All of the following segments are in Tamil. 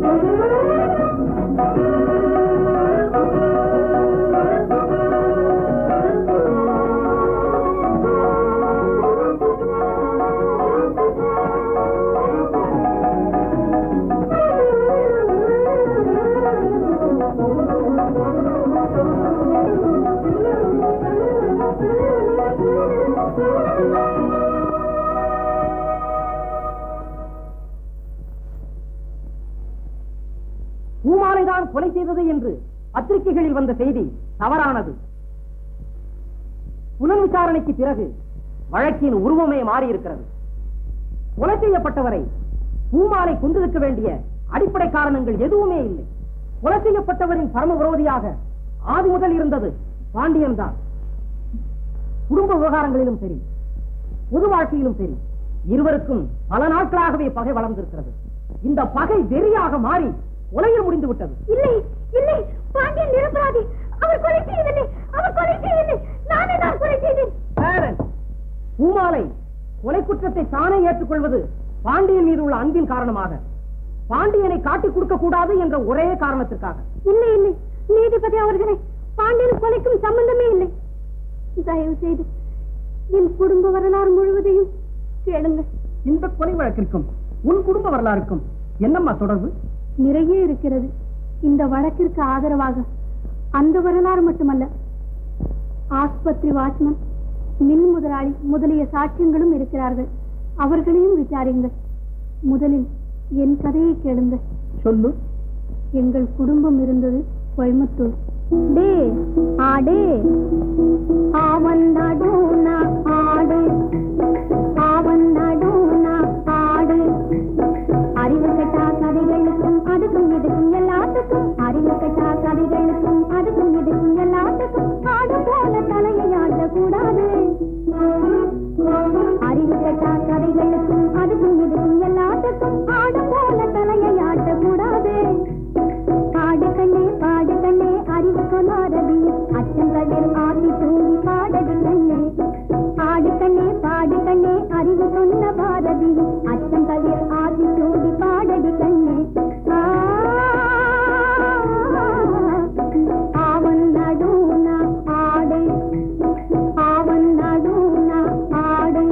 பூமாலைதான் கொலை செய்தது என்று பத்திரிகைகளில் வந்த செய்தி தவறானது புலன் விசாரணைக்கு பிறகு வழக்கின் உருவமே மாறியிருக்கிறது கொலை செய்யப்பட்டவரை பூமாலை கொண்டிருக்க வேண்டிய அடிப்படை காரணங்கள் எதுவுமே இல்லை கொலை செய்யப்பட்டவரின் பரம விரோதியாக ஆதி முதல் இருந்தது பாண்டியன் தான் குடும்ப விவகாரங்களிலும் சரி பொது வாழ்க்கையிலும் சரி இருவருக்கும் பல நாட்களாகவே பகை வளர்ந்திருக்கிறது இந்த பகை வெறியாக மாறி கொலையில் முடிந்து விட்டது இல்லை இல்லை பாண்டியன் நிரபராதி அவர் கொலை செய்யவில்லை அவர் கொலை செய்யவில்லை நானே தான் கொலை செய்தேன் பேரன் பூமாலை கொலை குற்றத்தை தானே ஏற்றுக்கொள்வது பாண்டியன் மீது உள்ள அன்பின் காரணமாக பாண்டியனை காட்டிக் கொடுக்க கூடாது என்ற ஒரே காரணத்திற்காக இல்லை இல்லை நீதிபதி அவர்களே பாண்டியன் கொலைக்கும் சம்பந்தமே இல்லை தயவு செய்து என் குடும்ப வரலாறு முழுவதையும் கேளுங்கள் இந்த கொலை வழக்கிற்கும் உன் குடும்ப வரலாறுக்கும் என்னம்மா தொடர்பு நிறைய இருக்கிறது இந்த வழக்கிற்கு ஆதரவாக அந்த வரலாறு மட்டுமல்ல ஆஸ்பத்திரி வாட்ச்மன் மின் முதலாளி முதலிய சாட்சியங்களும் இருக்கிறார்கள் அவர்களையும் விசாரியுங்கள் முதலில் என் கதையை கேளுங்கள் சொல்லு எங்கள் குடும்பம் இருந்தது கோயம்புத்தூர் டே ஆடே ஆவந்தாடூனா ஆடு ஆவந்தாடூனா ஆடு அறிவு கட்டா கதைகளுக்கும் அதுக்கும் இதுக்கும் எல்லாத்துக்கும் அறிவு கட்டா கதைகளுக்கும் அதுக்கும் இதுக்கும் எல்லாத்துக்கும் ஆடு போல தலையை ஆடக்கூடாது அறிவு கட்டா கதைகளுக்கும் அதுக்கும் இதுக்கும் எல்லாத்துக்கும் ஆடு போல தலையை ஆட்டக்கூடாது பாடு கண்ணே பாடு கண்ணே அறிவு சொன்னாரதி அச்சங்கதிர் ஆட்டி தூவி பாடது கண்ணே ஆடு கண்ணே பாடு கண்ணே அறிவு சொன்ன பாரதி அச்சங்கதிர் ஆட்டி தூவி பாடடி கண்ணே ஆ, ஆவன் நடுனா ஆடு ஆவன் நடுனா ஆடு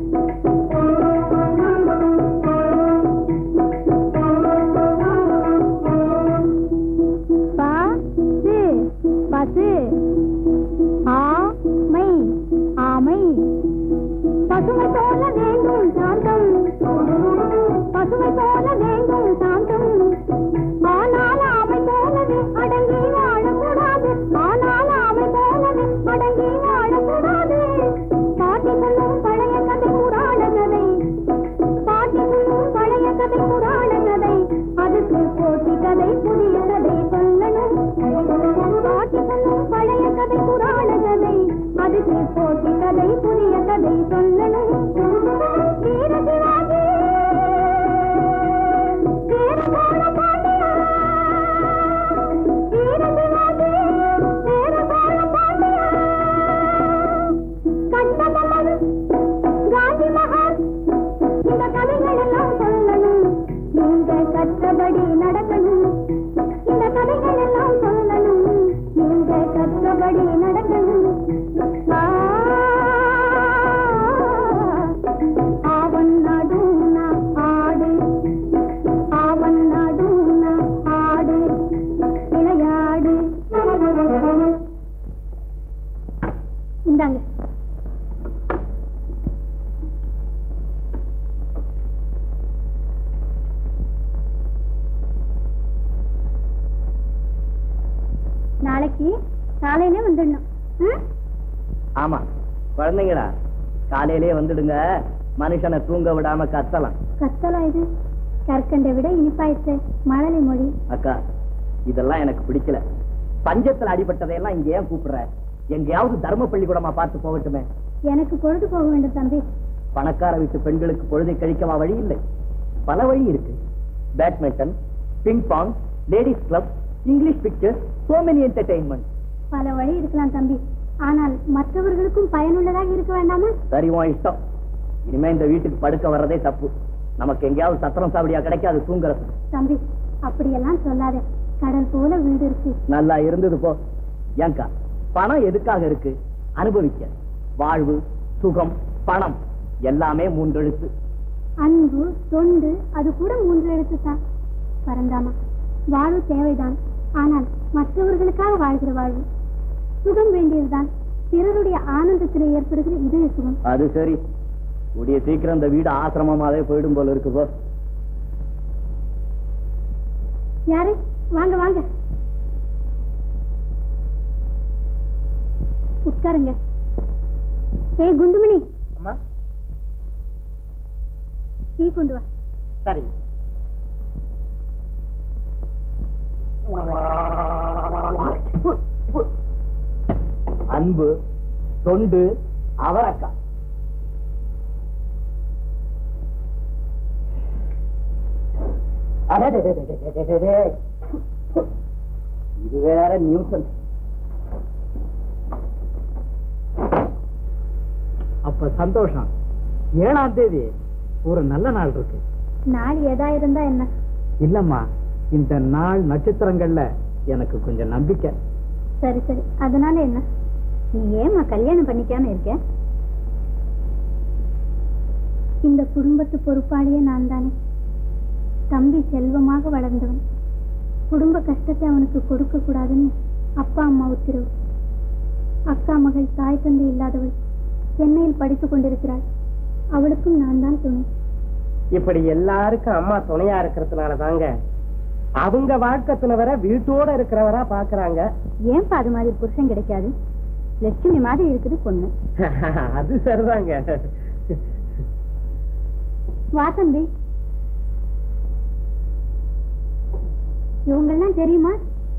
பசு பசு ஆமை ஆமை பசுமை போல வேண்டும் சாந்தம் பசுமை போல வேண்டும் சாந்தம் ஆனால் ஆமை போலவே அடங்கி வாழக்கூடாது ஆனால் ஆமை போலவே அடங்கி வாழக்கூடாது பாட்டி சொல்லும் பழைய கதை புராண கதை பாட்டி சொல்லும் பழைய கதை புராண கதை அதுக்கு போட்டி கதை புதிய கதை சொல்லணும் பாட்டி சொல்லும் பழைய கதை புராண கதை அதுக்கு போட்டி கதை புதிய கதை சொல்லணும் வீர சிவாஜி வீர சோழ பாண்டியா வீர சிவாஜி வீர சோழ பாண்டியா கண்டபொம்மன் காந்தி மகான் இந்த கதைகள் எல்லாம் சொல்லணும் நீங்க கற்றபடி நடக்கணும் இந்த கதைகள் எல்லாம் சொல்லணும் நீங்க கற்றபடி நடக்கணும் ஆ, ஆவன் நடுனா ஆடு ஆவன் நடுனா ஆடு விளையாடு இந்தாங்க நாளைக்கு காலையிலே வந்துடணும் ம்? ஆமா குழந்தைங்களா காலையிலே வந்துடுங்க மனுஷனை தூங்க விடாம கத்தலாம் கத்தலா இது கற்கண்டை விட இனிப்பாயிற்று மழலை மொழி அக்கா இதெல்லாம் எனக்கு பிடிக்கல பஞ்சத்துல அடிபட்டதையெல்லாம் இங்க ஏன் கூப்பிடுற எங்கேயாவது தர்ம பள்ளிக்கூடமா பார்த்து போகட்டுமே எனக்கு பொழுது போக வேண்டும் தம்பி பணக்கார வீட்டு பெண்களுக்கு பொழுதை கழிக்கவா வழி இல்லை பல வழி இருக்கு badminton ping pong ladies club English pictures so many entertainment பல வழி இருக்கலாம் தம்பி ஆனால் மற்றவர்களுக்கும் பயனுள்ளதாக இருக்க வேண்டாமா சரி உன் இஷ்டம் இனிமே இந்த வீட்டுக்கு படுக்க வர்றதே தப்பு நமக்கு எங்கேயாவது சத்திரம் சாவடியா கிடைக்காது தூங்குறது தம்பி அப்படியெல்லாம் சொல்லாத கடல் போல வீடு இருக்கு நல்லா இருந்தது போ ஏங்கா பணம் எதுக்காக இருக்கு அனுபவிக்க வாழ்வு சுகம் பணம் எல்லாமே மூன்றெழுத்து அன்பு தொண்டு அது கூட மூன்று எழுத்து தான் பரந்தாமா வாழ்வு தேவைதான் ஆனால் மற்றவர்களுக்காக வாழ்கிற வாழ்வு சுகம் வேண்டியதுதான் பிறருடைய ஆனந்தத்தில் ஏற்படுகிற இதய சுகம் அது சரி கூடிய சீக்கிரம் இந்த வீடு ஆசிரமமாவே போயிடும் போல இருக்கு போ யாரு வாங்க வாங்க உட்காருங்க ஏய் குண்டுமணி அம்மா டீ கொண்டு வா சரி அன்பு தொண்டு அவரக்கா அடடடடடடடடடே. இது வேற நியூசன் அப்ப சந்தோஷம் ஏழாம் தேதி ஒரு நல்ல நாள் இருக்கு நாள் எதா இருந்தா என்ன இல்லம்மா இந்த நாள் நட்சத்திரங்கள்ல எனக்கு கொஞ்சம் நம்பிக்கை சரி சரி அதனால என்ன நீ ஏமா கல்யாணம் பண்ணிக்காம இருக்க இந்த குடும்பத்து பொறுப்பாளியே நான் தானே தம்பி செல்வமாக வளர்ந்தவன் குடும்ப கஷ்டத்தை அவனுக்கு கொடுக்க கூடாதுன்னு அப்பா அம்மா உத்தரவு அக்கா மகள் தாய் தந்தை இல்லாதவள் சென்னையில் படித்துக் கொண்டிருக்கிறாள் அவளுக்கும் நான் தான் துணை இப்படி எல்லாருக்கும் அம்மா துணையா இருக்கிறதுனால தாங்க அவங்க வாழ்க்கை துணவரை வீட்டோட இருக்கிறவரா பாக்குறாங்க ஏன்பா அது மாதிரி புருஷன் கிடைக்காது லட்சுமி மாதிரி இருக்குது பொண்ணு அது சரிதாங்க வா தம்பி இவங்கெல்லாம் தெரியுமா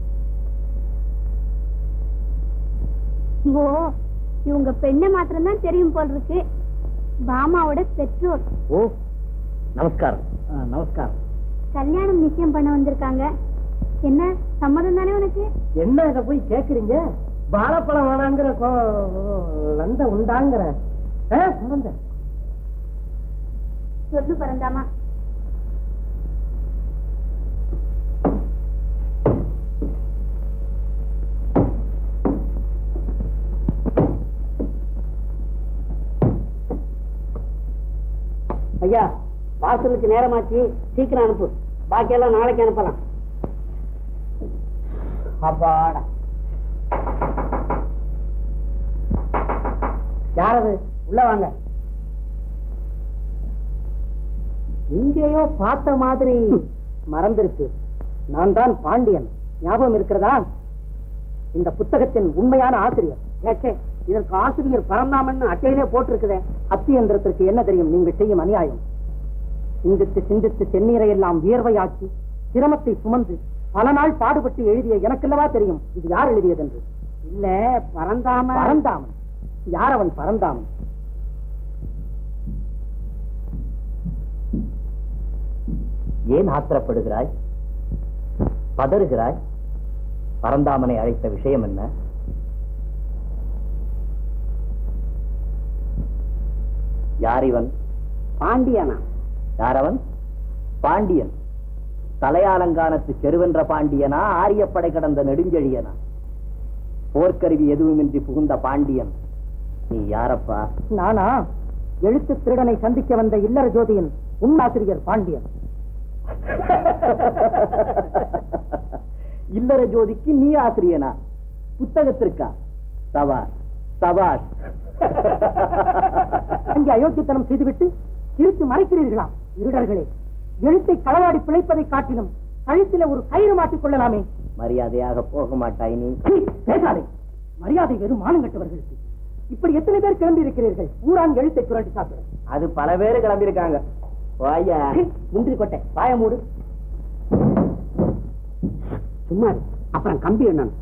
ஓ இவங்க பெண்ணை மாத்திரம் தான் தெரியும் போல் இருக்கு பாமாவோட பெற்றோர் ஓ நமஸ்காரம் நமஸ்காரம் கல்யாணம் நிச்சயம் பண்ண வந்திருக்காங்க என்ன சம்மதம் தானே உனக்கு என்ன இத போய் கேக்குறீங்க வாழைப்பழம் வேணாங்கிற லந்த உண்டாங்கிற சொல்லு பரந்தாமா ஐயா வாசலுக்கு நேரமாச்சு சீக்கிரம் அனுப்பு பாக்கியெல்லாம் நாளைக்கு அனுப்பலாம் அப்பாடா யாரது உள்ள வாங்க எங்கேயோ பார்த்த மாதிரி மறந்திருக்கு நான் தான் பாண்டியன் ஞாபகம் இருக்கிறதா இந்த புத்தகத்தின் உண்மையான ஆசிரியர் ஏச்சே இதற்கு ஆசிரியர் பரந்தாமன் அட்டையிலே போட்டிருக்குதே அத்தி எந்திரத்திற்கு என்ன தெரியும் நீங்கள் செய்யும் அநியாயம் சிந்தித்து சிந்தித்து செந்நீரை எல்லாம் வியர்வையாக்கி சிரமத்தை சுமந்து பல நாள் பாடுபட்டு எழுதிய எனக்கல்லவா தெரியும் இது யார் எழுதியதென்று இல்ல பரந்தாமன் பரந்தாமன் யார் அவன் பரந்தாமன் ஏன் ஆத்திரப்படுகிறாய் பதறுகிறாய் பரந்தாமனை அழைத்த விஷயம் என்ன யார் இவன் பாண்டியனா யார் அவன் பாண்டியன் தலையாலங்கானத்து செருவென்ற பாண்டியனா ஆரியப்படை கடந்த நெடுஞ்செழியனா போர்க்கருவி எதுவுமின்றி புகுந்த பாண்டியன் நீ யாரப்பா நானா எழுத்து திருடனை சந்திக்க வந்த இல்லற ஜோதியின் உன்னாசிரியர் பாண்டியன் இல்லற ஜோதிக்கு நீ ஆசிரியனா புத்தகத்திற்கா சவாஸ் சவாஸ் அங்கே அயோக்கியத்தனம் செய்துவிட்டு கிழித்து மறைக்கிறீர்களா இருடர்களே எழுத்தை களவாடி பிழைப்பதை காட்டிலும் கழுத்தில ஒரு கயிறு மாட்டிக் கொள்ளலாமே மரியாதையாக போக மாட்டாய் நீ பேசாதே மரியாதை வெறும் மானங்கட்டவர்களுக்கு இப்படி எத்தனை பேர் கிளம்பி இருக்கிறீர்கள் ஊரான் எழுத்தை சுரண்டி சாப்பிட அது பல பேர் கிளம்பி இருக்காங்க முந்திரி கொட்டை பாய மூடு சும்மா இரு. அப்புறம் கம்பி என்னன்னு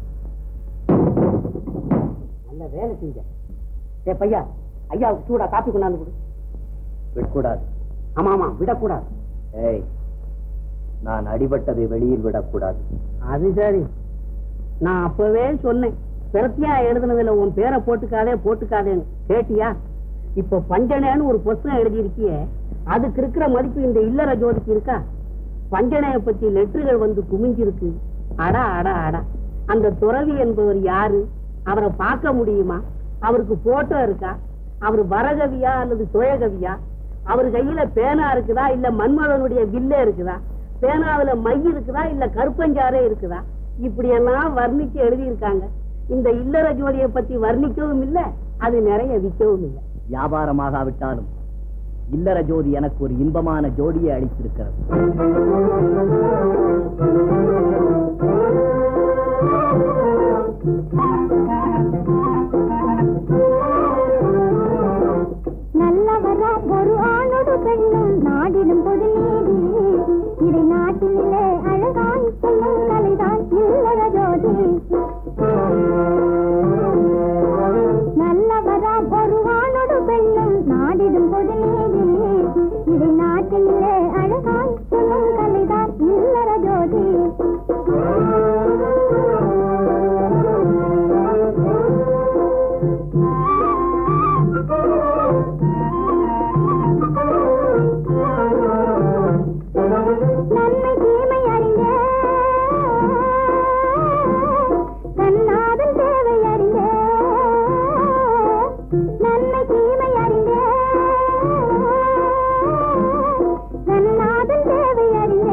நல்ல வேலை செஞ்ச ஏ பையா ஐயாவுக்கு சூடா காப்பி கொண்டாந்து கொடு விடக்கூடாது ஆமா ஆமா விடக்கூடாது ஏய் நான் அடிபட்டதை வெளியில் விடக்கூடாது அது சரி நான் அப்பவே சொன்னேன் பிரத்தியா எழுதுனதுல உன் பேரை போட்டுக்காதே போட்டுக்காதேன்னு கேட்டியா இப்ப பஞ்சனேன்னு ஒரு புஸ்தகம் எழுதியிருக்கியே அதுக்கு இருக்கிற மதிப்பு இந்த இல்லற ஜோதிக்கு இருக்கா பஞ்சனைய பத்தி லெட்டர்கள் வந்து குமிஞ்சிருக்கு அடா அடா அடா அந்த துறவி என்பவர் யாரு அவரை பார்க்க முடியுமா அவருக்கு போட்டோ இருக்கா அவர் வரகவியா அல்லது சுயகவியா அவர் கையில பேனா இருக்குதா இல்ல மன்மதனுடைய வில்லே இருக்குதா பேனாவுல மை இருக்குதா இல்ல கருப்பஞ்சாரே இருக்குதா இப்படி எல்லாம் வர்ணிச்சு எழுதியிருக்காங்க இந்த இல்லற ஜோடியை பத்தி வர்ணிக்கவும் இல்ல அது நிறைய விற்கவும் இல்லை வியாபாரமாகாவிட்டாலும் இல்லற ஜோதி எனக்கு ஒரு இன்பமான ஜோடியை அளித்திருக்கிறது நல்லவரா ஒரு ஆணோடு பெண்ணும் நாடிடும் பொது நீதி இதை நாட்டினிலே அழகாய் சொல்லும் கலைதான் இல்லற ஜோதி நல்லவரா ஒரு ஆணோடு பெண்ணும் நாடிடும் பொது நீதி இதை நாட்டினிலே அழகாய் சொல்லும் கலைதான் இல்லற ஜோதி நன்மை தீமை அறிந்த கண்ணாதன் தேவை அறிந்த நன்மை தீமை அறிந்த கண்ணாதன் தேவை அறிந்த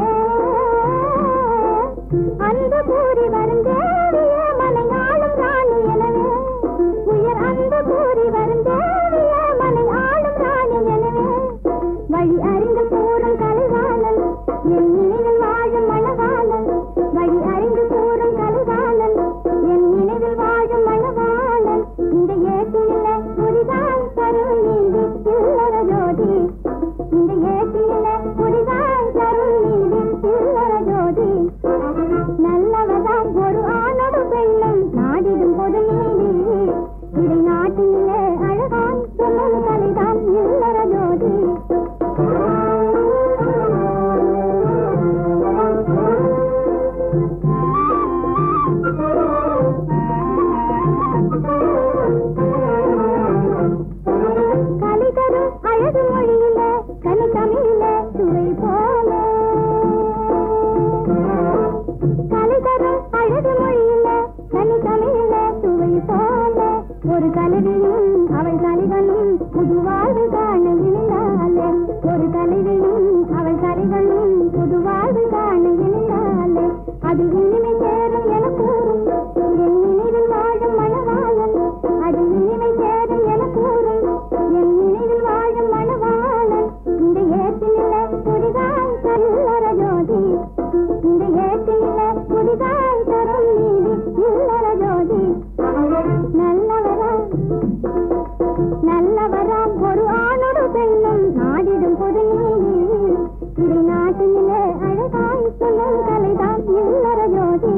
அன்பு கூறி வருந்தேவிய மனை ஆளும் ராணி எனவே உயர் அன்பு கூறி வருந்தேவிய மனை ஆளும் ராணி எனவே வழி அறிந்து கூறும் கலைவாணன் என் நினைவில் வாழும் மணவாளன் வழி அறிந்து கூறும் கலைவாணன் என் நினைவில் வாழும் மணவாளன் இந்த ஏட்டில புரிதான் தரும் நீதி இல்லற ஜோதி இந்த ஏட்டில புரிதான் தரும் நீதி இல்லற ஜோதி நல்லவதான் ஒரு ஆணோடு பெண்ணும் நாடிடும் பொது நீதி இதை நாட்டினிலே அழகாய் சொல்லும் கலைதான் இல்லற ஜோதி கலை தரும் அழகு மொழியில கனி தமிழில சுவை போல கலை தரும் அழகு மொழியில கனி தமிழில சுவை போல ஒரு கலவியும் அவள் கலிவனும் புது வாழ்வு காண இணைந்தாலே ஒரு தலைவியும் அவள் கலிவனும் புது வாழ்வு காண இணைந்தாலே அது இனிமை சேரும் என கூறும் என் நினைவில் வாழும் மணவாளன் அது இனிமை சேரும் என கூறும் என் நினைவில் வாழும் மணவாளன் இந்த ஏற்றினில புரிதாய் கல்லற ஜோதி இந்த ஏற்றினில புரிதாய் தரும் நீதி இல்லற ஜோதி நல்லவரா நல்லவராம் ஒரு ஆணோடு பெண்ணும் நாடிடும் பொது நீதி இதை நாட்டினிலே அழகாய் சொல்லும் கலைதான் இல்லற ஜோதி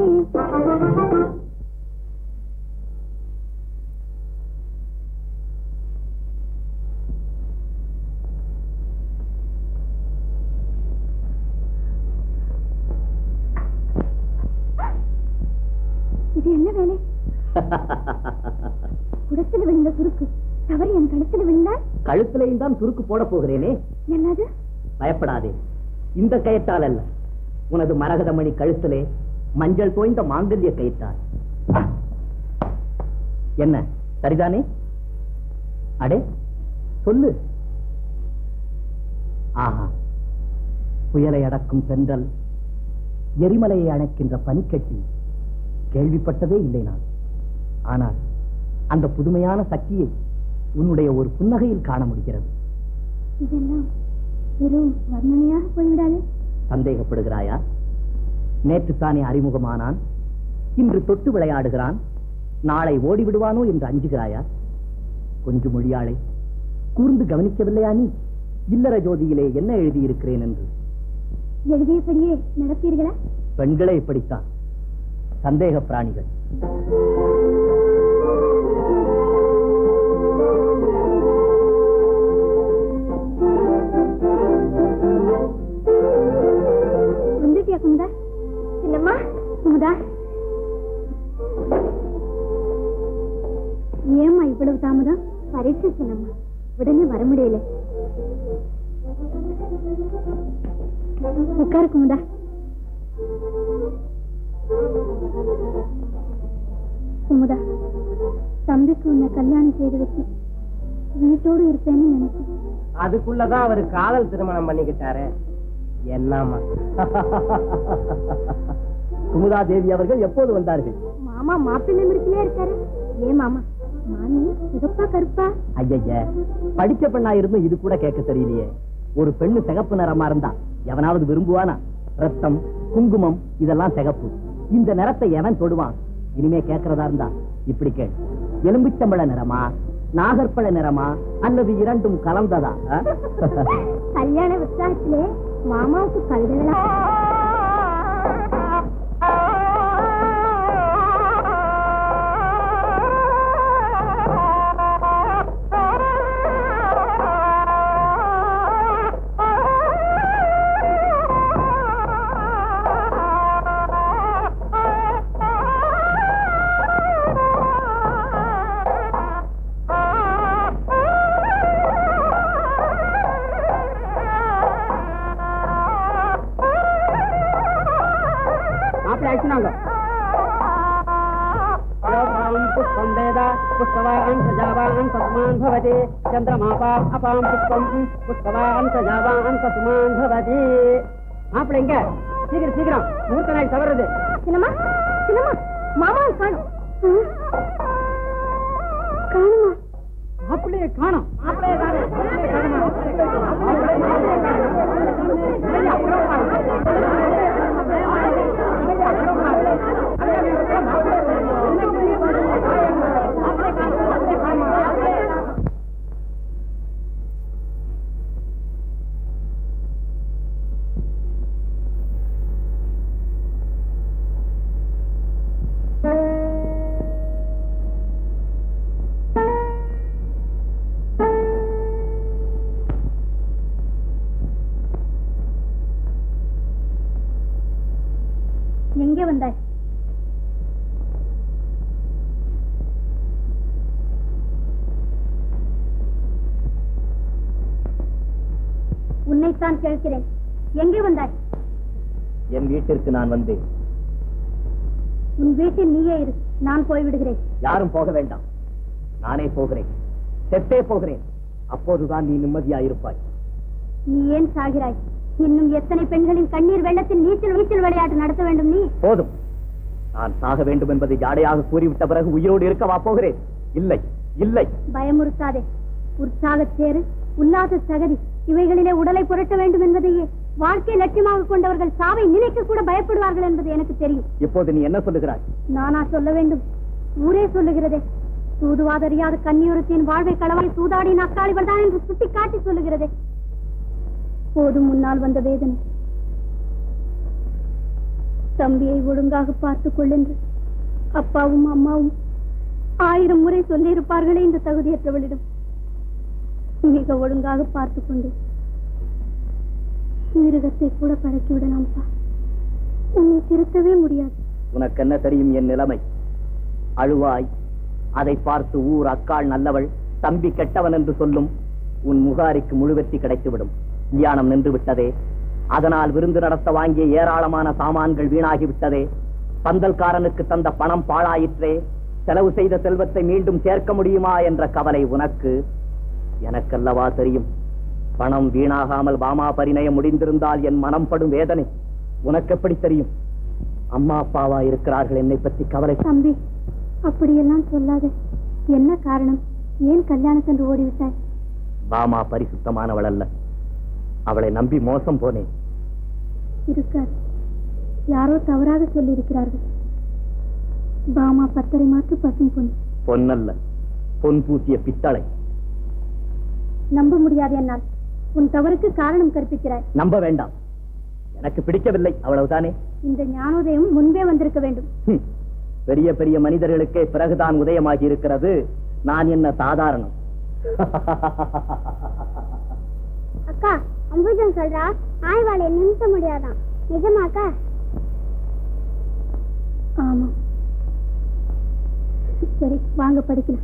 இது என்ன வேலை குடத்தில் விழுந்த சுருக்கு தவறு என் கழுத்தில் விழுந்தால் கழுத்திலையும் தான் சுருக்கு போட போகிறேனே என்னது பயப்படாதே இந்த கயத்தால் அல்ல உனது மரகதமணி கழுத்திலே மஞ்சள் தோய்ந்த மாங்கல்ய கயிற்றால் என்ன சரிதானே அடே சொல்லு ஆஹா புயலை அடக்கும் தென்றல் எரிமலையை அணைக்கின்ற பனிக்கட்டி கேள்விப்பட்டதே இல்லை நான் ஆனால் அந்த புதுமையான சக்தியை உன்னுடைய ஒரு புன்னகையில் காண முடிகிறது இதெல்லாம் வெறும் வர்ணனையாக போய்விடாது சந்தேகப்படுகிறாயா நேற்று தானே அறிமுகமானான் இன்று தொட்டு விளையாடுகிறான் நாளை ஓடி விடுவானோ என்று அஞ்சுகிறாயா கொஞ்சம் மொழியாளே கூர்ந்து கவனிக்கவில்லையா நீ இல்லற ஜோதியிலே என்ன எழுதியிருக்கிறேன் என்று எழுதியபடியே நடப்பீர்களா பெண்களே இப்படித்தான் சந்தேக பிராணிகள் வந்துட்டியா குமுதா என்னம்மா குமுதா ஏம்மா இவ்வளவு தாமதம் பரீட்சை சொன்னம்மா உடனே வர முடியல உட்காரு குமுதா குமுதா தம்பிக்கு உன்னை கல்யாணம் செய்து வச்சு வீட்டோடு இருப்பேன்னு நினைச்சேன் அதுக்குள்ளதான் அவர் காதல் திருமணம் பண்ணிக்கிட்டாரு என்னமா குமுதா தேவி அவர்கள் எப்போது வந்தார்கள் மாமா மாப்பிள்ளை மிருக்கிலே இருக்காரு ஏன் மாமா மாமி சிகப்பா கருப்பா ஐயய்ய படிச்ச பெண்ணா இருந்தும் இது கூட கேட்க தெரியலையே ஒரு பெண்ணு சிகப்பு நிறமா இருந்தா எவனாவது விரும்புவானா ரத்தம் குங்குமம் இதெல்லாம் சிகப்பு இந்த நிறத்தை எவன் தொடுவான் இனிமே கேட்கறதா இருந்தா இப்படி கேள் எலும்பிச்சம்பழ நிறமா நாகற்பழ நிறமா அல்லது இரண்டும் கலந்ததா ஆ? கல்யாண உற்சாகத்திலே மாமாவுக்கு கழுதைகளா மாப்பிள்ளை அடிச்சுனாங்க புஷ்பம் வேத புஷ்பவான் சஜாவான் சத்மான் பவதி சந்திரமாபா அபாம் புஷ்பம் புஷ்பவான் சஜாவான் சத்மான் பவதி மாப்பிள்ளை எங்க சீக்கிரம் சீக்கிரம் மூர்த்த நாள் தவறுது சின்னம்மா சின்னம்மா மாமாவை காணும் காணுமா மாப்பிள்ளையை காணும் மாப்பிள்ளையை காணும் எங்கே வந்தாய் உன்னைத்தான் கேட்கிறேன் எங்கே வந்தாய் என் வீட்டிற்கு நான் வந்தேன் உன் வீட்டில் நீயே இரு நான் போய்விடுகிறேன் யாரும் போக வேண்டாம் நானே போகிறேன் செத்தே போகிறேன் அப்போதுதான் நீ நிம்மதியா இருப்பாய் நீ ஏன் சாகிறாய் இன்னும் எத்தனை பெண்களின் கண்ணீர் வெள்ளத்தில் நீச்சல் நீச்சல் விளையாட்டு நடத்த வேண்டும் நீ போதும் நான் சாக வேண்டும் என்பதை ஜாடையாக கூறிவிட்ட பிறகு உயிரோடு இருக்கவா போகிறேன் இல்லை இல்லை பயமுறுத்தாதே உற்சாகத் தேறு உல்லாச சகதி இவைகளிலே உடலை புரட்ட வேண்டும் என்பதையே வாழ்க்கை லட்சியமாக கொண்டவர்கள் சாவை நினைக்க கூட பயப்படுவார்கள் என்பது எனக்கு தெரியும் இப்போது நீ என்ன சொல்லுகிறாய் நானா சொல்ல வேண்டும் ஊரே சொல்லுகிறதே சூதுவாதறியாத கன்னியூரத்தின் வாழ்வை களவாய் சூதாடி நக்காளிகள் தான் என்று சுட்டி காட்டி சொல்லுகிறதே போதும் முன்னால் வந்த வேதனை தம்பியை ஒழுங்காக பார்த்துக் கொள்ளென்று அப்பாவும் அம்மாவும் ஆயிரம் முறை சொல்லியிருப்பார்களே இந்த தகுதியற்றவளிடம் மிக ஒழுங்காக பார்த்துக் கொண்டு மிருகத்தை கூட பழக்கிவிடலாம்ப்பா உன்னை திருத்தவே முடியாது உனக்கு என்ன தெரியும் என் நிலைமை அழுவாய் அதை பார்த்து ஊர் அக்காள் நல்லவள் தம்பி கெட்டவன் என்று சொல்லும் உன் முகாரிக்கு முழுவெற்றி கிடைத்துவிடும் கல்யாணம் நின்று விட்டதே அதனால் விருந்து நடத்த வாங்கிய ஏராளமான சாமான்கள் வீணாகி விட்டதே பந்தல்காரனுக்கு தந்த பணம் பாழாயிற்றே செலவு செய்த செல்வத்தை மீண்டும் சேர்க்க முடியுமா என்ற கவலை உனக்கு எனக்கல்லவா தெரியும் பணம் வீணாகாமல் பாமா பரிணயம் முடிந்திருந்தால் என் மனம் படும் வேதனை உனக்கு எப்படி தெரியும் அம்மா அப்பாவா இருக்கிறார்கள் என்னை பற்றி கவலை தம்பி அப்படியெல்லாம் சொல்லாதே என்ன காரணம் ஏன் கல்யாணத்தன்று ஓடிவிட்டாய் பாமா பரிசுத்தமானவள் அல்ல அவளை நம்பி மோசம் போனேன் இருக்காது யாரோ தவறாக சொல்லியிருக்கிறார்கள் பாமா பத்தரை மாற்று பசும் பொன் பொன்னல்ல பொன் பூசிய பித்தளை நம்ப முடியாது என்னால் உன் தவறுக்கு காரணம் கற்பிக்கிறாய் நம்ப வேண்டாம் எனக்கு பிடிக்கவில்லை அவ்வளவுதானே இந்த ஞானோதயம் முன்பே வந்திருக்க வேண்டும் ஹம். பெரிய பெரிய மனிதர்களுக்கே பிறகுதான் உதயமாகி இருக்கிறது நான் என்ன சாதாரணம் அக்கா அம்புஜன் சொல்றா ஆய்வாளை நிறுத்த முடியாதான் நிஜமாக்கா ஆமா சரி வாங்க படிக்கலாம்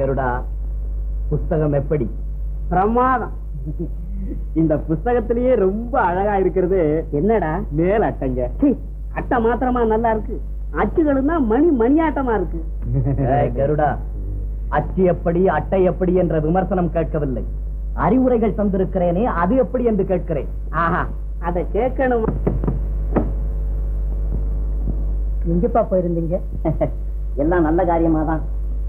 கருடா புஸ்தகம் எப்படி பிரமாதம் இந்த புஸ்தகத்திலேயே ரொம்ப அழகா இருக்கிறது என்னடா மேல் அட்டைங்க சீ, அட்டை மாத்திரமா நல்லா இருக்கு அச்சுகளும் தான் மணி மணியாட்டமா இருக்கு ஏய், கருடா அச்சு எப்படி அட்டை எப்படி என்ற விமர்சனம் கேட்கவில்லை அறிவுரைகள் தந்திருக்கிறேனே அது எப்படி என்று கேட்கிறேன் ஆஹா அதை கேட்கணும் எங்கப்பா போயிருந்தீங்க எல்லாம் நல்ல காரியமா தான்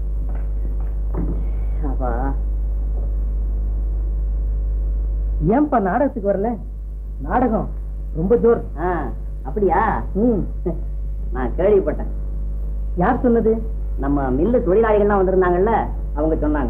ஏன்பா நாடகத்துக்கு வரல நாடகம் ரொம்ப ஜோர் அப்படியா ம் நான் கேள்விப்பட்டேன் யார் சொன்னது நம்ம மில்லு தொழிலாளிகள்லாம் வந்திருந்தாங்கல்ல அவங்க சொன்னாங்க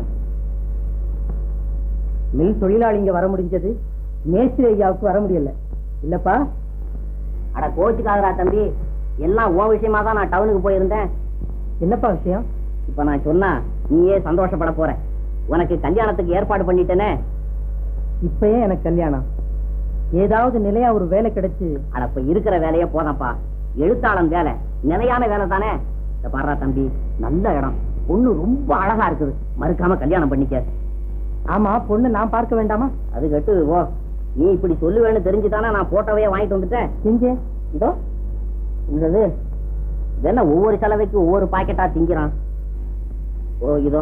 மில் தொழிலாளிங்க வர முடிஞ்சது மேஸ்திரி ஐயாவுக்கு வர முடியல இல்லப்பா அட கோச்சுக்காதரா தம்பி எல்லாம் ஓ விஷயமா தான் நான் டவுனுக்கு போயிருந்தேன் என்னப்பா விஷயம் இப்ப நான் சொன்னா நீயே சந்தோஷப்பட போற உனக்கு கல்யாணத்துக்கு ஏற்பாடு பண்ணிட்டேனே இப்பயே எனக்கு கல்யாணம் ஏதாவது நிலையா ஒரு வேலை கிடைச்சு அட இப்ப இருக்கிற வேலையே போதாப்பா எழுத்தாளன் வேலை நிலையான வேலை தானே இந்த பாடுறா தம்பி நல்ல இடம் பொண்ணு ரொம்ப அழகா இருக்குது மறுக்காம கல்யாணம் பண்ணிக்க ஆமா பொண்ணு நான் பார்க்க வேண்டாமா அது கட்டு ஓ நீ இப்படி சொல்லுவேன்னு தெரிஞ்சுதானே நான் போட்டோவே வாங்கிட்டு வந்துட்டேன் எங்க இதோ இது இது என்ன ஒவ்வொரு செலவைக்கு ஒவ்வொரு பாக்கெட்டா திங்கிறான் ஓ இதோ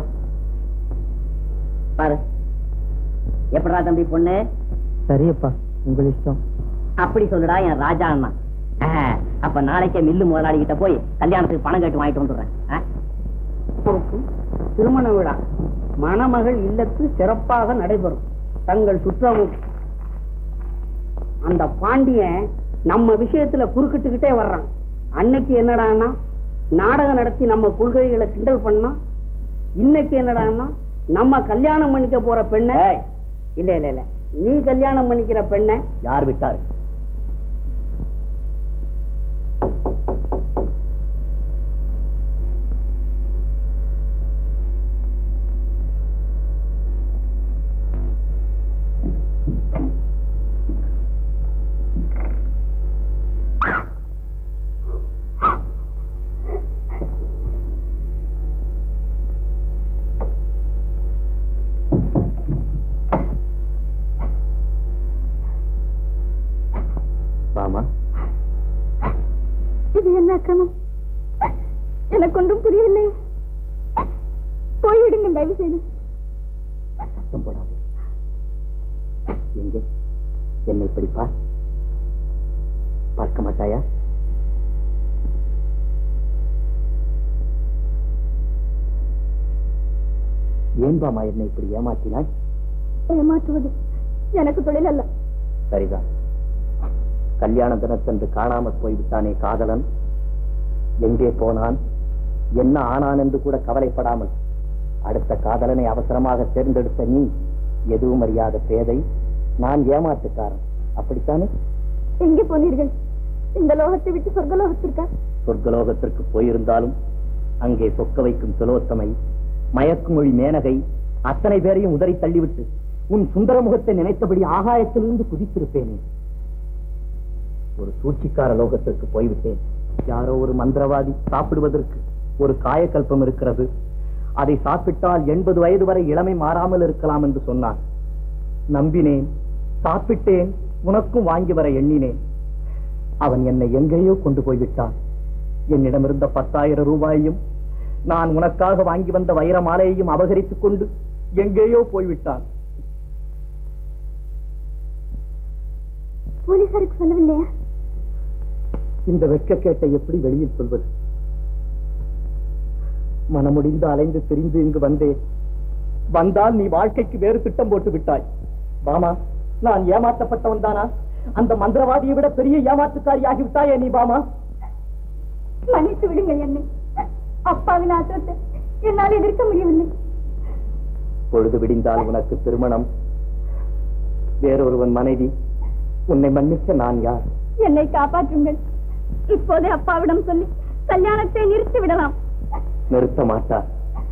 பாரு எப்படா தம்பி பொண்ணு சரியப்பா உங்கள் இஷ்டம் அப்படி சொல்லுடா என் ராஜா அண்ணா ஆ, அப்ப நாளைக்கே மில்லு முதலாளி கிட்ட போய் கல்யாணத்துக்கு பணம் கேட்டு வாங்கிட்டு வந்துடுறேன் ஆ? திருமண விழா மணமகள் இல்லத்து சிறப்பாக நடைபெறும் தங்கள் சுற்றமும் அந்த பாண்டியன் நம்ம விஷயத்துல குறுக்கிட்டுக்கிட்டே வர்றான் அன்னைக்கு என்னடான்னா நாடகம் நடத்தி நம்ம கொள்கைகளை கிண்டல் பண்ணா இன்னைக்கு என்னடான்னா நம்ம கல்யாணம் பண்ணிக்க போற பெண்ணை ஏய், இல்ல இல்ல இல்ல நீ கல்யாணம் பண்ணிக்கிற பெண்ணை யார் விட்டாரு வாமா இது என்ன அக்கிரமம் எனக்கு ஒன்றும் புரியவில்லை போய்விடுங்க தயவு செய்து சத்தம் போடாதே எங்கே என்னை இப்படி பார் பார்க்க மாட்டாயா ஏன் பாமா என்னை இப்படி ஏமாற்றினாய் ஏமாற்றுவது எனக்கு தொழில் அல்ல சரிதான் கல்யாண தினத்தன்று காணாமற் போய்விட்டானே காதலன் எங்கே போனான் என்ன ஆனான் என்று கூட கவலைப்படாமல் அடுத்த காதலனை அவசரமாக தேர்ந்தெடுத்த நீ எதுவும் அறியாத பேதை நான் ஏமாற்றுக்காரன் அப்படித்தானே எங்கே போனீர்கள் இந்த லோகத்தை விட்டு சொர்க்கலோகத்திற்கா சொர்க்கலோகத்திற்கு போயிருந்தாலும் அங்கே சொக்க வைக்கும் திலோத்தமை மயக்குமொழி மேனகை அத்தனை பேரையும் உதறி தள்ளிவிட்டு உன் சுந்தர முகத்தை நினைத்தபடி ஆகாயத்திலிருந்து குதித்திருப்பேனே ஒரு சூழ்ச்சிக்கார லோகத்திற்கு போய்விட்டேன் யாரோ ஒரு மந்திரவாதி சாப்பிடுவதற்கு ஒரு காயக்கல்பம் இருக்கிறது அதை சாப்பிட்டால் எண்பது வயது வரை இளமை மாறாமல் இருக்கலாம் என்று சொன்னான் நம்பினேன் சாப்பிட்டேன் உனக்கும் வாங்கி வர எண்ணினேன் அவன் என்னை எங்கேயோ கொண்டு போய்விட்டான் என்னிடமிருந்த பத்தாயிரம் ரூபாயையும் நான் உனக்காக வாங்கி வந்த வைர மாலையையும் அபகரித்துக் கொண்டு எங்கேயோ போய்விட்டான் போலீசாருக்கு சொல்லவில்லையா இந்த வெட்கக்கேட்டை எப்படி வெளியில் சொல்வது மனமுடிந்து அலைந்து திரிந்து இங்கு வந்தேன் வந்தால் நீ வாழ்க்கைக்கு வேறு திட்டம் போட்டு விட்டாய் பாமா நான் ஏமாற்றப்பட்டவன் தானா அந்த மந்திரவாதியை விட பெரிய ஏமாற்றுக்காரி ஆகிவிட்டாயே நீ பாமா மன்னித்து விடுங்கள் என்னை அப்பாவின் ஆத்திரத்தை என்னால் எதிர்க்க முடியவில்லை பொழுது விடிந்தால் உனக்கு திருமணம் வேறொருவன் மனைவி உன்னை மன்னிக்க நான் யார் என்னை காப்பாற்றுங்கள் இப்போதே அப்பாவிடம் சொல்லி கல்யாணத்தை நிறுத்தி விடலாம் நிறுத்த மாட்டார்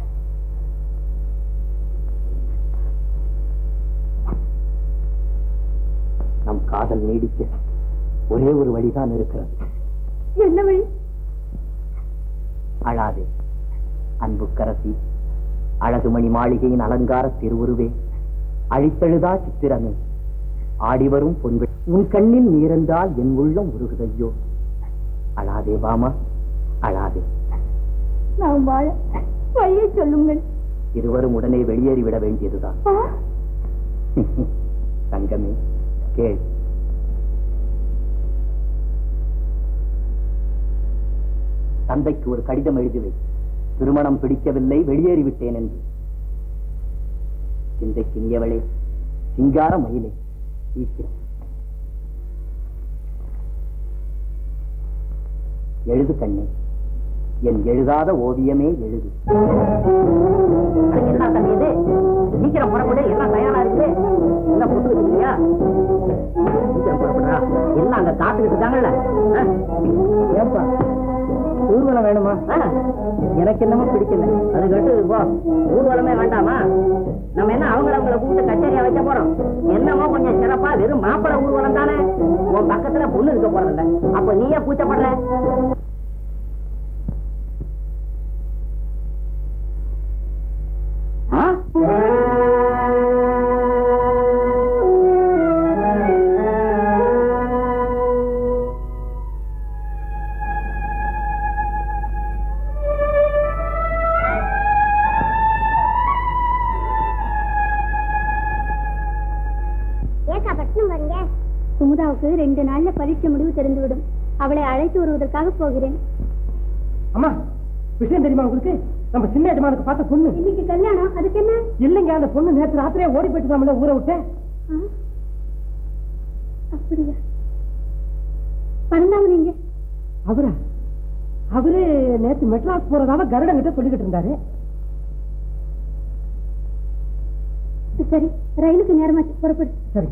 நம் காதல் நீடிக்க ஒரே ஒரு வழிதான் இருக்கிறது என்ன வழி அழாதே அன்புக்கரசி அழகுமணி மாளிகையின் அலங்கார திருவுருவே அழித்தெழுதா சித்திரமே ஆடிவரும் பொன்கள் உன் கண்ணில் நீரென்றால் என் உள்ளம் உருகுதையோ அழாதே பாமா அழாதே நான் வாழ வழியை சொல்லுங்கள் இருவரும் உடனே வெளியேறிவிட வேண்டியதுதான் ஆ, தங்கமே கேள் தந்தைக்கு ஒரு கடிதம் எழுதிவை திருமணம் பிடிக்கவில்லை வெளியேறிவிட்டேன் என்று சிந்தைக்கு நீயவளே சிங்கார மயிலே சீக்கிரம் எழுது கண்ணே என் எழுதாத ஓவியமே எழுது என்ன தம்பி இது சீக்கிரம் புறப்படு எல்லாம் தயாரா இருக்கு என்ன போட்டு இல்லையா சீக்கிரம் புறப்படுறா எல்லாம் அங்க காத்துக்கிட்டு இருக்காங்கல்ல ஆ? ஏப்பா ஊர்வலம் வேணுமா எனக்கு என்னமோ பிடிக்கல அது கட்டு போ ஊர்வலமே வேண்டாமா நம்ம என்ன அவங்கள அவங்கள கூப்பிட்டு கச்சேரியா வைக்க போறோம் என்னமோ கொஞ்சம் சிறப்பா வெறும் மாப்பிள ஊர்வலம் தானே உன் பக்கத்துல பொண்ணு இருக்க போறதில்ல அப்ப நீயே கூச்சப்படுற ஆ? ஏக்கா பட்டணம் வரீங்க குமுதாவுக்கு ரெண்டு நாள்ல பரீட்சை முடிவு தெரிந்துவிடும் அவளை அழைத்து வருவதற்காக போகிறேன் அம்மா விஷயம் தெரியுமா உங்களுக்கு நம்ம சின்ன எஜமானுக்கு பார்த்த பொண்ணு இன்னைக்கு கல்யாணம் அதுக்கு என்ன இல்லைங்க அந்த பொண்ணு நேற்று ராத்திரியே ஓடி போயிட்டு நம்மள ஊரை விட்டேன் ஆ? அப்படியா பரந்தாமன் எங்க அவரா அவரு நேத்து மெட்ராஸ் போறதால கருடன் கிட்ட சொல்லிக்கிட்டு இருந்தாரு சரி ரயிலுக்கு நேரமாச்சு புறப்படு சரி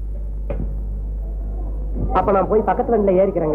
அப்ப நான் போய் பக்கத்துல ரெண்டுல ஏறிக்கிறேங்க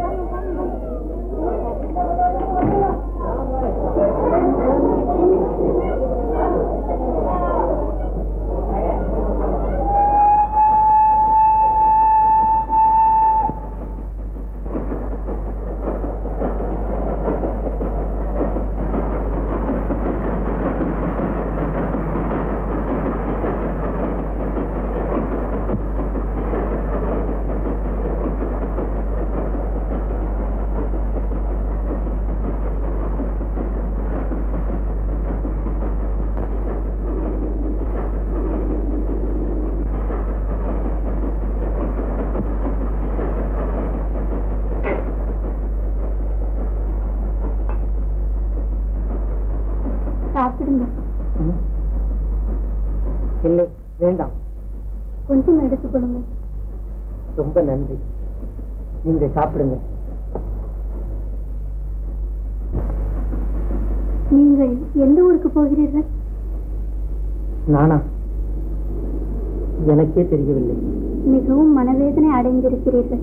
சாப்பிடுங்க இல்லை வேண்டாம் கொஞ்சம் எடுத்துக்கொள்ளுங்க ரொம்ப நன்றி நீங்க சாப்பிடுங்க நீங்கள் எந்த ஊருக்கு போகிறீர்கள் நானா எனக்கே தெரியவில்லை மிகவும் மனவேதனை அடைந்திருக்கிறீர்கள்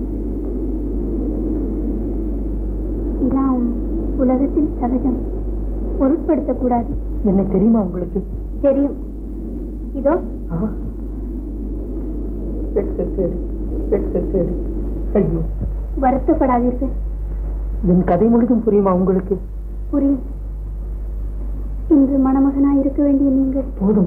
இதான் உலகத்தில் சகஜம் பொருட்படுத்தக்கூடாது என்ன தெரியுமா உங்களுக்கு தெரியும் இதோ ஆ. வெட்கக்கேடு, வெட்கக்கேடு. ஐயோ வருத்தப்படாதீர்கள் என் கதை முழுதும் புரியுமா உங்களுக்கு புரியும் இன்று மணமகனாய் இருக்க வேண்டிய நீங்கள் போதும்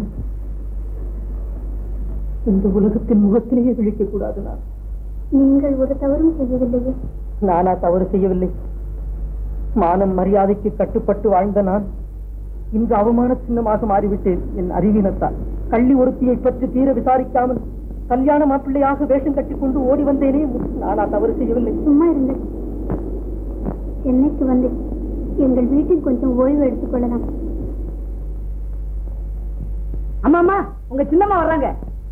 இந்த உலகத்தின் முகத்திலேயே விழிக்க கூடாது நான் நீங்கள் ஒரு தவறும் செய்யவில்லையே நானா தவறு செய்யவில்லை மானம் மரியாதைக்கு கட்டுப்பட்டு வாழ்ந்த நான் இன்று அவமான சின்னமாக மாறிவிட்டேன் என் அறிவீனத்தால் கள்ளி ஒருத்தியை பற்றி தீர விசாரிக்காமல் கல்யாண மாப்பிள்ளையாக வேஷம் கட்டிக்கொண்டு ஓடி வந்தேனே நானா தவறு செய்யவில்லை சும்மா இருங்கள் சென்னைக்கு வந்து எங்கள் வீட்டில் கொஞ்சம் ஓய்வு எடுத்துக்கொள்ளலாம் அம்மா அம்மா உங்க சின்னம்மா வர்றாங்க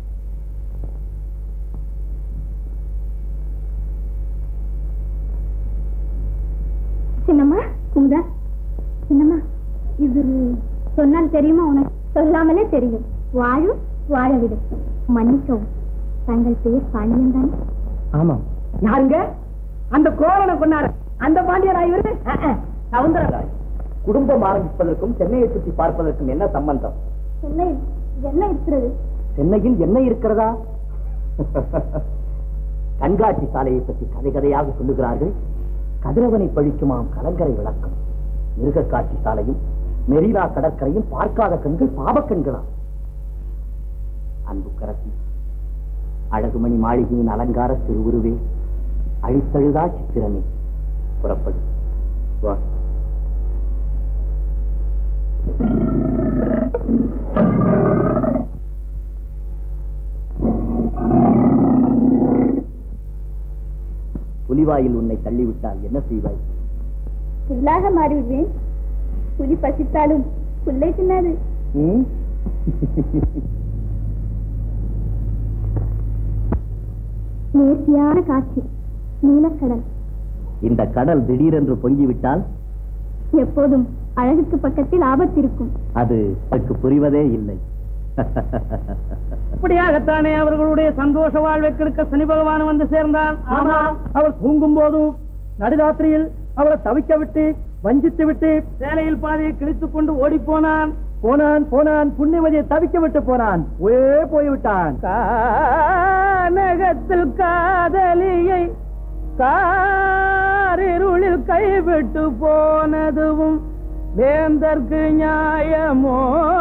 சின்னம்மா குமுதா சின்னம்மா இவர் சொன்னால் தெரியுமா உனக்கு சொல்லாமலே தெரியும் வாழும் வாழ விடு மன்னிக்கவும் தங்கள் பெயர் பாண்டியன் தானே ஆமாம் யாருங்க அந்த கோவலனை கொண்டாட அந்த பாண்டியரா இவரு சவுந்தரராஜ் குடும்பம் ஆரம்பிப்பதற்கும் சென்னையை சுற்றி பார்ப்பதற்கும் என்ன சம்பந்தம் சென்னை என்ன இருக்கிறது சென்னையில் என்ன இருக்கிறதா கண்காட்சி சாலையை பற்றி கதை கதையாக சொல்லுகிறார்கள் கதிரவனை பழிக்குமாம் கலங்கரை விளக்கம் மிருக காட்சி சாலையும் மெரினா கடற்கரையும் பார்க்காத கண்கள் பாவக்கண்களா அன்பு கரசி அழகுமணி மாளிகையின் அலங்கார திருவுருவே அழித்தழுதா சித்திரமே புறப்படு வா புலிவாயில் உன்னை தள்ளிவிட்டால் என்ன செய்வாய் புல்லாக மாறிவிடுவேன் புலி பசித்தாலும் புல்லை தின்னாது ம்? நேர்த்தியான காட்சி நீலக்கடல் இந்த கடல் திடீரென்று பொங்கிவிட்டால் எப்போதும் அழகுக்கு பக்கத்தில் ஆபத்து இருக்கும் அது எனக்கு புரிவதே இல்லை இப்படியாகத்தானே அவர்களுடைய சந்தோஷ வாழ்வை கெடுக்க சனி பகவான் வந்து சேர்ந்தான் ஆமா அவர் தூங்கும் போதும் நடுராத்திரியில் அவரை தவிக்க விட்டு வஞ்சித்து விட்டு சேலையில் பாதையை கிழித்துக் கொண்டு ஓடி போனான் போனான் போனான் புண்ணியவதியை தவிக்க விட்டு போனான் ஒரே போய்விட்டான் கானகத்தில் காதலியை காரிருளில் கைவிட்டு போனதும் வேந்தற்கு நியாயமோ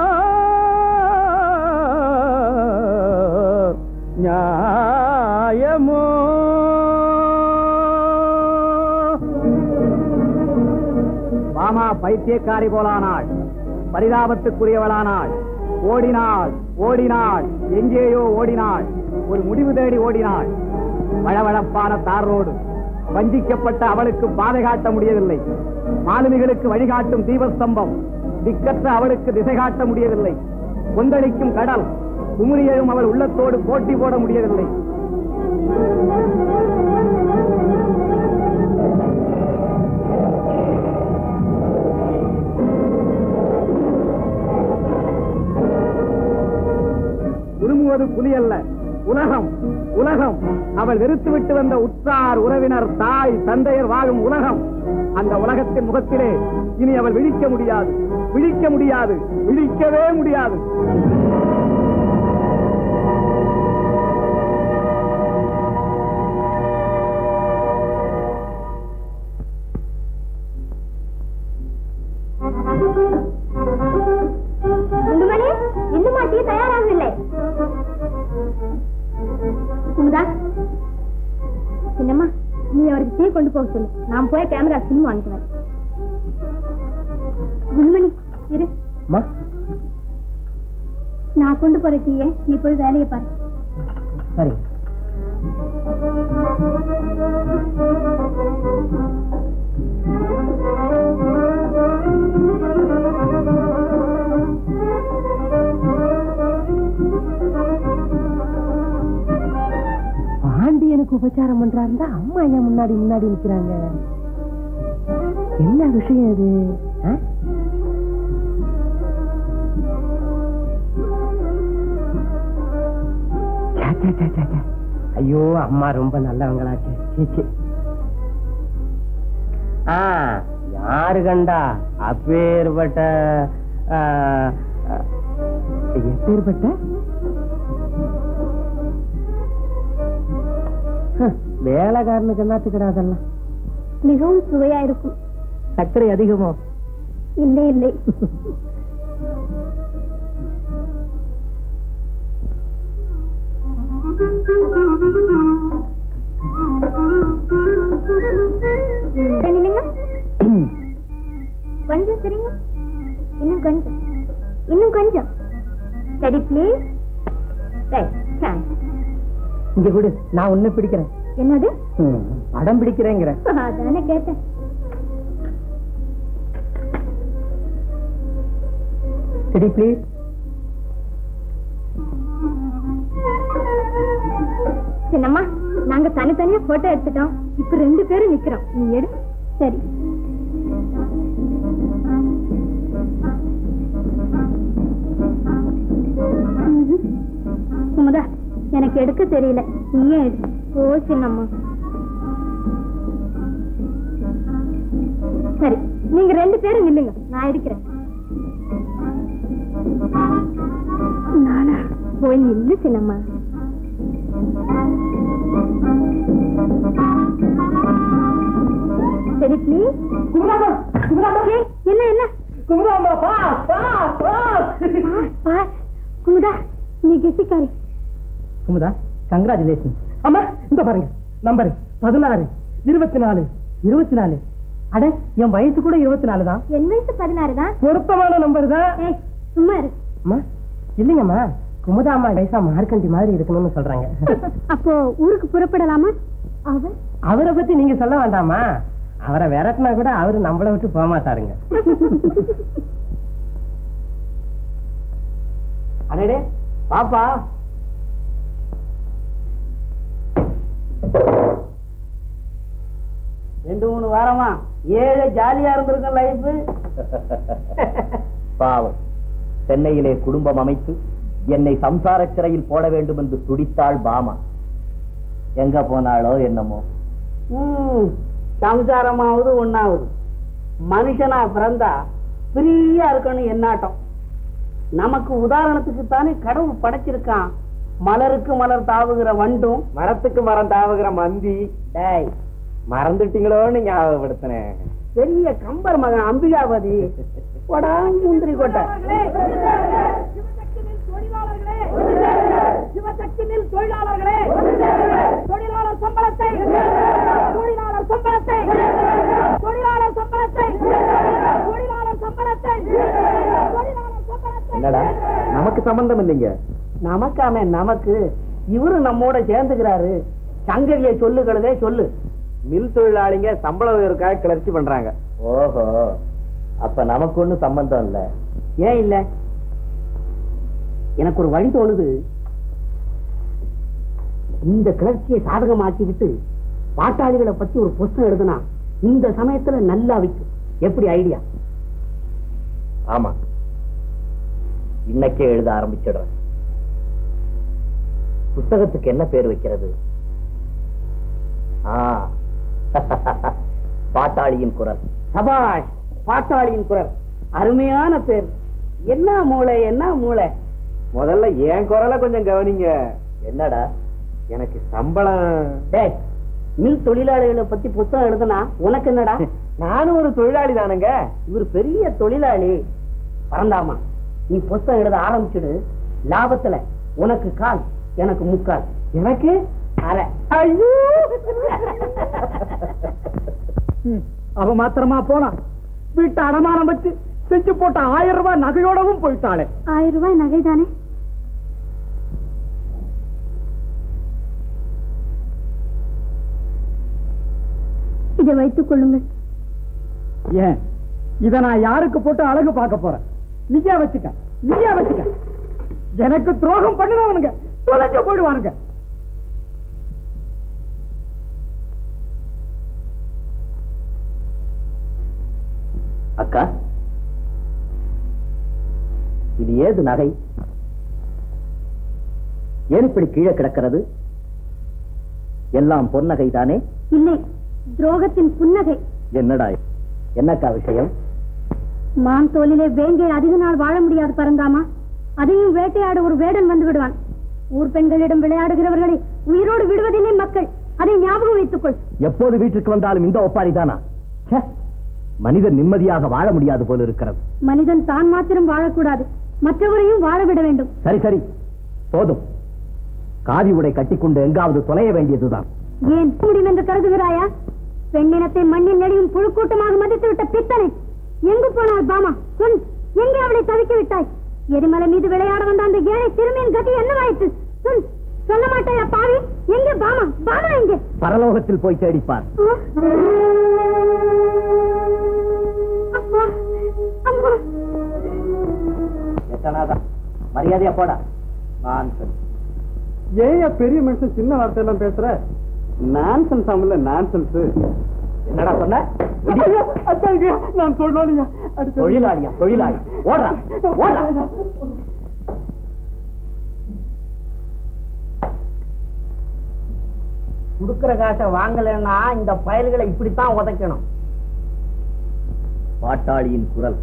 நியாயமோ மாமா பைத்தியக்காரி போலானாள் பரிதாபத்துக்குரியவளானாள் ஓடினாள் ஓடினாள் எங்கேயோ ஓடினாள் ஒரு முடிவு தேடி ஓடினாள் வளவளப்பான தார் ரோடு வஞ்சிக்கப்பட்ட அவளுக்கு பாதை காட்ட முடியவில்லை மாலுமிகளுக்கு வழிகாட்டும் தீபஸ்தம்பம் திக்கற்ற அவளுக்கு திசை காட்ட முடியவில்லை கொந்தளிக்கும் கடல் குமுறியையும் அவள் உள்ளத்தோடு போட்டி போட முடியவில்லை உருமுவது புலி அல்ல உலகம் உலகம் அவள் வெறுத்துவிட்டு வந்த உற்றார் உறவினர் தாய் தந்தையர் வாழும் உலகம் அந்த உலகத்தின் முகத்திலே இனி அவள் விழிக்க முடியாது விழிக்க முடியாது விழிக்கவே முடியாது குண்டுமணி இன்னும் டீ தயாராகவில்லை குமுதா சின்னம்மா நீ அவருக்கு டீ கொண்டு போக சொல்லு நான் போய் கேமரா ஃபிலிம் வாங்கிக்குவேன் குண்டுமணி இரு நான் கொண்டு போற டீயை நீ போய் வேலையை பாரு சரி பாண்டியனுக்கு உபச்சாரம் பண்றாருந்தா அம்மா ஏன் முன்னாடி முன்னாடி நிக்கிறாங்க என்ன விஷயம் இது ஆ? சே, சே, சே, சே, சே. ஐயோ அம்மா ரொம்ப நல்லவங்களாச்சு சீ, சீ. ஆ யாரு கண்டா அப்பேற்பட்ட ஆ, ஆ, எப்பேற்பட்ட ஹ, வேலைக்காரனுக்கு என்னத்துக்கடா அதெல்லாம் மிகவும் சுவையா இருக்கும் சர்க்கரை அதிகமோ இல்லை இல்லை நில்லுங்க. கொஞ்சம் சரிங்க இன்னும் கொஞ்சம் இன்னும் கொஞ்சம் சரி ப்ளீஸ் இங்க கொடு நான் உன்னை பிடிக்கிறேன் என்னது ம், படம் பிடிக்கிறேங்கிறேன் அதானே கேட்டேன் சரி ப்ளீஸ் சின்னம்மா நாங்க தனித்தனியா போட்டோ எடுத்துட்டோம் இப்ப ரெண்டு பேரும் நிக்கிறோம் நீ எடு சரி ம்ஹும். குமுதா எனக்கு எடுக்க தெரியல நீயே எடு ஓ சின்னம்மா சரி நீங்க ரெண்டு பேரும் நில்லுங்க நான் எடுக்கிறேன் நானா போய் நில்லு சின்னம்மா சரி ப்ளீஸ் என்ன என்ன குமுதாமா pass pass pass pass Kumudha நீ கெட்டிக்காரி குமுதா கங்க்ராச்சுலேஷன் அம்மா இந்த பாருங்க நம்பர் பதினாறு இருபத்தி நாலு இருபத்தி நாலு அட என் வயசு கூட இருபத்தி நாலு தான் என் வயசு பதினாறு தான் பொருத்தமான நம்பர் தான் ஏய் சும்மா இரு அம்மா இல்லைங்கம்மா குமுதா அம்மா வயசா மார்க்கண்டி மாதிரி இருக்கணும்னு சொல்றாங்க அப்போ ஊருக்கு புறப்படலாமா அவன் அவரை பத்தி நீங்க சொல்ல வேண்டாமா அவரை விரட்டினா கூட அவரு நம்மளை விட்டு போக மாட்டாருங்க அடடே பாப்பா ரெண்டு மூணு வாரமா ஏழு ஜாலியா இருந்திருக்கும் லைஃப் பாவம் சென்னையிலே குடும்பம் அமைத்து என்னை சம்சார சிறையில் போட வேண்டும் என்று துடித்தாள் பாமா எங்க போனாளோ என்னமோ ம், சம்சாரமாவது ஒண்ணாவது மனுஷனா பிறந்தா ஃப்ரீயா இருக்கணும் என்னாட்டம் நமக்கு உதாரணத்துக்கு தானே கடவுள் படைச்சிருக்கான் மலருக்கு மலர் தாவுகிற வண்டும் மரத்துக்கு மரம் தாவுகிற மந்தி டேய் மறந்துட்டீங்களோன்னு ஞாபகப்படுத்தினேன் பெரிய கம்பர் மகன் அம்பிகாபதி கொடாங்கி முந்திரி கொட்டை சிவசக்தியில் தொழிலாளர்களே தொழிலாளர் சம்பளத்தை தொழிலாளர் சம்பளத்தை தொழிலாளர் சம்பளத்தை தொழிலாளர் சம்பளத்தை தொழிலாளர் சம்பளத்தை என்னடா நமக்கு சம்பந்தம் இல்லைங்க நமக்காம நமக்கு இவரு நம்மோட சேர்ந்துக்கிறாரு சங்கதியை சொல்லுகிறதே சொல்லு மில் தொழிலாளிங்க சம்பள உயர்வுக்காக கிளர்ச்சி பண்றாங்க ஓஹோ அப்ப நமக்கு ஒண்ணும் சம்பந்தம் இல்ல ஏன் இல்ல எனக்கு ஒரு வழி தோணுது இந்த கிளர்ச்சியை சாதகமாக்கிக்கிட்டு பாட்டாளிகளை பத்தி ஒரு புஸ்தகம் எழுதுனா இந்த சமயத்துல நல்லா விக்கும் எப்படி ஐடியா ஆமா இன்னைக்கே எழுத ஆரம்பிச்சிடுறேன் புஸ்தகத்துக்கு என்ன பேர் வைக்கிறது ஆ பாட்டாளியின் குரல் சபாஷ் பாட்டாளியின் குரல் அருமையான பேர் என்ன மூளை என்ன மூளை முதல்ல என் குரலை கொஞ்சம் கவனிங்க என்னடா எனக்கு சம்பளம் டேய் மில் தொழிலாளிகளை பத்தி புத்தகம் எழுதுனா உனக்கு என்னடா நானும் ஒரு தொழிலாளி தானுங்க இவர் பெரிய தொழிலாளி பரந்தாமா நீ புத்தகம் எழுத ஆரம்பிச்சுடு லாபத்துல உனக்கு கால் எனக்கு முக்கால் எனக்கு அரை ஐயோ அவ மாத்திரமா போனா வீட்டு அடமானம் வச்சு செஞ்சு போட்ட ஆயிரம் ரூபாய் நகையோடவும் போயிட்டாளே ஆயிரம் ரூபாய் நகை தானே இதை வைத்துக் கொள்ளுங்கள் ஏன் இத நான் யாருக்கு போட்டு அழகு பார்க்க போறேன் நீயா வச்சுக்க நீயா வச்சுக்க எனக்கு துரோகம் பண்ணுறவனுங்க தொலைஞ்சு போயிடுவானுங்க அக்கா இது ஏது நகை ஏன் இப்படி கீழே கிடக்கிறது எல்லாம் பொன்னகை தானே இல்லை துரோகத்தின் புன்னகை என்னடா இது? என்னக்கா விஷயம் மான் தோலிலே வேங்கை அதிக நாள் வாழ முடியாது பரந்தாமா அதையும் வேட்டையாட ஒரு வேடன் வந்து விடுவான் ஊர் பெண்களிடம் விளையாடுகிறவர்களை உயிரோடு விடுவதில்லை மக்கள் அதை ஞாபகம் வைத்துக் கொள் எப்போது வீட்டுக்கு வந்தாலும் இந்த ஒப்பாரி தானா மனிதன் நிம்மதியாக வாழ முடியாது போல இருக்கிறது மனிதன் தான் மாத்திரம் வாழக்கூடாது மற்றவரையும் வாழ விட வேண்டும் சரி சரி போதும் காவி உடை கட்டிக்கொண்டு எங்காவது தொலைய வேண்டியதுதான் ஏன் முடியும் என்று கருதுகிறாயா பெண்ணினத்தை மண்ணில் நெடியும் புழுக்கூட்டமாக மதித்து விட்ட பித்தனை எங்கு போனாள் பாமா சொல் எங்கே அவளை தவிக்க விட்டாய் எரிமலை மீது விளையாட வந்த அந்த ஏழை சிறுமியின் கதி என்னவாயிற்று சொல் சொல்ல மாட்டாயா பாவி எங்கே பாமா பாமா எங்கே பரலோகத்தில் போய் தேடிப்பார் அம்மா அம்மா எத்தனாதான் மரியாதையா போடா நான் ஏன் பெரிய மனுஷன் சின்ன வார்த்தையெல்லாம் பேசுற நான்சென்ஸ் ஆமல நான்சென்ஸ் என்னடா சொன்ன நான் சொல்லுவாங்க தொழிலாளியா தொழிலாளி ஓடுறா ஓடுறா கொடுக்கிற காசை வாங்கலைன்னா இந்த பயல்களை இப்படித்தான் உதைக்கணும் பாட்டாளியின் குரல்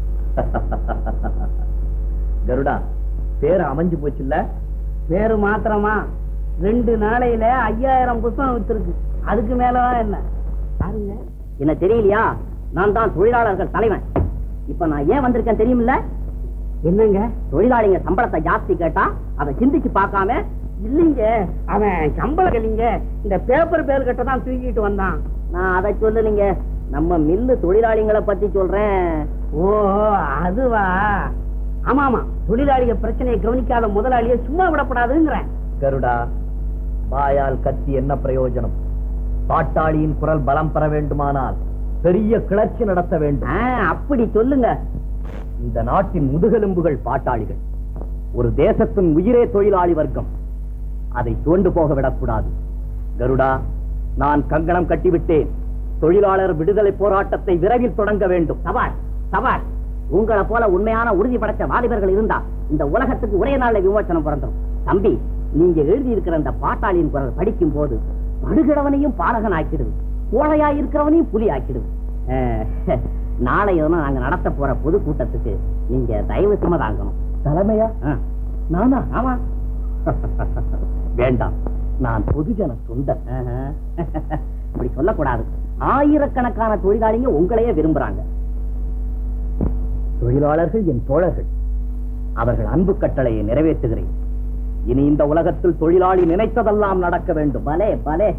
கருடா பேர் அமைஞ்சு போச்சுல்ல பேரு மாத்திரமா ரெண்டு நாளையில ஐயாயிரம் புத்தகம் வித்திருக்கு அதுக்கு மேலதான் என்ன பாருங்க என்ன தெரியலையா நான் தான் தொழிலாளர்கள் தலைவன் இப்ப நான் ஏன் வந்திருக்கேன் தெரியுமில்ல என்னங்க தொழிலாளிங்க சம்பளத்தை ஜாஸ்தி கேட்டா அதை சிந்திச்சு பார்க்காம இல்லைங்க அவன் சம்பளம் இல்லைங்க இந்த பேப்பர் பேர் கிட்ட தான் தூக்கிட்டு வந்தான் நான் அதை சொல்லலைங்க நம்ம மில்லு தொழிலாளிங்களை பத்தி சொல்றேன் ஓ அதுவா ஆமா ஆமா தொழிலாளிக பிரச்சனையை கவனிக்காத முதலாளியை சும்மா விடப்படாதுங்கிறேன் கருடா வாயால் கத்தி என்ன பிரயோஜனம் பாட்டாளியின் குரல் பலம் பெற வேண்டுமானால் பெரிய கிளர்ச்சி நடத்த வேண்டும் ஆ, அப்படி சொல்லுங்க இந்த நாட்டின் முதுகெலும்புகள் பாட்டாளிகள் ஒரு தேசத்தின் உயிரே தொழிலாளி வர்க்கம் அதை தோண்டு போக விடக்கூடாது கருடா நான் கங்கணம் கட்டிவிட்டேன் தொழிலாளர் விடுதலை போராட்டத்தை விரைவில் தொடங்க வேண்டும் சவால் சவால் உங்களை போல உண்மையான உறுதி படைச்ச வாலிபர்கள் இருந்தா இந்த உலகத்துக்கு ஒரே நாள்ல விமோசனம் பிறந்துரும் தம்பி நீங்க எழுதி இருக்கிற அந்த பாட்டாளியின் குரல் படிக்கும் போது படுகிறவனையும் பாலகன் ஆக்கிடுது கோழையா இருக்கிறவனையும் புலி ஆக்கிடுது அஹ், நாளைய தினம் நாங்க நடத்த போற பொதுக்கூட்டத்துக்கு நீங்க தயவு சும தாங்கணும் தலைமையா ஆ, நானா ஆமா வேண்டாம் நான் பொதுஜன தொண்டர் ஆஹா. இப்படி சொல்லக்கூடாது ஆயிரக்கணக்கான தொழிலாளிங்க உங்களையே விரும்புறாங்க தொழிலாளர்கள் என் தோழர்கள் அவர்கள் அன்பு கட்டளையை நிறைவேற்றுகிறேன் இனி இந்த உலகத்தில் தொழிலாளி நினைத்ததெல்லாம் நடக்க வேண்டும் பலே பலே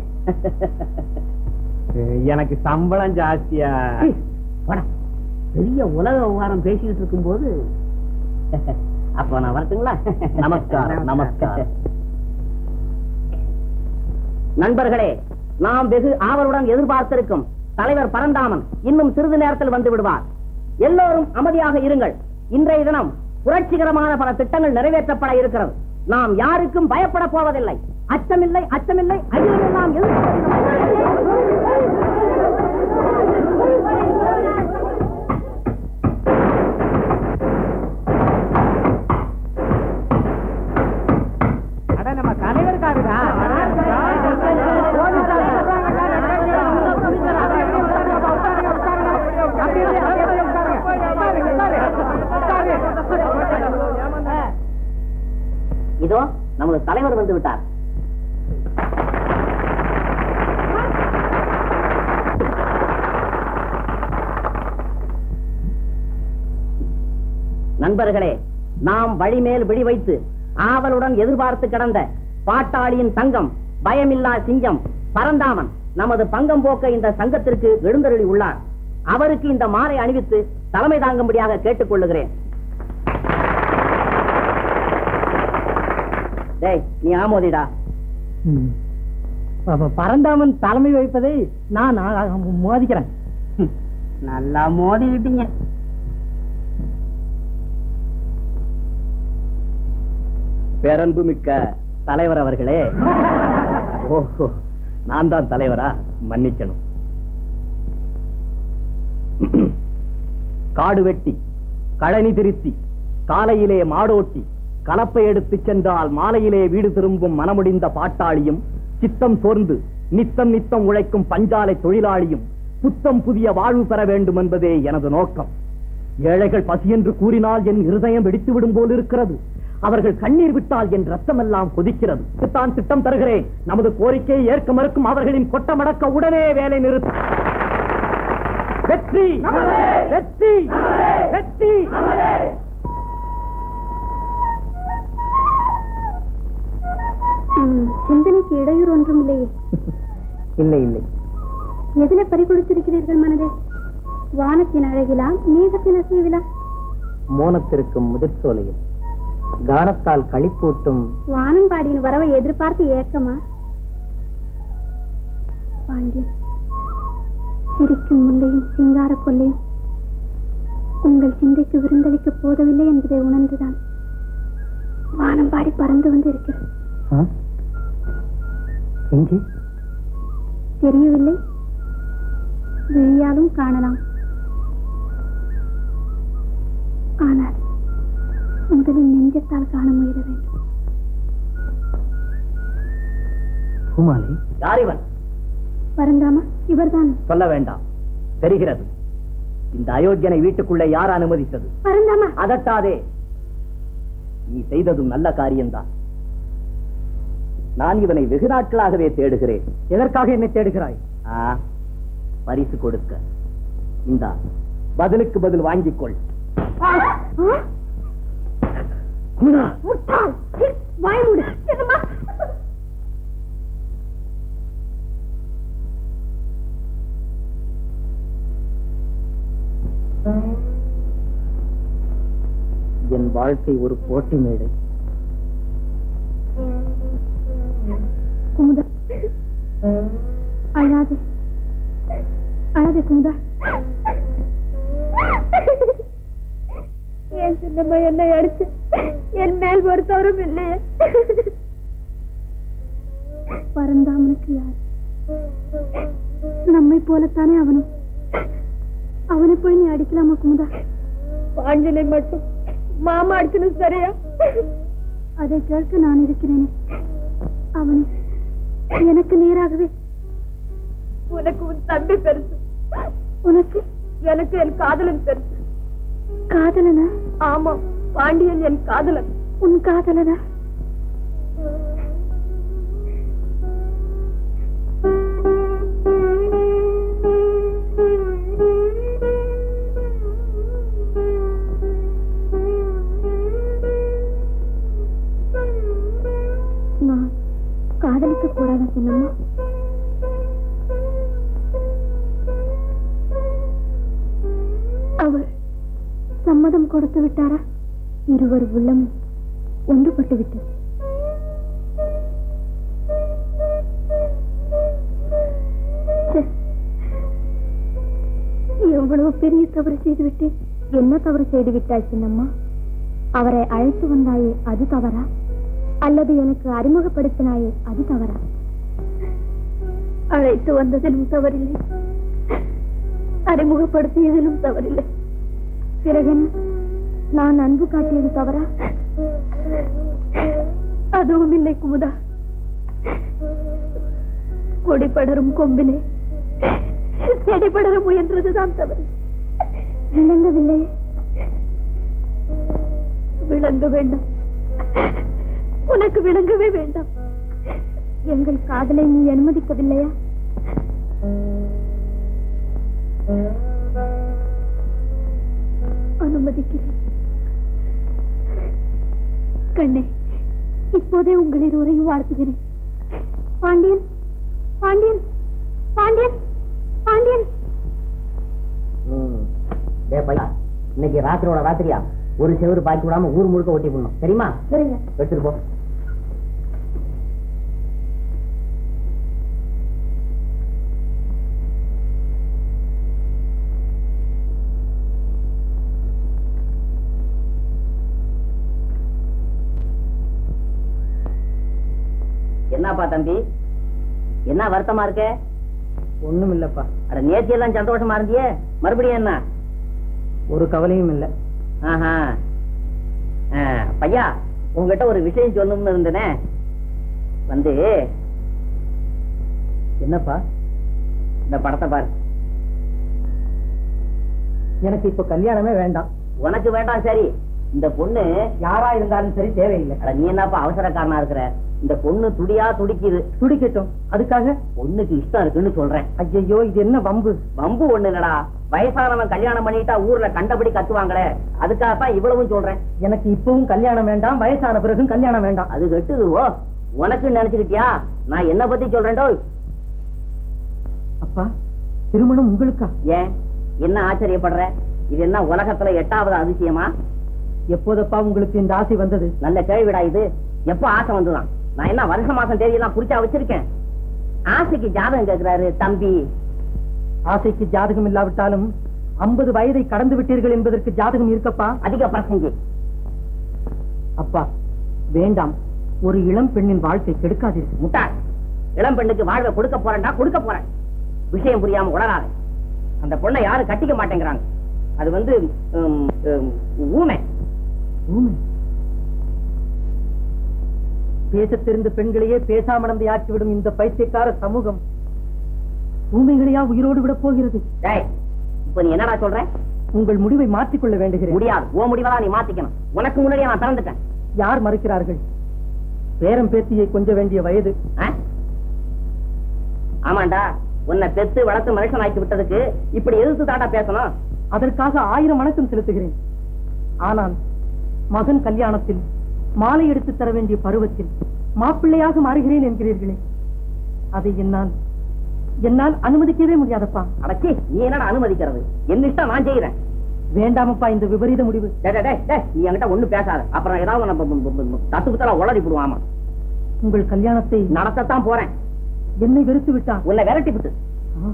எனக்கு சம்பளம் ஜாஸ்தியா போடா. பெரிய உலக விவகாரம் பேசிக்கிட்டு இருக்கும்போது அப்ப நான் வரட்டுங்களா நமஸ்காரம் நமஸ்காரம் நண்பர்களே நாம் வெகு ஆவலுடன் எதிர்பார்த்திருக்கும் தலைவர் பரந்தாமன் இன்னும் சிறிது நேரத்தில் வந்து விடுவார் எல்லோரும் அமைதியாக இருங்கள் இன்றைய தினம் புரட்சிகரமான பல திட்டங்கள் நிறைவேற்றப்பட இருக்கிறது நாம் யாருக்கும் பயப்பட போவதில்லை அச்சமில்லை அச்சமில்லை ஐயமெல்லாம் நம்ம தலைவருக்காகதா இதோ நமது தலைவர் வந்து விட்டார் நண்பர்களே நாம் வழிமேல் விழி வைத்து ஆவலுடன் எதிர்பார்த்து கிடந்த பாட்டாளியின் சங்கம் பயமில்லா சிங்கம் பரந்தாமன் நமது பங்கம் போக்க இந்த சங்கத்திற்கு எழுந்தருளி உள்ளார் அவருக்கு இந்த மாலை அணிவித்து தலைமை தாங்கும்படியாக கேட்டுக்கொள்ளுகிறேன் டேய் நீ ஆமோதிடா பரந்தாமன் தலைமை வைப்பதை நான் மோதிக்கிறேன் நல்லா மோதிக்கிட்டீங்க பேரன்பு மிக்க தலைவர் அவர்களே ஓஹோ நான் தான் தலைவரா மன்னிக்கணும் காடு வெட்டி கழனி திருத்தி காலையிலே மாடோட்டி கலப்பை எடுத்துச் சென்றால் மாலையிலே வீடு திரும்பும் மனமுடிந்த பாட்டாளியும் சித்தம் சோர்ந்து நித்தம் நித்தம் உழைக்கும் பஞ்சாலை தொழிலாளியும் புத்தம் புதிய வாழ்வு பெற வேண்டும் என்பதே எனது நோக்கம் ஏழைகள் பசி என்று கூறினால் என் இருதயம் வெடித்து விடும் போல் இருக்கிறது அவர்கள் கண்ணீர் விட்டால் என் ரத்தமெல்லாம் கொதிக்கிறது தான் திட்டம் தருகிறேன் நமது கோரிக்கையை ஏற்க மறுக்கும் அவர்களின் கொட்டமடக்க உடனே வேலை நிறுத்த வெற்றி வெற்றி வெற்றி ம், சிந்தனைக்கு இடையூறு ஒன்றும் இல்லையே இல்லை இல்லை எதில பறிகொடுத்திருக்கிறீர்கள் மனதை வானத்தின் அழகிலா மேகத்தின் அசைவிலா மோனத்திற்கும் முதிர்ச்சோலையில் கானத்தால் களிப்பூட்டும் வானம்பாடியின் வரவை எதிர்பார்த்து ஏக்கமா பாண்டியன் சிரிக்கும் முல்லையும் சிங்கார கொல்லையும் உங்கள் சிந்தைக்கு விருந்தளிக்க போதவில்லை என்பதை உணர்ந்துதான் வானம்பாடி பறந்து வந்து இருக்கிறது எங்கே தெரியவில்லை விழியாலும் காணலாம் ஆனால் முதலில் நெஞ்சத்தால் காண முயல வேண்டும் பூமாலை யார் இவன் பரந்தாமா இவர்தான் சொல்ல வேண்டாம் தெரிகிறது இந்த அயோக்கியனை வீட்டுக்குள்ளே யார் அனுமதித்தது பரந்தாமா அதட்டாதே நீ செய்ததும் நல்ல காரியம்தான் நான் இவனை வெகு நாட்களாகவே தேடுகிறேன் எதற்காக என்னை தேடுகிறாய் பரிசு கொடுக்க இந்தா பதிலுக்கு பதில் வாங்கிக் கொள் ஆ? குமுதா முட்டாள் சீ, வாய் மூடு என்னம்மா என் வாழ்க்கை ஒரு போட்டி மேடை குமுதா அழாதே அழாதே குமுதா என் சின்னம்மா என்னை அடிச்சு என் மேல் ஒரு தவறும் இல்லையே பரந்தாமனுக்கு யார் நம்மை போலத்தானே அவனும் அவனை போய் நீ அடிக்கலாமா குமுதா பாஞ்சனை மட்டும் மாமா அடிச்சது சரியா அதை கேட்க நான் இருக்கிறேனே அவனை எனக்கு நேராகவே உனக்கு உன் தம்பி பெருசு உனக்கு எனக்கு என் காதலன் பெருசு காதலனா ஆமா பாண்டியன் என் காதலன் உன் காதலனா நான் காதலிக்க கூடாதா சின்னம்மா அவர் சம்மதம் கொடுத்து விட்டாரா இருவர் உள்ளமும் ஒன்றுபட்டு விட்டது ச்சே. எவ்வளவு பெரிய தவறு செய்து விட்டேன் என்ன தவறு செய்து விட்டாய் சின்னம்மா அவரை அழைத்து வந்தாயே அது தவறா அல்லது எனக்கு அறிமுகப்படுத்தினாயே அது தவறா அழைத்து வந்ததிலும் தவறில்லை அறிமுகப்படுத்தியதிலும் தவறில்லை பிறகு என்ன? நான் அன்பு காட்டியது தவறா அதுவும் இல்லை குமுதா கொடி படரும் கொம்பிலே செடி படர முயன்றதுதான் தவறு விளங்கவில்லை விளங்க வேண்டாம் உனக்கு விளங்கவே வேண்டாம் எங்கள் காதலை நீ அனுமதிக்கவில்லையா அனுமதிக்கிறேன் கண்ணே இப்போதே உங்கள் இருவரையும் வாழ்த்துகிறேன் பாண்டியன் பாண்டியன் பாண்டியன் பாண்டியன் டேய் பையா இன்னைக்கு ராத்திரியோட ராத்திரியா ஒரு செவரு பாக்கி விடாம ஊர் முழுக்க ஒட்டி போடணும் தெரியுமா சரிங்க எடுத்துட்டு போ என்னப்பா தம்பி என்ன வருத்தமா இருக்க ஒண்ணும் இல்லப்பா அட நேத்தி எல்லாம் சந்தோஷமா இருந்தியே மறுபடியும் என்ன ஒரு கவலையும் இல்ல ஆஹா ஆ, பையா உங்ககிட்ட ஒரு விஷயம் சொல்லணும்னு இருந்தனே வந்து என்னப்பா இந்த படத்தை பாரு எனக்கு இப்ப கல்யாணமே வேண்டாம் உனக்கு வேண்டாம் சரி இந்த பொண்ணு யாரா இருந்தாலும் சரி தேவையில்லை அட நீ என்னப்பா அவசரக்காரனா இருக்கிற இந்த பொண்ணு துடியா துடிக்குது துடிக்கட்டும் அதுக்காக பொண்ணுக்கு இஷ்டம் இருக்குன்னு சொல்றேன் ஐயோ இது என்ன வம்பு வம்பு ஒண்ணு இல்லடா வயசானவன் கல்யாணம் பண்ணிட்டா ஊர்ல கண்டபடி கத்துவாங்களே அதுக்காகத்தான் இவ்வளவும் சொல்றேன் எனக்கு இப்பவும் கல்யாணம் வேண்டாம் வயசான பிறகும் கல்யாணம் வேண்டாம் அது கெட்டுது ஓ உனக்கு நினைச்சுக்கிட்டியா நான் என்ன பத்தி சொல்றேன்டோ அப்பா திருமணம் உங்களுக்கா ஏன் என்ன ஆச்சரியப்படுற இது என்ன உலகத்துல எட்டாவது அதிசயமா எப்போதப்பா உங்களுக்கு இந்த ஆசை வந்தது நல்ல கேள்விடா இது எப்ப ஆசை வந்துதான் நான் என்ன வருஷ மாசம் தேதியெல்லாம் குறிச்சா வச்சிருக்கேன் ஆசைக்கு ஜாதகம் கேக்குறாரு தம்பி ஆசைக்கு ஜாதகம் இல்லாவிட்டாலும் ஐம்பது வயதை கடந்து விட்டீர்கள் என்பதற்கு ஜாதகம் இருக்கப்பா அதிக பிரசங்கி அப்பா வேண்டாம் ஒரு இளம் பெண்ணின் வாழ்க்கை கெடுக்காதீர்கள் முட்டாள் இளம் பெண்ணுக்கு வாழ்வை கொடுக்க போறேன்டா கொடுக்க போறேன் விஷயம் புரியாம உளராத அந்த பொண்ணை யாரும் கட்டிக்க மாட்டேங்கிறாங்க அது வந்து உம், உம், ஊமை ஊமை. பேசத் தெரிந்த பெண்களையே பேசாமடந்தை ஆக்கிவிடும் இந்த பைத்தியக்கார சமூகம் ஊமைகளையா உயிரோடு விடப் போகிறது டேய் இப்ப நீ என்னடா சொல்ற உங்கள் முடிவை மாற்றிக்கொள்ள வேண்டுகிறேன் முடியாது ஓ முடிவெல்லாம் நீ மாத்திக்கணும் உனக்கு முன்னாடியே நான் திறந்துட்டேன் யார் மறுக்கிறார்கள் பேரம் பேத்தியை கொஞ்ச வேண்டிய வயது ஆ? ஆமாண்டா உன்னை பெத்து வளர்த்து மனுஷன் ஆக்கி விட்டதுக்கு இப்படி எதிர்த்து தாண்டா பேசணும் அதற்காக ஆயிரம் வணக்கம் செலுத்துகிறேன் ஆனால் மகன் கல்யாணத்தில் மாலை எடுத்து தர வேண்டிய பருவத்தில் மாப்பிள்ளையாக மாறுகிறேன் என்கிறீர்களே அதை என்னால் என்னால் அனுமதிக்கவே முடியாதப்பா அடச்சி நீ என்னடா அனுமதிக்கிறது என்ன இஷ்டம் நான் செய்யறேன் வேண்டாமப்பா இந்த விபரீத முடிவு டேய், டேய், டேய், டேய், நீ என்கிட்ட ஒண்ணு பேசாத அப்புறம் ஏதாவது நம்ம தட்டு குத்தல உளறி போடுவாமா உங்கள் கல்யாணத்தை நடத்தத்தான் போறேன் என்னை வெறுத்து விட்டா உன்னை விரட்டி விட்டு ஆ.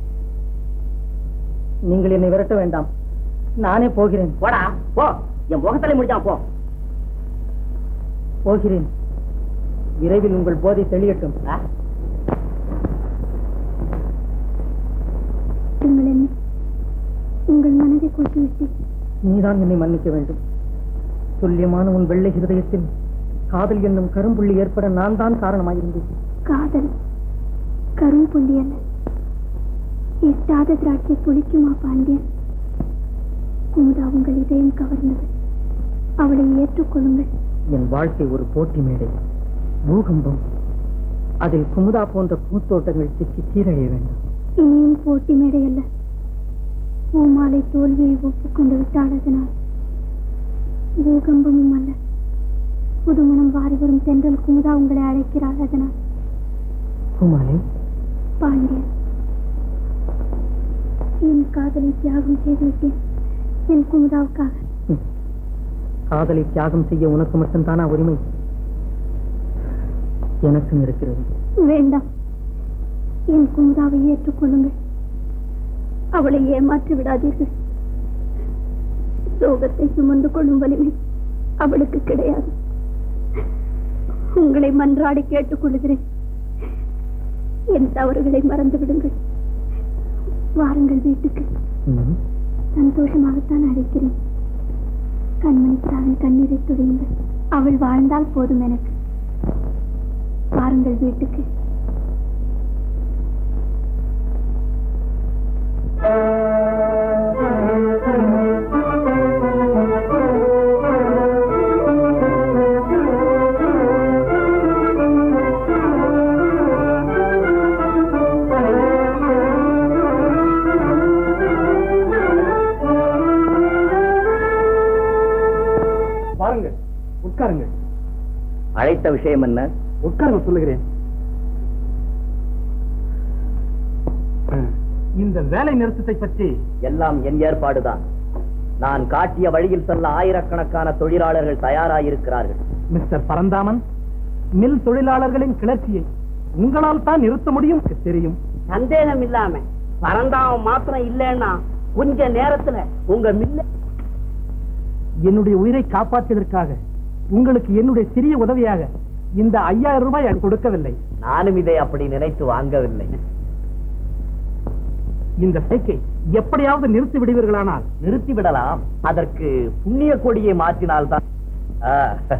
நீங்கள் என்னை விரட்ட வேண்டாம் நானே போகிறேன் போடா போ என் முகத்தலை முடிச்சான் போ போகிறேன் விரைவில் உங்கள் போதை தெளியட்டும் ஆ? உங்கள் என்னை உங்கள் மனதை கொடுத்து விட்டு நீதான் என்னை மன்னிக்க வேண்டும் துல்லியமான உன் வெள்ளை ஹிருதயத்தில் காதல் என்னும் கரும்புள்ளி ஏற்பட நான் தான் காரணமாயிருந்தேன் காதல் கரும்புள்ளி அல்ல எட்டாத திராட்சை புளிக்குமா பாண்டியன் குமுதா உங்கள் இதயம் கவர்ந்தது அவளை ஏற்றுக்கொள்ளுங்கள் என் வாழ்க்கை ஒரு போட்டி மேடை பூகம்பம் அதில் குமுதா போன்ற பூத்தோட்டங்கள் சிக்கி சீரழிய வேண்டும் இனியும் போட்டி மேடை அல்ல பூமாலை தோல்வியை ஒப்புக்கொண்டு விட்டாள் அதனால் பூகம்பமும் அல்ல புதுமணம் வாரி வரும் தென்றல் குமுதா உங்களை அழைக்கிறாள் அதனால் பூமாலை பாண்டியன் என் காதலை தியாகம் செய்துவிட்டேன் என் குமுதாவுக்காக ம். காதலை தியாகம் செய்ய உனக்கு மட்டும்தானா உரிமை எனக்கும் இருக்கிறது வேண்டாம் என் குமுதாவை ஏற்றுக்கொள்ளுங்கள் அவளை ஏமாற்றி விடாதீர்கள் சோகத்தை சுமந்து கொள்ளும் வலிமை அவளுக்கு கிடையாது உங்களை மன்றாடி கேட்டுக்கொள்கிறேன் என் தவறுகளை மறந்து விடுங்கள் வாருங்கள் வீட்டுக்கு ம். சந்தோஷமாகத்தான் அழைக்கிறேன் கண்மணித்தாவின் கண்ணீரை துடையுங்கள் அவள் வாழ்ந்தால் போதும் எனக்கு வாருங்கள் வீட்டுக்கு வாருங்கள் உட்காருங்கள் அழைத்த விஷயம் என்ன உட்காருங்க சொல்லுகிறேன் இந்த வேலை நிறுத்தத்தை பற்றி எல்லாம் என் ஏற்பாடுதான் நான் காட்டிய வழியில் செல்ல ஆயிரக்கணக்கான தொழிலாளர்கள் தயாராயிருக்கிறார்கள் மிஸ்டர் பரந்தாமன் மில் தொழிலாளர்களின் கிளர்ச்சியை உங்களால் தான் நிறுத்த முடியும் எனக்கு தெரியும் சந்தேகம் இல்லாம பரந்தாவன் மாத்திரம் இல்லைன்னா கொஞ்ச நேரத்துல உங்க மில்ல என்னுடைய உயிரை காப்பாற்றியதற்காக உங்களுக்கு என்னுடைய சிறிய உதவியாக இந்த ஐயாயிரம் ரூபாய் எனக்கு கொடுக்கவில்லை நானும் இதை அப்படி நினைத்து வாங்கவில்லை இந்த சைக்கை எப்படியாவது நிறுத்தி விடுவீர்களானால் நிறுத்தி விடலாம் அதற்கு புண்ணிய கொடியை மாற்றினால்தான் ஆ.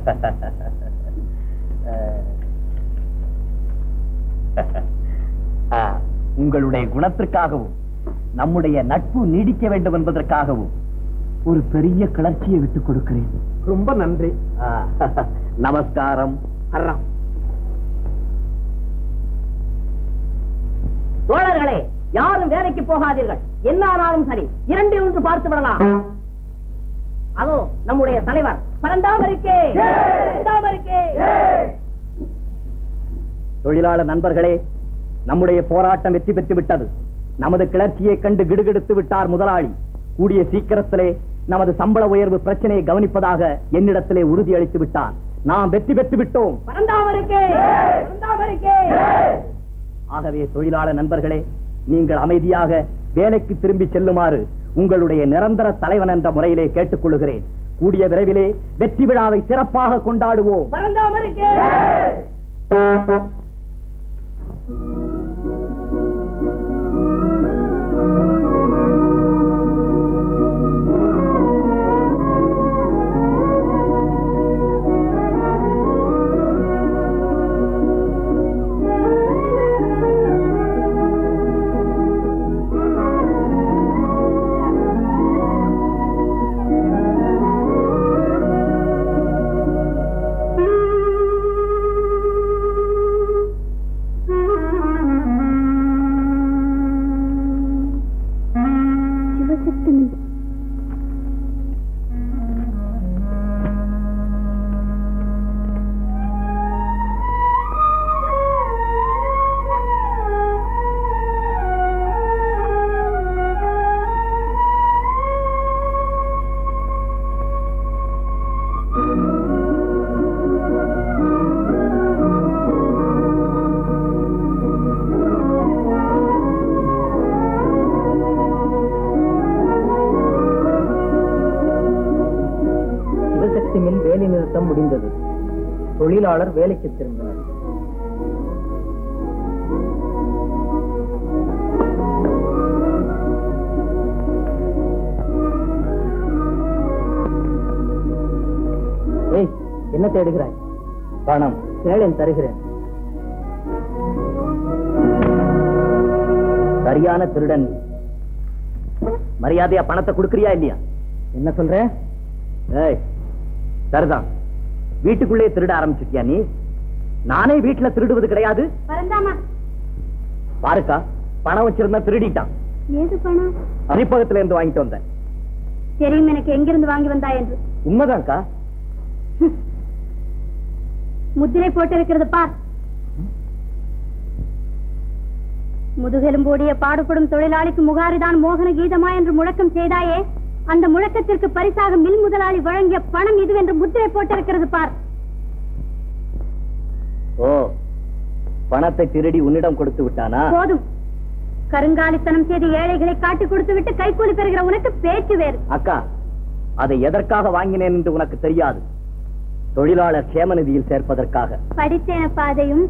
ஆ, உங்களுடைய குணத்திற்காகவும் நம்முடைய நட்பு நீடிக்க வேண்டும் என்பதற்காகவும் ஒரு பெரிய கிளர்ச்சியை விட்டுக் கொடுக்கிறேன் ரொம்ப நன்றி ஆ, நமஸ்காரம் வர்றான் தோழர்களே யாரும் வேலைக்கு போகாதீர்கள் என்ன ஆனாலும் சரி இரண்டில் ஒன்று பார்த்து விடலாம் அதோ நம்முடைய தலைவர் பரந்தாமரிக்கே பரந்தாமரிக்கே தொழிலாளர் நண்பர்களே நம்முடைய போராட்டம் வெற்றி பெற்று விட்டது நமது கிளர்ச்சியை கண்டு கிடுகிடுத்து விட்டார் முதலாளி கூடிய சீக்கிரத்திலே நமது சம்பள உயர்வு பிரச்சனையை கவனிப்பதாக என்னிடத்திலே உறுதியளித்து விட்டார் நாம் வெற்றி பெற்று விட்டோம் பரந்தாமரிக்கே பரந்தாமரிக்கே ஆகவே தொழிலாளர் நண்பர்களே நீங்கள் அமைதியாக வேலைக்கு திரும்பி செல்லுமாறு உங்களுடைய நிரந்தர தலைவன் என்ற முறையிலே கேட்டுக்கொள்கிறேன் கூடிய விரைவிலே வெற்றி விழாவை சிறப்பாக கொண்டாடுவோம் பரந்தாமரிக்கே Thank you. வேலை நிறுத்தம் முடிந்தது தொழிலாளர் வேலைக்கு திரும்பினர் ஏய் என்ன தேடுகிறாய் பணம் கேளேன் தருகிறேன் சரியான திருடன் நீ. மரியாதையா பணத்தை கொடுக்கறியா இல்லையா என்ன சொல்ற ஏய் சரிதான் வீட்டுக்குள்ளே திருட ஆரம்பிச்சிட்டியா நீ நானே வீட்டுல திருடுவது கிடையாது பரந்தாமா பாருக்கா பணம் வச்சிருந்தா திருடிட்டான் ஏது பணம் அரிப்பகத்துல இருந்து வாங்கிட்டு வந்தேன் தெரியும் எனக்கு எங்கிருந்து வாங்கி வந்தாய் என்று உண்மைதான்க்கா முத்திரை போட்டிருக்கிறது பார் முதுகெலும்போடிய பாடுபடும் தொழிலாளிக்கு முகாரிதான் மோகன கீதமா என்று முழக்கம் செய்தாயே அந்த முழக்கத்திற்கு பரிசாக மில் முதலாளி வழங்கிய பணம் இதுவென்று முத்திரை போட்டிருக்கிறது பார் ஓ பணத்தை திருடி உன்னிடம் கொடுத்து விட்டானா போதும் கருங்காலித்தனம் செய்து ஏழைகளை காட்டி கொடுத்து விட்டு கைக்கூலி பெறுகிற உனக்கு பேச்சு வேறு அக்கா அதை எதற்காக வாங்கினேன் என்று உனக்கு தெரியாது தொழிலாளர் கேம நிதியில் சேர்ப்பதற்காக படித்தேன பாதையும்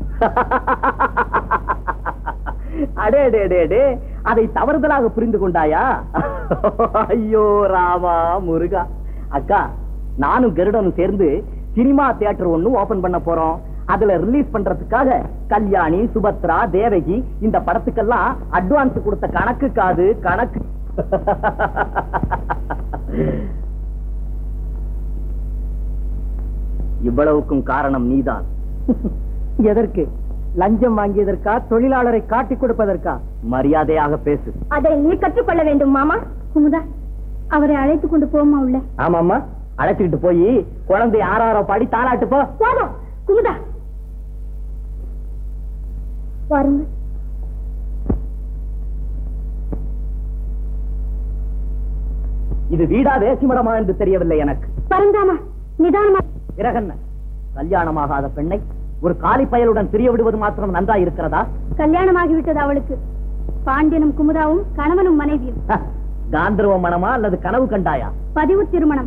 அடே அடே அடே அடே அதை தவறுதலாக புரிந்து கொண்டாயா ஐயோ ராமா முருகா அக்கா நானும் கருடனும் சேர்ந்து சினிமா தியேட்டர் ஒண்ணு ஓபன் பண்ண போறோம் அதுல ரிலீஸ் பண்றதுக்காக கல்யாணி சுபத்ரா தேவகி இந்த படத்துக்கெல்லாம் அட்வான்ஸ் கொடுத்த கணக்கு காது கணக்கு இவ்வளவுக்கும் காரணம் நீதான் எதற்கு லஞ்சம் வாங்கியதற்கா தொழிலாளரை காட்டிக் கொடுப்பதற்கா மரியாதையாக பேசு அதை நீ கற்றுக்கொள்ள வேண்டும் மாமா குமுதா அவரை அழைத்துக் கொண்டு போமா உள்ள ஆமாம்மா அழைச்சிக்கிட்டு போய் குழந்தை ஆறாரோ பாடி தாலாட்டு போ போதும் குமுதா வாருங்கள் இது வீடா வேசிமடமா என்று தெரியவில்லை எனக்கு பரந்தாமா நிதானமா பிறகென்ன கல்யாணமாகாத பெண்ணை ஒரு காலி பயலுடன் பிரிய விடுவது மாத்திரம் நன்றா இருக்கிறதா கல்யாணமாகிவிட்டது அவளுக்கு பாண்டியனும் குமுதாவும் கணவனும் மனைவியும் ஹ, காந்தர்வ மனமா அல்லது கனவு கண்டாயா பதிவு திருமணம்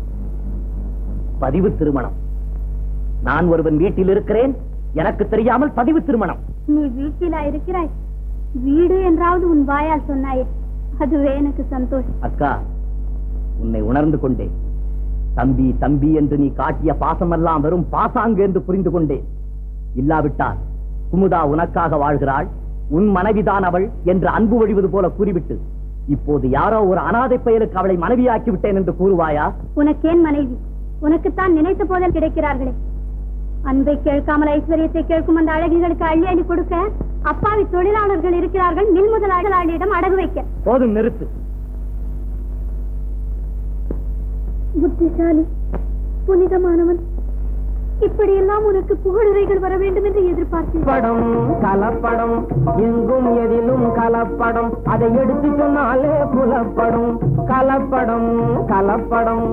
பதிவு திருமணம் நான் ஒருவன் வீட்டில் இருக்கிறேன் எனக்கு தெரியாமல் பதிவு திருமணம் நீ வீட்டிலா இருக்கிறாய் வீடு என்றாவது உன் வாயால் சொன்னாயே அதுவே எனக்கு சந்தோஷம் அக்கா உன்னை உணர்ந்து கொண்டேன் தம்பி தம்பி என்று நீ காட்டிய பாசமெல்லாம் வெறும் பாசாங்கு என்று புரிந்து கொண்டேன் இல்லாவிட்டால் குமுதா உனக்காக வாழ்கிறாள் உன் மனைவிதான் அவள் என்று அன்பு வழிவது போல கூறிவிட்டு இப்போது யாரோ ஒரு அனாதை பெயருக்கு அவளை மனைவியாக்கி விட்டேன் என்று கூறுவாயா உனக்கேன் மனைவி உனக்குத்தான் நினைத்த போதில் கிடைக்கிறார்களே அன்பை கேட்காமல் ஐஸ்வர்யத்தை கேட்கும் அந்த அழகிகளுக்கு அள்ளி அள்ளி கொடுக்க அப்பாவி தொழிலாளர்கள் இருக்கிறார்கள் மில் முதலாளிகளிடம் அடகு வைக்க போதும் நிறுத்து புத்திசாலி புனிதமானவன் இப்படியெல்லாம் உனக்கு புகழுரைகள் வர வேண்டும் என்று எதிர்பார்த்தேன் படம் கலப்படம் எங்கும் எதிலும் கலப்படம் அதை எடுத்து சொன்னாலே புலப்படும் கலப்படம் கலப்படம்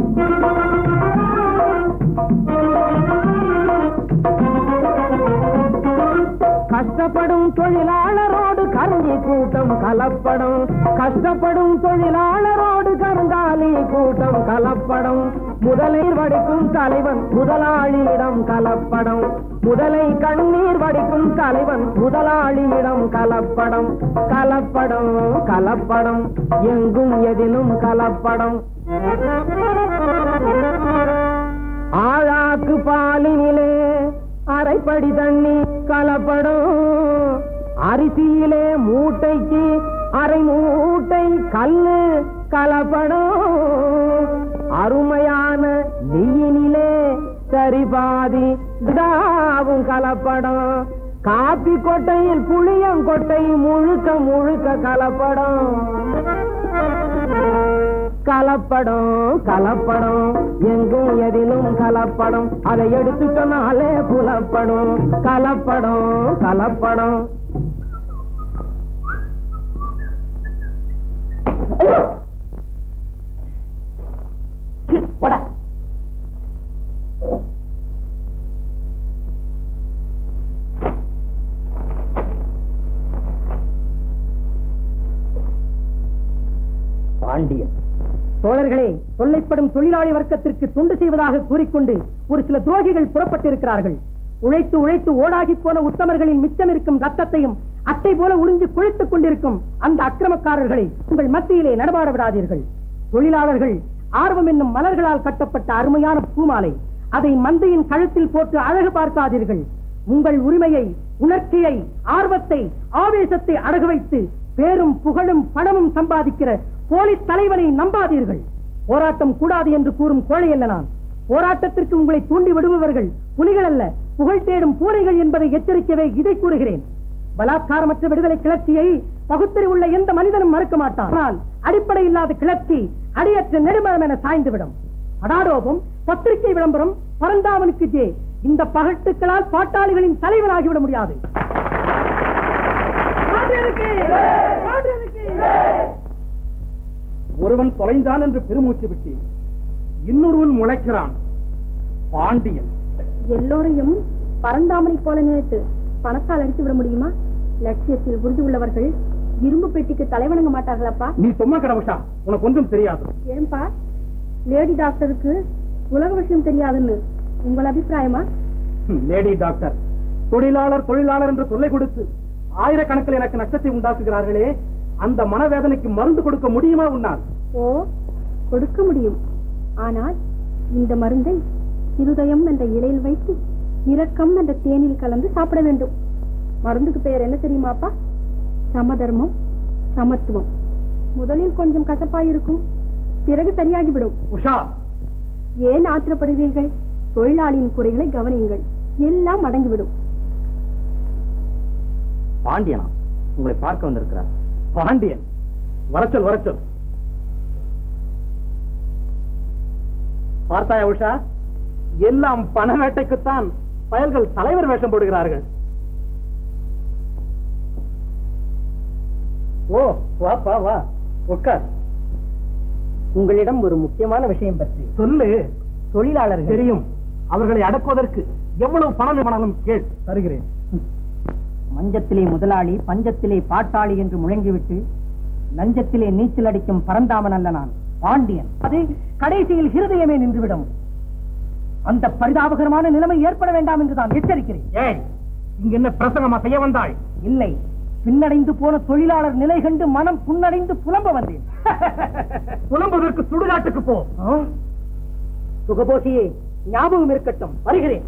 கஷ்டப்படும் தொழிலாளரோடு கருங்கி கூட்டம் கலப்படம் கஷ்டப்படும் தொழிலாளரோடு கருங்காலி கூட்டம் கலப்படம் முதலை வடிக்கும் தலைவன் முதலாளியிடம் கலப்படம் முதலை கண்ணீர் வடிக்கும் தலைவன் முதலாளியிடம் கலப்படம் கலப்படம் கலப்படம் எங்கும் எதிலும் கலப்படம் ஆழாக்கு பாலினிலே அரைப்படி தண்ணி கலப்படும் அரிசியிலே மூட்டைக்கு அரை மூட்டை கல்லு கலப்படும் அருமையான நெய்யினிலே சரிபாதி தாவும் கலப்படம் காப்பி கொட்டையில் புளியங்கொட்டை முழுக்க முழுக்க கலப்படம் கலப்படம் கலப்படம் எங்கும் எதிலும் கலப்படம் அதை எடுத்து சொன்னாலே புலப்படும் கலப்படம் கலப்படம் போடா. பாண்டியன் தோழரே தொழிலாளர்களே தொல்லைப்படும் தொழிலாளி வர்க்கத்திற்கு தொண்டு செய்வதாக கூறிக்கொண்டு ஒரு சில துரோகிகள் புறப்பட்டிருக்கிறார்கள் உழைத்து உழைத்து ஓடாகி போன உத்தமர்களின் மிச்சம் இருக்கும் ரத்தத்தையும் அட்டை போல உறிஞ்சு குழைத்துக் கொண்டிருக்கும் அந்த அக்கிரமக்காரர்களை உங்கள் மத்தியிலே நடமாட விடாதீர்கள் தொழிலாளர்கள் ஆர்வம் என்னும் மலர்களால் கட்டப்பட்ட அருமையான பூமாலை அதை மந்தையின் கழுத்தில் போட்டு அழகு பார்க்காதீர்கள் உங்கள் உரிமையை உணர்ச்சியை ஆர்வத்தை ஆவேசத்தை அடகு வைத்து பேரும் புகழும் பணமும் சம்பாதிக்கிற போலீஸ் தலைவனை நம்பாதீர்கள் போராட்டம் கூடாது என்று கூறும் கோழை அல்ல நான் போராட்டத்திற்கு உங்களை தூண்டி விடுபவர்கள் புலிகள் அல்ல புகழ் தேடும் பூனைகள் என்பதை எச்சரிக்கவே இதை கூறுகிறேன் பலாத்காரமற்ற விடுதலை கிளர்ச்சியை பகுத்தறிவுள்ள எந்த மனிதனும் மறுக்க மாட்டான் ஆனால் அடிப்படை இல்லாத கிளர்ச்சி அடியற்ற நெடுமரம் என சாய்ந்துவிடும் அடாடோபம் பத்திரிகை விளம்பரம் பரந்தாமனுக்கு ஜே இந்த பகட்டுக்களால் பாட்டாளிகளின் தலைவனாகிவிட முடியாது ஒருவன் தொலைந்தான் என்று பெருமூச்சு விட்டு இன்னொருவன் முளைக்கிறான் பாண்டியன் எல்லோரையும் பரந்தாமனை போல நினைத்து பணத்தால் அடித்து விட முடியுமா லட்சியத்தில் உறுதி உள்ளவர்கள் இரும்பு பெட்டிக்கு தலைவணங்க மாட்டார்களப்பா நீ சும்மா கடவுஷா உனக்கு ஒன்றும் தெரியாது ஏன்பா லேடி டாக்டருக்கு உலக விஷயம் தெரியாதுன்னு உங்கள் அபிப்பிராயமா ஹம், லேடி டாக்டர் தொழிலாளர் தொழிலாளர் என்று தொல்லை கொடுத்து ஆயிரக்கணக்கில் எனக்கு நஷ்டத்தை உண்டாக்குகிறார்களே அந்த மனவேதனைக்கு மருந்து கொடுக்க முடியுமா உன்னால் ஓ கொடுக்க முடியும் ஆனால் இந்த மருந்தை இருதயம் என்ற இலையில் வைத்து இரக்கம் என்ற தேனில் கலந்து சாப்பிட வேண்டும் மருந்துக்கு பெயர் என்ன தெரியுமாப்பா சமதர்மம் சமத்துவம் முதலில் கொஞ்சம் கசப்பாயிருக்கும் பிறகு சரியாகிவிடும் உஷா ஏன் ஆத்திரப்படுவீர்கள் தொழிலாளியின் குறைகளை கவனியுங்கள் எல்லாம் அடங்கிவிடும் பாண்டியனா உங்களை பார்க்க வந்திருக்கிறார் பாண்டியன் வரச்சொல் வரச்சொல் பார்த்தாயா உஷா எல்லாம் பண வேட்டைக்குத்தான் பயல்கள் தலைவர் வேஷம் போடுகிறார்கள் ஓ வாப்பா வா உட்கார் உங்களிடம் ஒரு முக்கியமான விஷயம் பற்றி சொல்லு தொழிலாளர்கள் தெரியும் அவர்களை அடக்குவதற்கு எவ்வளவு பணம் வேணாலும் கேள் தருகிறேன் மஞ்சத்திலே முதலாளி பஞ்சத்திலே பாட்டாளி என்று முழங்கிவிட்டு லஞ்சத்திலே நீச்சல் அடிக்கும் பரந்தாமன் அல்ல நான் பாண்டியன் அது கடைசியில் ஹிருதயமே நின்றுவிடும் அந்த பரிதாபகரமான நிலைமை ஏற்பட வேண்டாம் என்று நான் எச்சரிக்கிறேன் ஏய் இங்க என்ன பிரசங்கமா செய்ய வந்தாய் இல்லை பின்னடைந்து போன தொழிலாளர் நிலை கண்டு மனம் புன்னடைந்து புலம்ப வந்தேன் புலம்புவதற்கு சுடுகாட்டுக்கு போ ஆ? சுகபோஷியே ஞாபகம் இருக்கட்டும் வருகிறேன்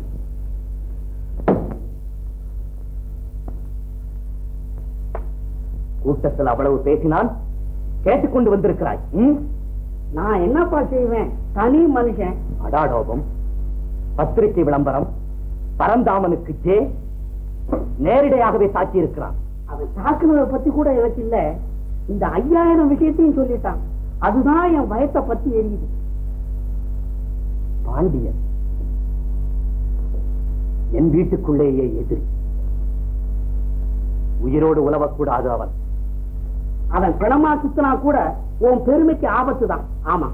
கூட்டத்தில் அவ்வளவு பேசினால் கேட்டுக்கொண்டு வந்திருக்கிறாய் ம்? நான் என்னப்பா செய்வேன் தனி மனுஷன் அடாடோபம் பத்திரிகை விளம்பரம் பரந்தாமனுக்கு ஜே நேரிடையாகவே சாட்சியிருக்கிறான் அவன் தாக்குனதை பத்தி கூட எனக்கு இல்ல இந்த ஐயாயிரம் விஷயத்தையும் சொல்லிட்டான் அதுதான் என் பயத்தை பத்தி எரியுது பாண்டியன் என் வீட்டுக்குள்ளேயே எதிரி உயிரோடு உலவக்கூடாது அவன் அவன் பிணமா சுத்தினா கூட உன் பெருமைக்கு ஆபத்து தான் ஆமா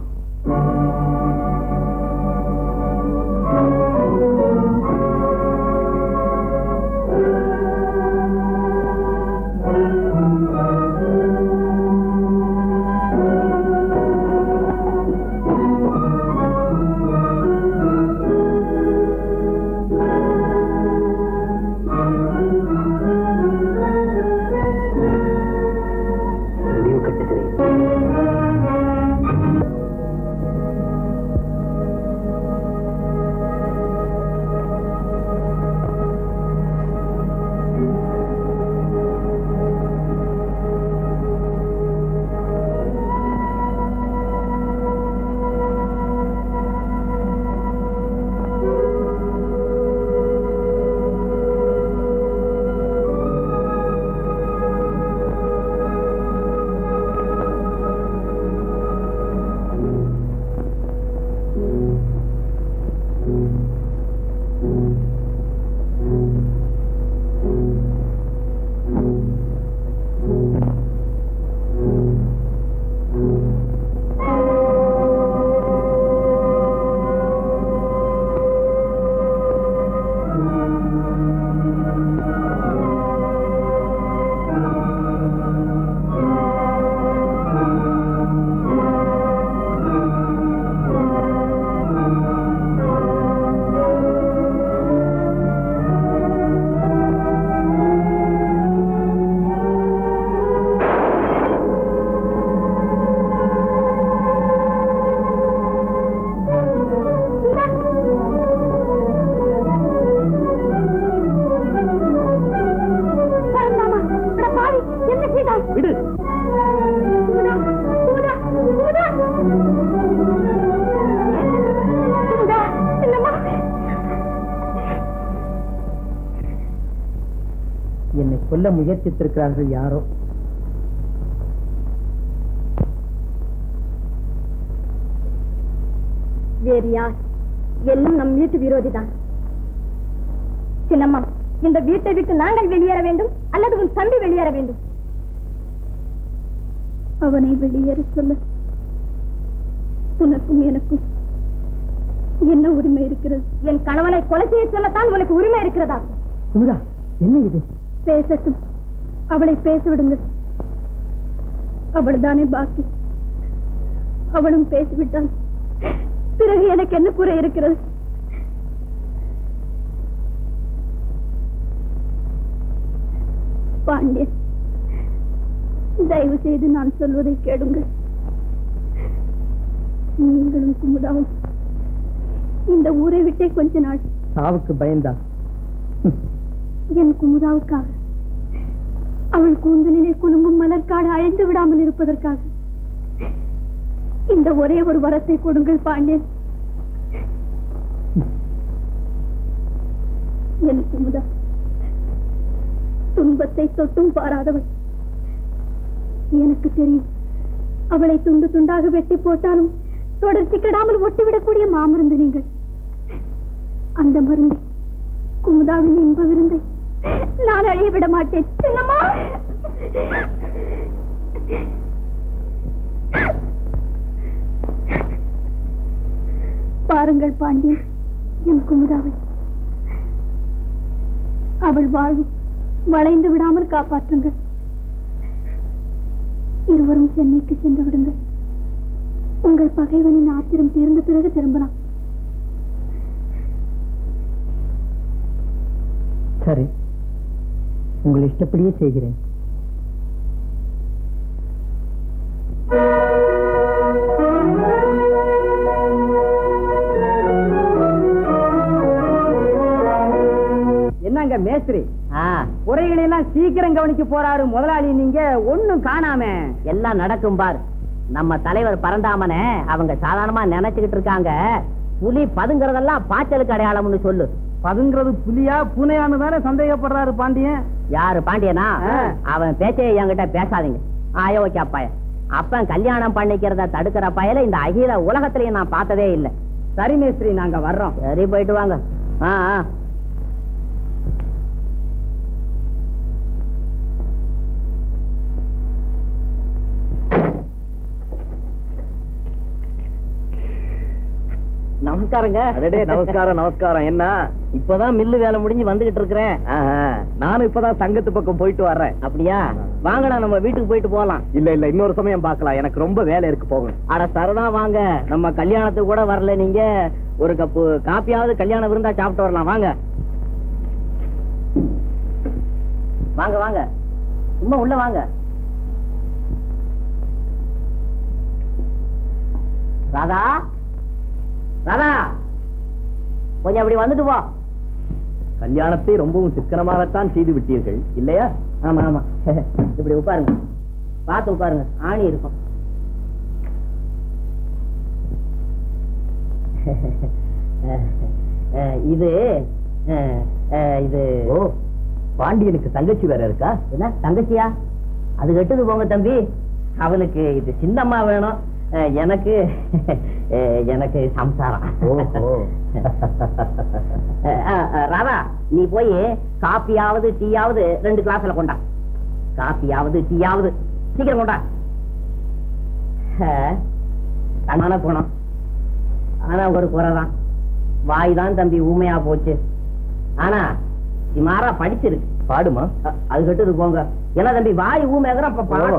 முடிவு கட்டுகிறேன் கொல்ல முயற்சித்திருக்கிறார்கள் யாரோ வேறு யார் எல்லாம் நம் வீட்டு விரோதிதான் சின்னம்மா இந்த வீட்டை விட்டு நாங்கள் வெளியேற வேண்டும் அல்லது உன் தம்பி வெளியேற வேண்டும் அவனை வெளியேற சொல்ல உனக்கும் எனக்கும் என்ன உரிமை இருக்கிறது என் கணவனை கொலை செய்ய சொல்லத்தான் உனக்கு உரிமை இருக்கிறதா குமுதா என்ன இது பேசட்டும் அவளை பேச விடுங்கள் அவள்தானே பாக்கி அவளும் பேசிவிட்டாள் பிறகு எனக்கு என்ன குறை இருக்கிறது பாண்டியன் தயவு செய்து நான் சொல்வதை கேளுங்கள் நீங்களும் குமுதாவும் இந்த ஊரை விட்டே கொஞ்ச நாள் சாவுக்கு பயந்தா என் குமுதாவுக்காக அவள் கூந்தலிலே குலுங்கும் மலர்காடு அழிந்து விடாமல் இருப்பதற்காக இந்த ஒரே ஒரு வரத்தை கொடுங்கள் பாண்டியன் என் குமுதா துன்பத்தை தொட்டும் பாராதவள் எனக்கு தெரியும் அவளை துண்டு துண்டாக வெட்டி போட்டாலும் தொடர்ச்சி கெடாமல் ஒட்டிவிடக்கூடிய மாமருந்து நீங்கள் அந்த மருந்தை குமுதாவின் இன்ப விருந்தை நான் அழிய விட மாட்டேன் சின்னம்மா பாருங்கள் பாண்டியன் என் குமுதாவை அவள் வாழ்வு வளைந்து விடாமல் காப்பாற்றுங்கள் இருவரும் சென்னைக்கு சென்று விடுங்கள் உங்கள் பகைவனின் ஆத்திரம் தீர்ந்த பிறகு திரும்பலாம் சரி உங்கள் இஷ்டப்படியே செய்கிறேன் என்னங்க மேஸ்திரி ஆ, குறைகளை எல்லாம் சீக்கிரம் கவனிக்க போறாரு முதலாளி நீங்க ஒண்ணும் காணாம எல்லாம் நடக்கும் பார் நம்ம தலைவர் பரந்தாமனை அவங்க சாதாரணமா நினைச்சுக்கிட்டு இருக்காங்க புலி பதுங்கறதெல்லாம் பாய்ச்சலுக்கு அடையாளம்னு சொல்லு பதுங்கிறது புலியா பூனையான்னு தானே சந்தேகப்படுறாரு பாண்டியன் யாரு பாண்டியனா ஆ. அவன் பேச்சே என்கிட்ட பேசாதீங்க ஆயோக்கிய அப்பாய அப்பன் கல்யாணம் பண்ணிக்கிறத தடுக்கிற பயல இந்த அகில உலகத்திலயும் நான் பார்த்ததே இல்லை சரி மேஸ்திரி நாங்க வர்றோம் சரி போயிட்டு வாங்க ஆ ஆ. நமஸ்காரங்க அடடே நமஸ்காரம் நமஸ்காரம் என்ன இப்பதான் மில்லு வேலை முடிஞ்சு வந்துகிட்டு இருக்கிறேன் ஆஹா, நானும் இப்பதான் சங்கத்து பக்கம் போயிட்டு வர்றேன் அப்படியா வாங்கடா நம்ம வீட்டுக்கு போயிட்டு போகலாம் இல்ல இல்ல இன்னொரு சமயம் பார்க்கலாம் எனக்கு ரொம்ப வேலை இருக்கு போகணும் அட சரதா வாங்க நம்ம கல்யாணத்துக்கு கூட வரல நீங்க ஒரு கப்பு காப்பியாவது கல்யாண விருந்தா சாப்பிட்டு வரலாம் வாங்க வாங்க வாங்க சும்மா உள்ள வாங்க ராதா ராதா கொஞ்சம் அப்படி வந்துட்டு போ கல்யாணத்தை ரொம்பவும் சிக்கனமாகத்தான் செய்து விட்டீர்கள் இல்லையா ஆமா ஆமா இப்படி உட்காருங்க பார்த்து உட்காருங்க ஆணி இருக்கும் அஹ், இது அஹ், அஹ், இது ஓ பாண்டியனுக்கு தங்கச்சி வேற இருக்கா என்ன தங்கச்சியா அது கெட்டது போங்க தம்பி அவனுக்கு இது சின்னம்மா வேணும் அஹ், எனக்கு அஹ், எனக்கு சம்சாரம் ஓஹோ. அஹ், அஹ், அஹ், ராதா நீ போய் காப்பியாவது டீயாவது ரெண்டு கிளாஸ்ல கொண்டா காப்பியாவது டீயாவது சீக்கிரம் கொண்டா அஹ், தன்மான குணம் ஆனா ஒரு குறைதான் வாய் தான் தம்பி ஊமையா போச்சு ஆனா சுமாரா படிச்சிருக்கு பாடுமா அ- அது கெட்டது போங்க என்ன தம்பி வாய் ஊமேங்கிற அப்ப பாடு.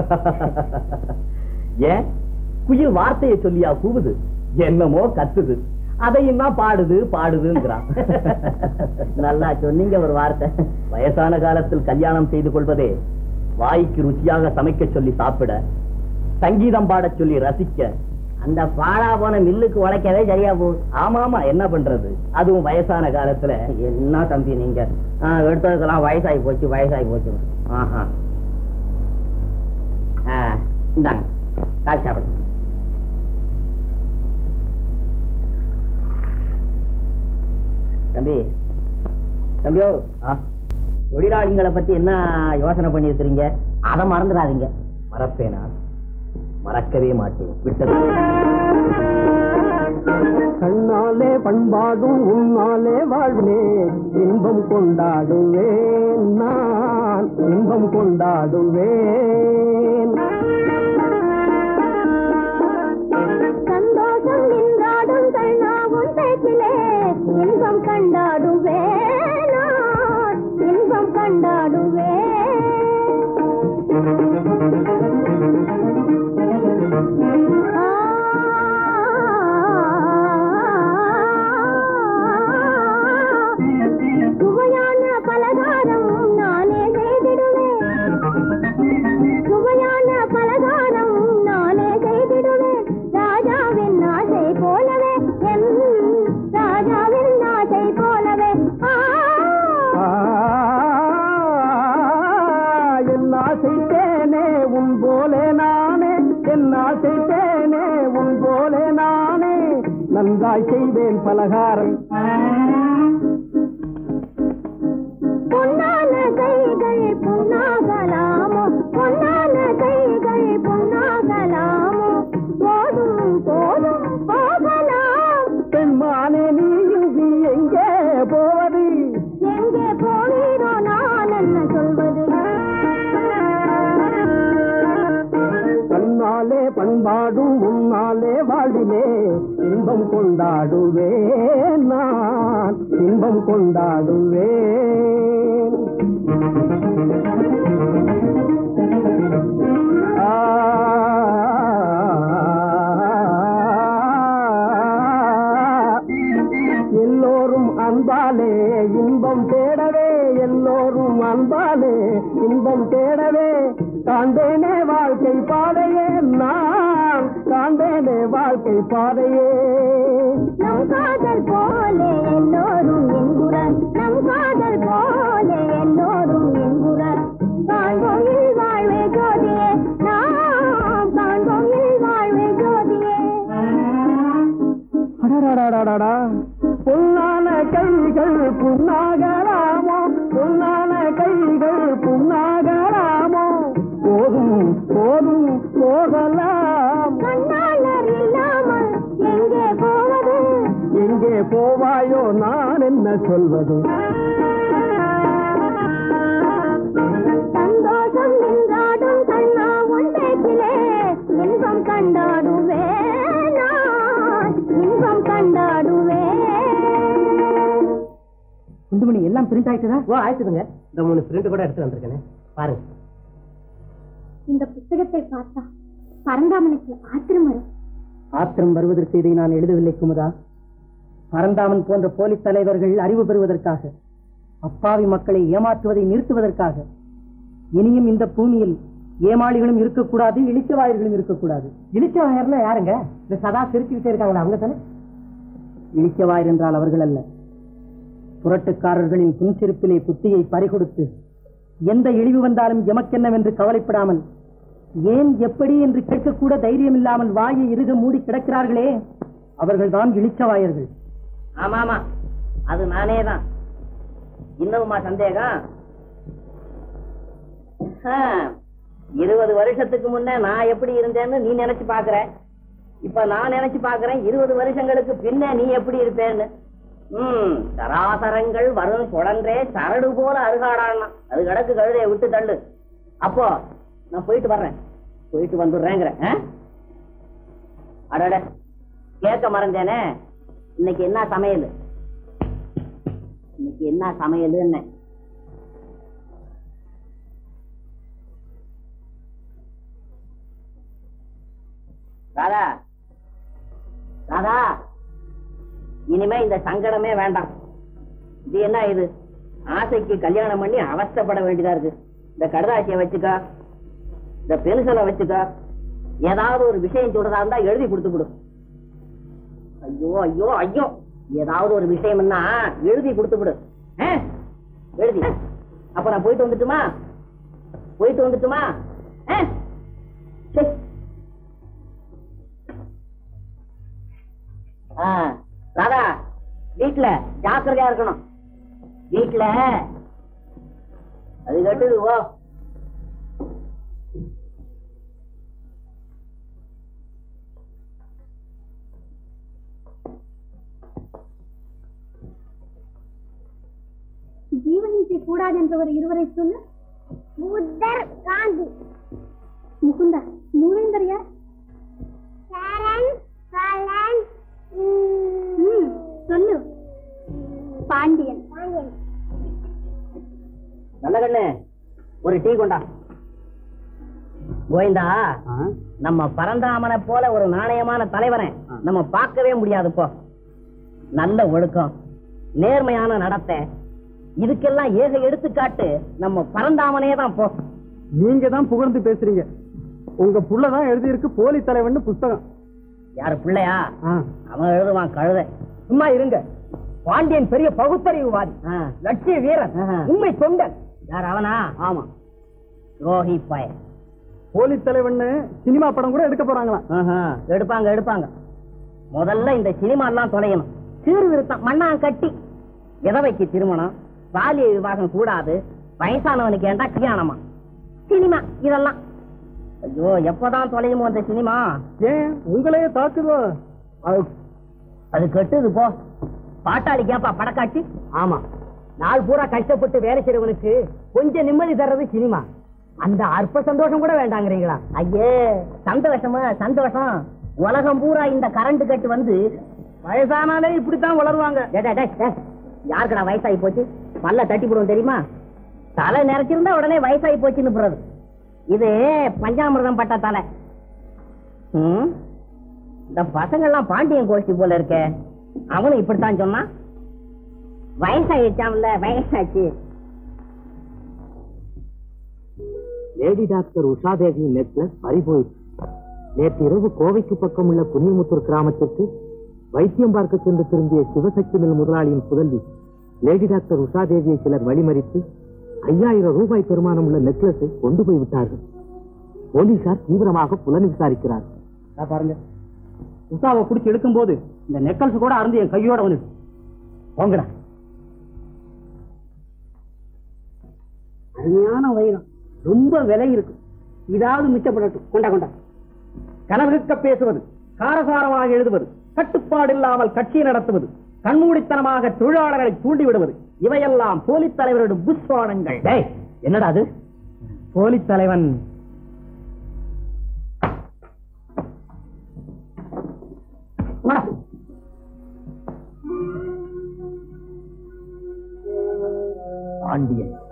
ஏன் குயில் வார்த்தையை சொல்லியா கூவுது என்னமோ கத்துது அதையும் தான் பாடுது பாடுதுங்கிறான் நல்லா சொன்னீங்க ஒரு வார்த்தை வயசான காலத்தில் கல்யாணம் செய்து கொள்வதே வாய்க்கு ருச்சியாக சமைக்க சொல்லி சாப்பிட சங்கீதம் பாடச் சொல்லி ரசிக்க அந்த பாழா போன மில்லுக்கு உழைக்கவே சரியா போகுது ஆமா ஆமா என்ன பண்றது அதுவும் வயசான காலத்துல என்ன தம்பி நீங்க ஆ, எடுத்ததுக்கெல்லாம் வயசாகி போச்சு வயசாகி போச்சு ஆஹா ஆ, இந்தாங்க காசு சாப்பிடுங்க தம்பி தம்பியோ ஆ, தொழிலாளிகளை பத்தி என்ன யோசனை பண்ணிருக்கிறீங்க அதை மறந்துடாதீங்க மறப்பேனா மறக்கவே மாட்டேன் விட்டது கண்ணாலே பண்பாடும் உன்னாலே வாழ்வினே இன்பம் கொண்டாடுவேன் நான் இன்பம் கொண்டாடுவேன் சந்தோஷம் நின்றாடும் கண்ணாவும் பேச்சிலே இன்பம் கண்டாடுவேன் நான் இன்பம் கண்டாடுவேன் சுவையான பலகாரம் நானே செய்திடுவேன் சுவையான பலகாரம் நானே செய்திடுவேன் ராஜாவின் ஆசை போலவே என் ராஜாவின் ஆசை போலவே ஆ ஆ, என் ஆசைத்தேனே உன் போலே நானே என் ஆசைத்தேனே உன் போலே நானே நன்றாய் செய்வேன் பலகாரம் பொன்னான கைகள் பொன்னாகலாமோ பொன்னான கைகள் பொன்னாகலாமோ போதும் போதும் போகலாம் பெண்மானே நீ எங்கே போவது எங்கே போகிறோ நான் என்ன சொல்வது தன்னாலே பண்பாடும் உன்னாலே வாழ்விலே இன்பம் கொண்டாடுவேன் நான் இன்பம் கொண்டாடுவேன் ஆ, எல்லோரும் அன்பாலே இன்பம் தேடவே எல்லோரும் அன்பாலே இன்பம் தேடவே காண்பேனே வாழ்க்கை பாதையே நான் காண்பேனே வாழ்க்கை பாதையே நம் காதல் போலே எல்லோரும் எங்குறர் நம் காதல் போலே எல்லோரும் எங்குறர் காண்போம் இல் வாழ்வே ஜோதியே நாம் காண்போம் இல் வாழ்வே ஜோதியே அடடடடடடா. பொன்னான கைகள் புண்ணாகலாமோ பொன்னான கைகள் புண்ணாகலாமோ போதும் போதும் போகலாம் கண்ணாளர் இல்லாமல் எங்கே போவது எங்கே போவாயோ நான் என்ன சொல்வது சந்தோஷம் நின்றாடும் கண்ணா உன் பேச்சிலே இன்பம் கண்டாடுவேன் நான் இன்பம் கண்டாடுவேன் குண்டுமணி எல்லாம் பிரிண்ட் ஆயிட்டுதா ஓ ஆயிடுச்சுங்க இந்த மூணு பிரிண்ட் கூட எடுத்து வந்திருக்கேன் பாருங்க இந்த புத்தகத்தை பார்த்தா பரந்தாமனுக்கு ஆத்திரம் வரும் ஆத்திரம் வருவதற்கு இதை நான் எழுதவில்லை குமுதா பரந்தாமன் போன்ற போலீஸ் தலைவர்கள் அறிவு பெறுவதற்காக அப்பாவி மக்களை ஏமாற்றுவதை நிறுத்துவதற்காக இனியும் இந்த பூமியில் ஏமாளிகளும் இருக்கக்கூடாது இளிச்சவாயர்களும் இருக்கக்கூடாது இளிச்சவாயர்னா யாருங்க இந்த சதா சிரிச்சுக்கிட்டே இருக்காங்களா அவங்க தானே இளிச்சவாயர் என்றால் அவர்கள் அல்ல புரட்டுக்காரர்களின் புன்சிரிப்பிலே புத்தியை பறிகொடுத்து எந்த இழிவு வந்தாலும் எமக்கென்னவென்று கவலைப்படாமல் ஏன் எப்படி என்று கேட்கக்கூட தைரியம் இல்லாமல் வாயை இறுக மூடி கிடக்கிறார்களே அவர்கள்தான் இளிச்சவாயர்கள் ஆமா ஆமா அது நானே தான் இன்னுமா சந்தேகம் ஆ, இருபது வருஷத்துக்கு முன்ன நான் எப்படி இருந்தேன்னு நீ நினைச்சு பாக்குற இப்ப நான் நினைச்சு பாக்குறேன் இருபது வருஷங்களுக்கு பின்ன நீ எப்படி இருப்பேன்னு ம் சராசரங்கள் வரும் சுழன்றே சரடு போல அருகாடான்னா அது கிடக்கு கழுதையை விட்டு தள்ளு அப்போ நான் போயிட்டு வர்றேன் போயிட்டு வந்துடுறேங்கிற அடட கேட்க மறந்தேனே இன்னைக்கு என்ன சமையல் இன்னைக்கு என்ன சமையல் என்ன ராதா ராதா இனிமே இந்த சங்கடமே வேண்டாம் இது என்ன இது ஆசைக்கு கல்யாணம் பண்ணி அவஸ்தைப்பட வேண்டியதா இருக்கு இந்த கடுதாசியை வச்சுக்கா இந்த பென்சிலை வச்சுக்கா ஏதாவது ஒரு விஷயம் சொல்றதா இருந்தா எழுதி கொடுத்து கொடு ஐயோ ஐயோ ஐயோ ஏதாவது ஒரு விஷயம்னா எழுதி கொடுத்து விடு ஆ? எழுதி அப்ப நான் போயிட்டு வந்துட்டுமா போயிட்டு வந்துட்டுமா ஆ? சரி. ஆ, ராதா வீட்டுல ஜாக்கிரதையா இருக்கணும் வீட்டுல அது கட்டுது வா ஜீவஹிம்சை கூடாது என்றவர் இருவரை சொல்லு புத்தர் காந்தி முகுந்தா மூவேந்தர் யார் ம், சொல்லு பாண்டியன் நல்ல கண்ணு ஒரு டீ கொண்டா கோவிந்தா நம்ம பரந்தாமனை போல ஒரு நாணயமான தலைவனை நம்ம பார்க்கவே முடியாது போ நல்ல ஒழுக்கம் நேர்மையான நடத்தை இதுக்கெல்லாம் ஏக எடுத்துக்காட்டு நம்ம பரந்தாமனே தான் போ நீங்க தான் புகழ்ந்து பேசுறீங்க உங்க புள்ளதான் எழுதியிருக்கு போலி தலைவன் புஸ்தகம் யாரு பிள்ளையா ஆ. அவன் எழுதுவான் கழுதை சும்மா இருங்க பாண்டியன் பெரிய பகுத்தறிவுவாதி ஆ. லட்சிய வீரன் ஆஹா. உண்மை தொண்டன் யார் அவனா ஆமா ரோஹி பாய போலி தலைவன் சினிமா படம் கூட எடுக்க போறாங்களாம் எடுப்பாங்க எடுப்பாங்க முதல்ல இந்த சினிமா எல்லாம் தொலையணும் சீர்திருத்தம் மண்ணான் கட்டி விதவைக்கு திருமணம் பாலிய விவாகம் கூடாது வயசானவனுக்கு ஏண்டா கல்யாணமா சினிமா இதெல்லாம் ஐயோ எப்பதான் தொலையுமோ அந்த சினிமா ஏன் உங்களையே தாக்குதோ அது அது கெட்டுது போ பாட்டாளி கேப்பா படக்காட்சி ஆமா நாள் பூரா கஷ்டப்பட்டு வேலை செய்யறவனுக்கு கொஞ்சம் நிம்மதி தர்றது சினிமா அந்த அற்ப சந்தோஷம் கூட வேண்டாங்கிறீங்களா ஐயே சந்தோஷமா சந்தோஷம் உலகம் பூரா இந்த கரண்ட் கட்டு வந்து வயசானாலே இப்படித்தான் வளருவாங்க டேய், டேய், டேய், டேய். யாருக்குடா வயசாகி போச்சு பல்ல தட்டி போடுவோம் தெரியுமா தலை நிறைச்சிருந்தா உடனே வயசாகி போச்சுன்னு போறது இது பஞ்சாமிர்தம் பட்ட தலை ம்? இந்த பசங்கெல்லாம் பாண்டியன் கோஷ்டி போல இருக்கே அவனும் இப்படித்தான் சொன்னான் வயசாயிடுச்சான்ல வயசாச்சு லேடி டாக்டர் உஷாதேவியின் நெக்லஸ் பறிபோயிற்று நேற்று இரவு கோவைக்கு பக்கம் உள்ள புண்ணியமுத்தூர் கிராமத்திற்கு வைத்தியம் பார்க்க சென்று திரும்பிய சிவசக்தி மில் முதலாளியின் புதல்வி லேடி டாக்டர் உஷாதேவியை சிலர் வழிமறித்து ஐயாயிரம் ரூபாய் பெருமானம் உள்ள நெக்லஸை கொண்டு போய் விட்டார்கள் போலீசார் தீவிரமாக புலன் விசாரிக்கிறார் பாருங்க உஷாவை பிடிச்சி எடுக்கும் போது இந்த நெக்லஸ் கூட அருந்து என் கையோட வந்து போங்கடா அருமையான வைரம் ரொம்ப விலை இருக்கு இதாவது மிச்சப்படட்டும் கொண்டா கொண்டா கனவுக்க பேசுவது காரசாரமாக எழுதுவது கட்டுப்பாடு இல்லாமல் கட்சி நடத்துவது கண்மூடித்தனமாக தொழிலாளர்களை தூண்டிவிடுவது இவையெல்லாம் போலித் தலைவருடைய புஷ்வானங்கள் என்னடா அது போலித் தலைவன் வாடா. பாண்டியன்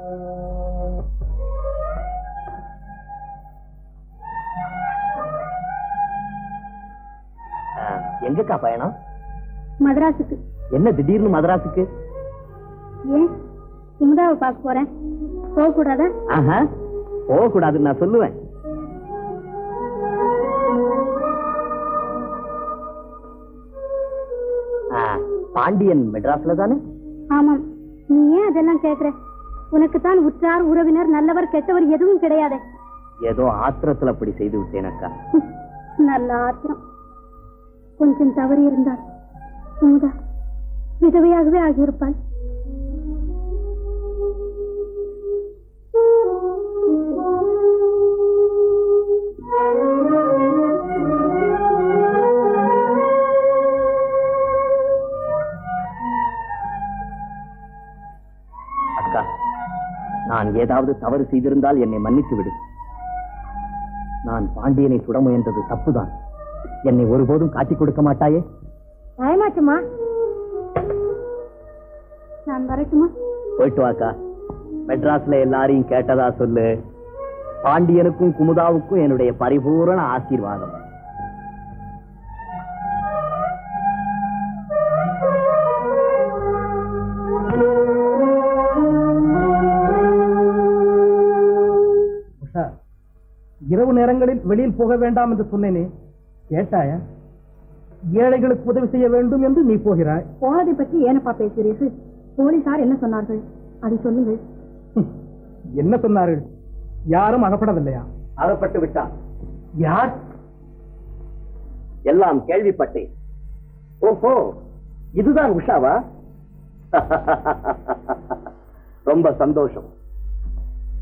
ஆ, எங்கக்கா பயணம் மதராசுக்கு என்ன திடீர்னு மதராசுக்கு ஏன் சுமுதாவை பார்க்க போறேன் போக கூடாதா ஆஹா போக கூடாதுன்னு நான் சொல்லுவேன் ஆ, பாண்டியன் மெட்ராஸ்ல தானே ஆமாம் நீ ஏன் அதெல்லாம் கேக்குற உனக்கு தான் உற்றார் உறவினர் நல்லவர் கெட்டவர் எதுவும் கிடையாது ஏதோ ஆத்திரத்துல அப்படி செய்து விட்டேன் அக்கா நல்ல ஆத்திரம் கொஞ்சம் தவறி இருந்தால் சுமுதா விதவையாகவே ஆகியிருப்பாள் அக்கா நான் ஏதாவது தவறு செய்திருந்தால் என்னை மன்னித்து விடு நான் பாண்டியனை சுட முயன்றது தப்புதான் என்னை ஒருபோதும் காட்டிக் கொடுக்க மாட்டாயே பயமாச்சுமா நான் வரட்டுமா போயிட்டு வாக்கா மெட்ராஸ்ல எல்லாரையும் கேட்டதா சொல்லு பாண்டியனுக்கும் குமுதாவுக்கும் என்னுடைய பரிபூரண ஆசீர்வாதம் உஷா இரவு நேரங்களில் வெளியில் போக வேண்டாம் என்று சொன்னேனே கேட்டாயா ஏழைகளுக்கு உதவி செய்ய வேண்டும் என்று நீ போகிறாய் போனதை பற்றி ஏனப்பா பேசுகிறீர்கள் போலீசார் என்ன சொன்னார்கள் அதை சொல்லுங்கள் ஹம், என்ன சொன்னார்கள் யாரும் அகப்படவில்லையா அகப்பட்டு விட்டான் யார் எல்லாம் கேள்விப்பட்டேன் ஓஹோ இதுதான் உஷாவா ரொம்ப சந்தோஷம்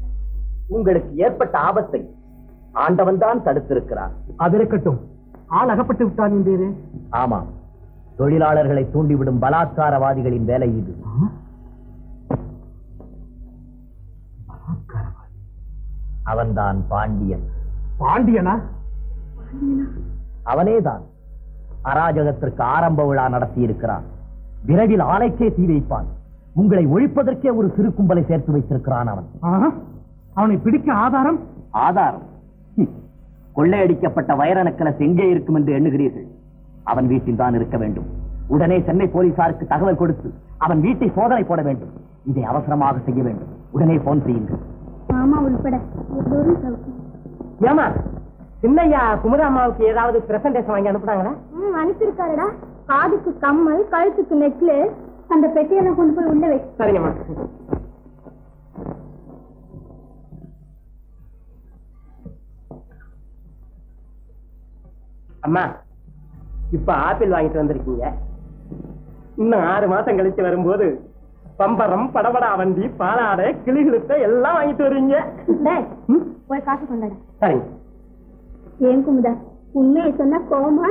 உங்களுக்கு ஏற்பட்ட ஆபத்தை ஆண்டவன் தான் தடுத்திருக்கிறார் அது இருக்கட்டும் ஆள் அகப்பட்டு விட்டான் என்றீரே ஆமாம் தொழிலாளர்களை தூண்டிவிடும் பலாத்காரவாதிகளின் வேலை இது அவன்தான் பாண்டியன் பாண்டியனா அவனேதான் அராஜகத்திற்கு ஆரம்ப விழா நடத்தி இருக்கிறான் விரைவில் ஆலைக்கே தீ வைப்பான் உங்களை ஒழிப்பதற்கே ஒரு சிறு கும்பலை சேர்த்து வைத்திருக்கிறான் அவன் ஆஹா, அவனை பிடிக்க ஆதாரம் ஆதாரம் ஹம். கொள்ளையடிக்கப்பட்ட வைரனக்கலஸ் எங்கே இருக்கும் என்று எண்ணுகிறீர்கள் அவன் வீட்டில் தான் இருக்க வேண்டும் உடனே சென்னை போலீசாருக்கு தகவல் கொடுத்து அவன் வீட்டை சோதனை போட வேண்டும் இதை அவசரமாக செய்ய வேண்டும் உடனே போன் செய்யுங்கள் மாமா உள்பட எல்லோரும் சவுக்கு ஏமா சின்னையா குமுதாமாவுக்கு ஏதாவது பிரசன்டேஷன் வாங்கி அனுப்புனாங்களா ம் அனுப்பியிருக்காருடா காதுக்கு கம்மல் கழுத்துக்கு நெக்லஸ் அந்த பெட்டியெல்லாம் கொண்டு போய் உள்ள வை சரிங்கம்மா அம்மா இப்ப ஆப்பிள் வாங்கிட்டு வந்திருக்கீங்க இன்னும் ஆறு மாசம் கழிச்சு வரும்போது பம்பரம் படபடா வண்டி பாலாடை கிளிகளுத்த எல்லாம் வாங்கிட்டு வருவீங்க டேய், போய் காசு கொண்டாடா சரிங்க ஏன் குமுதா உண்மையை சொன்னா கோமா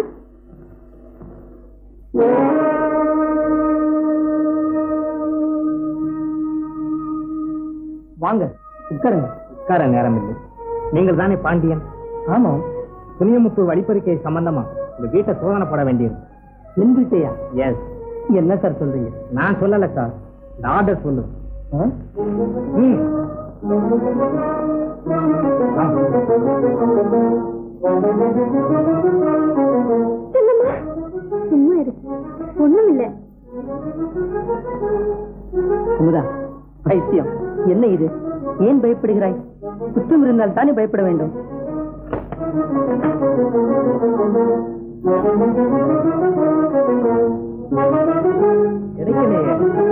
வாங்க உட்காருங்க உட்கார நேரம் இல்லை நீங்கள் தானே பாண்டியன் ஆமாம் புனியமுத்து வழிப்பறிக்கை சம்பந்தமா உங்க வீட்டை சோதனை போட வேண்டியது என் வீட்டையா எஸ் என்ன சார் சொல்றீங்க நான் சொல்லல சார் ஆர்டர் சொல்லு ம். ஆ. சும்மா இரு ஒண்ணும் இல்ல குமுதா பைத்தியம் என்ன இது ஏன் பயப்படுகிறாய் குற்றம் இருந்தால் தானே பயப்பட வேண்டும் கிடைக்கலையே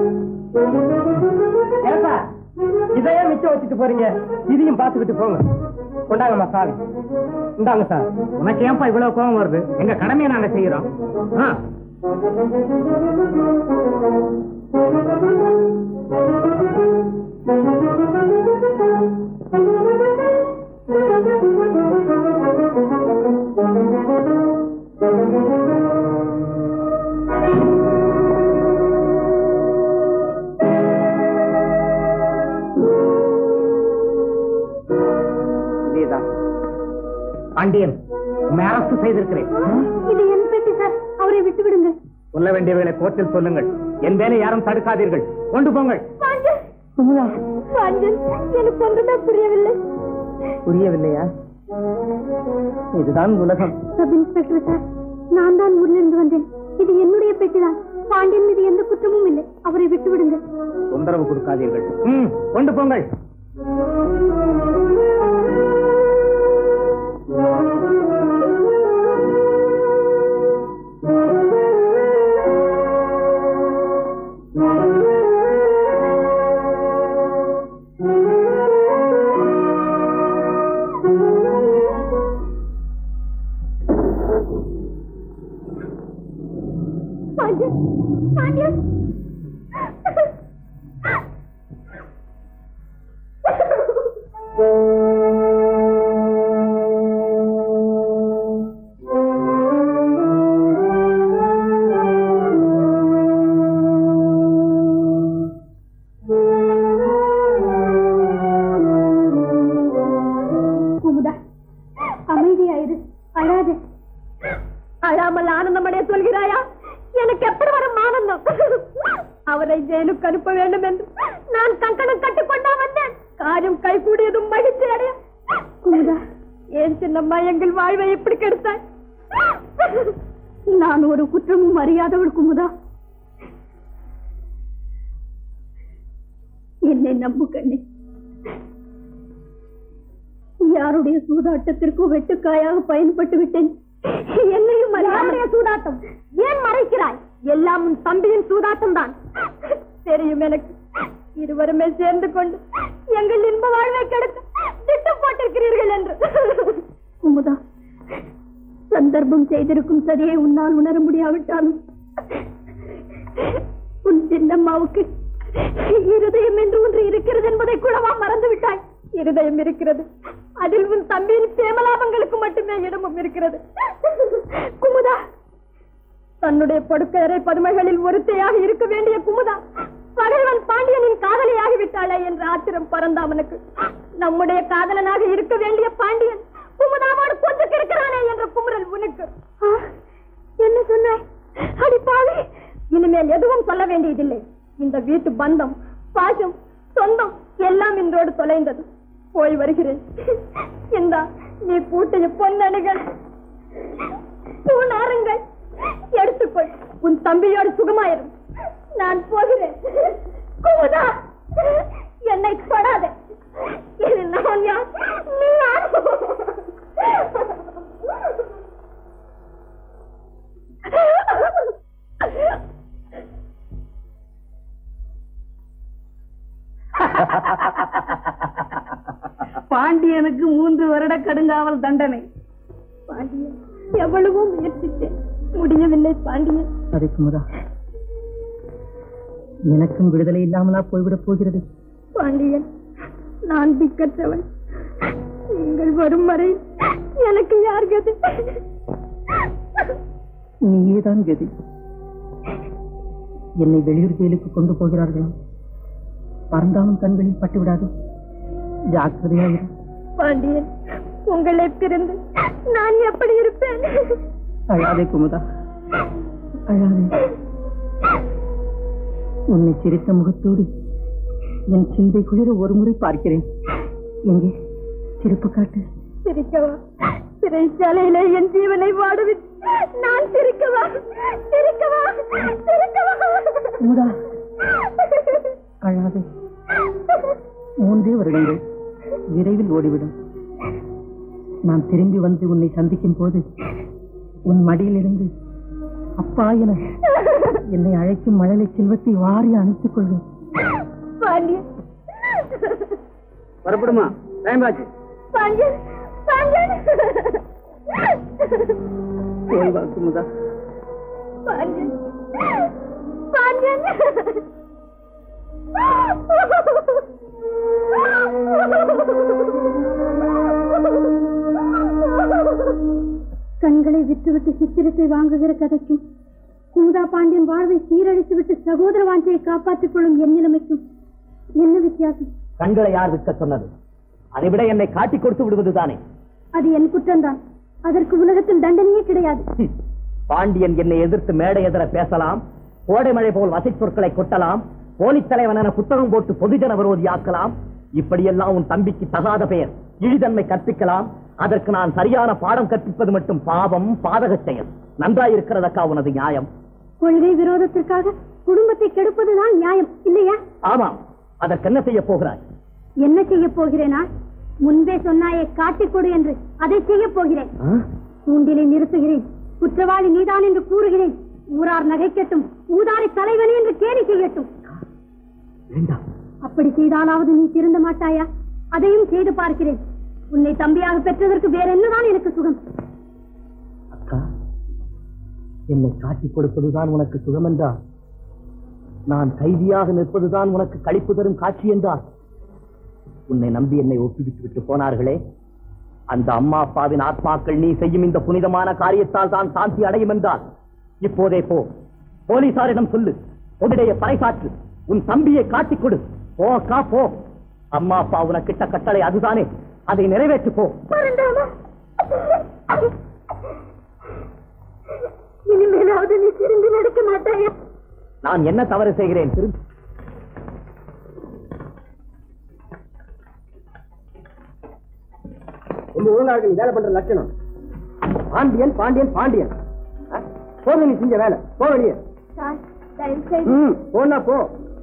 ஏப்பா இதையே மிச்சம் வச்சுட்டு போறீங்க இதையும் பார்த்துக்கிட்டு போங்க கொண்டாங்கம்மா சாவி இந்தாங்க சார் உனக்கு ஏன்பா இவ்வளவு கோபம் வருது எங்க கடமையை நாங்க செய்யறோம் ஆ. இதேதான் பாண்டியன் உண்மை அரசு செய்திருக்கிறேன் இது என் பெட்டி சார் அவரை விட்டு விடுங்க சொல்ல வேண்டியவர்களை கோர்ட்டில் சொல்லுங்கள் என் வேலை யாரும் தடுக்காதீர்கள் கொண்டு போங்கள் பாஞ்சன் பாஞ்சன் எனக்கு ஒன்றுதான் புரியவில்லை புரியவில்லையா இதுதான் உலகம் சப் இன்ஸ்பெக்டர் சார் நான் தான் ஊர்ல இருந்து வந்தேன் இது என்னுடைய பெட்டிதான் பாண்டியன் மீது எந்த குற்றமும் இல்லை அவரை விட்டு விடுங்க தொந்தரவு கொடுக்காதீர்கள் ம், கொண்டு போங்கள் பாண்டியன் பாண்டியன் குமுதா அமைதியாயிரு அழாதே அழாமல் ஆனந்தமடைய சொல்கிறாயா எனக்கு எப்படி வரும் ஆனந்தம் அவரை ஜெயிலுக்கு அனுப்ப வேண்டும் என்று நான் கங்கணம் கட்டிக்கொண்டா வந்தேன் காரியம் கைகூடியதும் மகிழ்ச்சி அடைய குமுதா ஏன் சின்னம்மா எங்கள் வாழ்வை எப்படி கெடுத்தாய் நான் ஒரு குற்றமும் அறியாதவள் குமுதா என்னை நம்பு கண்ணே யாருடைய சூதாட்டத்திற்கோ வெட்டுக்காயாக பயன்பட்டு விட்டேன் என்னையும் யாருடைய சூதாட்டம் ஏன் மறைக்கிறாய் எல்லாம் உன் தம்பியின் சூதாட்டம் தான் தெரியும் எனக்கு இருவருமே சேர்ந்து கொண்டு எங்கள் இன்ப வாழ்வை கெடுக்க திட்டம் போட்டிருக்கிறீர்கள் என்று குமுதா சந்தர்ப்பம் செய்திருக்கும் சரியை உன்னால் உணர முடியாவிட்டாலும் உன் சின்னம்மாவுக்கு இருதயம் என்று ஒன்று இருக்கிறது என்பதை கூடவா மறந்து விட்டாய் இருதயம் இருக்கிறது அதில் உன் தம்பியின் சேமலாபங்களுக்கு மட்டுமே இடமும் இருக்கிறது குமுதா தன்னுடைய படுக்கையறை பதுமைகளில் ஒருத்தையாக இருக்க வேண்டிய குமுதா பகைவன் பாண்டியனின் காதலியாகி விட்டாளே என்ற ஆத்திரம் பறந்தாமனுக்கு நம்முடைய காதலனாக இருக்க வேண்டிய பாண்டியன் குமுதாவோடு கொண்டு இருக்கிறானே என்ற குமுறல் உனக்கு ஆ, என்ன சொன்னாய் அடிப்பாவி இனிமேல் எதுவும் சொல்ல வேண்டியதில்லை இந்த வீட்டு பந்தம் பாசம் சொந்தம் எல்லாம் இன்றோடு தொலைந்தது போய் வருகிறேன் இந்தா நீ பூட்டிய பொன்னணிகள் பூநாருங்கள் எடுத்துக்கொள் உன் தம்பியோடு சுகமாயிரும் நான் போகிறேன் குமுதா என்னை தொடாதே இது நான் யார் நீ யார் பாண்டியனுக்கு மூன்று வருட கடுங்காவல் தண்டனை பாண்டியன் எவ்வளவோ முயற்சித்தேன் முடியவில்லை பாண்டியன் சரி குமுதா எனக்கும் விடுதலை இல்லாமலா போய்விடப் போகிறது பாண்டியன் நான் திக்கற்றவன் நீங்கள் வரும் வரை எனக்கு யார் கதி நீயேதான் கதி என்னை வெளியூர் ஜெயிலுக்கு கொண்டு போகிறார்களாம் பறந்தாலும் கண்களில் பட்டுவிடாது ஜாக்கிரதையாயிரு பாண்டியன் உங்களை பிரிந்து நான் எப்படி இருப்பேன் அழாதே குமுதா அழாதே உன்னை சிரித்த முகத்தோடு என் சிந்தை குளிர ஒரு முறை பார்க்கிறேன் எங்கே சிரிப்பு காட்டு சிரிக்கவா சிறைச்சாலையிலே என் ஜீவனை வாடுவிட்டு நான் சிரிக்கவா சிரிக்கவா சிரிக்கவா குமுதா அழாதே மூன்றே வருடங்கள் விரைவில் ஓடிவிடும் நான் திரும்பி வந்து உன்னை சந்திக்கும் போது உன் மடியிலிருந்து அப்பா என என்னை அழைக்கும் மழலை செல்வத்தை வாரி அணைத்துக் கொள்வேன் பாண்டியன் வரப்படுமா டைம் ஆச்சு பாண்டியன் பாண்டியன் போய் வா குமுதா பாண்டியன் பாண்டியன் கண்களை விட்டுவிட்டு சித்திரத்தை வாங்குகிற கதைக்கும் குமுதா பாண்டியன் வாழ்வை சீரழித்து விட்டு சகோதர வாஞ்சையை காப்பாற்றிக் கொள்ளும் என் நிலைமைக்கும் என்ன வித்தியாசம் கண்களை யார் விற்க சொன்னது அதை விட என்னை காட்டிக் கொடுத்து விடுவதுதானே அது என் குற்றம்தான் அதற்கு உலகத்தில் தண்டனையே கிடையாது ஹம். பாண்டியன் என்னை எதிர்த்து மேடை எதிர பேசலாம் கோடை மழை போல் வசை சொற்களை கொட்டலாம் போலித் தலைவன் என புத்தகம் போட்டு பொதுஜன விரோதியாக்கலாம் இப்படியெல்லாம் உன் தம்பிக்கு தகாத பெயர் இழிதன்மை கற்பிக்கலாம் அதற்கு நான் சரியான பாடம் கற்பிப்பது மட்டும் பாவம் பாதகச் செயல் நன்றாயிருக்கிறதக்கா உனது நியாயம் கொள்கை விரோதத்திற்காக குடும்பத்தை கெடுப்பதுதான் நியாயம் இல்லையா ஆமாம் அதற்கு என்ன செய்ய போகிறாய் என்ன செய்ய போகிறேனா முன்பே சொன்னாயே காட்டிக் கொடு என்று அதை செய்ய போகிறேன் கூண்டிலை நிறுத்துகிறேன் குற்றவாளி நீதான் என்று கூறுகிறேன் ஊரார் நகைக்கட்டும் ஊதாரி தலைவனே என்று கேலி செய்யட்டும் வேண்டாம் அப்படி செய்தாலாவது நீ திருந்த மாட்டாயா அதையும் செய்து பார்க்கிறேன் உன்னை தம்பியாக பெற்றதற்கு வேற என்னதான் எனக்கு சுகம் அக்கா என்னை காட்டிக் கொடுப்பதுதான் உனக்கு சுகம் என்றால் நான் கைதியாக நிற்பதுதான் உனக்கு களிப்பு தரும் காட்சி என்றால் உன்னை நம்பி என்னை ஒப்புவித்து விட்டு போனார்களே அந்த அம்மா அப்பாவின் ஆத்மாக்கள் நீ செய்யும் இந்த புனிதமான காரியத்தால் தான் சாந்தி அடையும் என்றால் இப்போதே போ போலீசாரிடம் சொல்லு உன்னுடைய பறைசாற்று உன் தம்பியை காட்டிக் கொடு போ அக்கா போ அம்மா அப்பா உனக்கிட்ட கட்டளை அதுதானே அதை நிறைவேற்று போ பரந்தாமா இனிமேலாவது நீ திரும்பி நடக்க மாட்டாயா நான் என்ன தவறு செய்கிறேன் திரு ரொம்ப ஒழுங்கா இருக்கு நீ வேலை பண்ற லட்சணம் பாண்டியன் பாண்டியன் பாண்டியன் ஆ? போதும் நீ செஞ்ச வேலை போ வெளியே சார் தயவு செய்து ம் போனா போ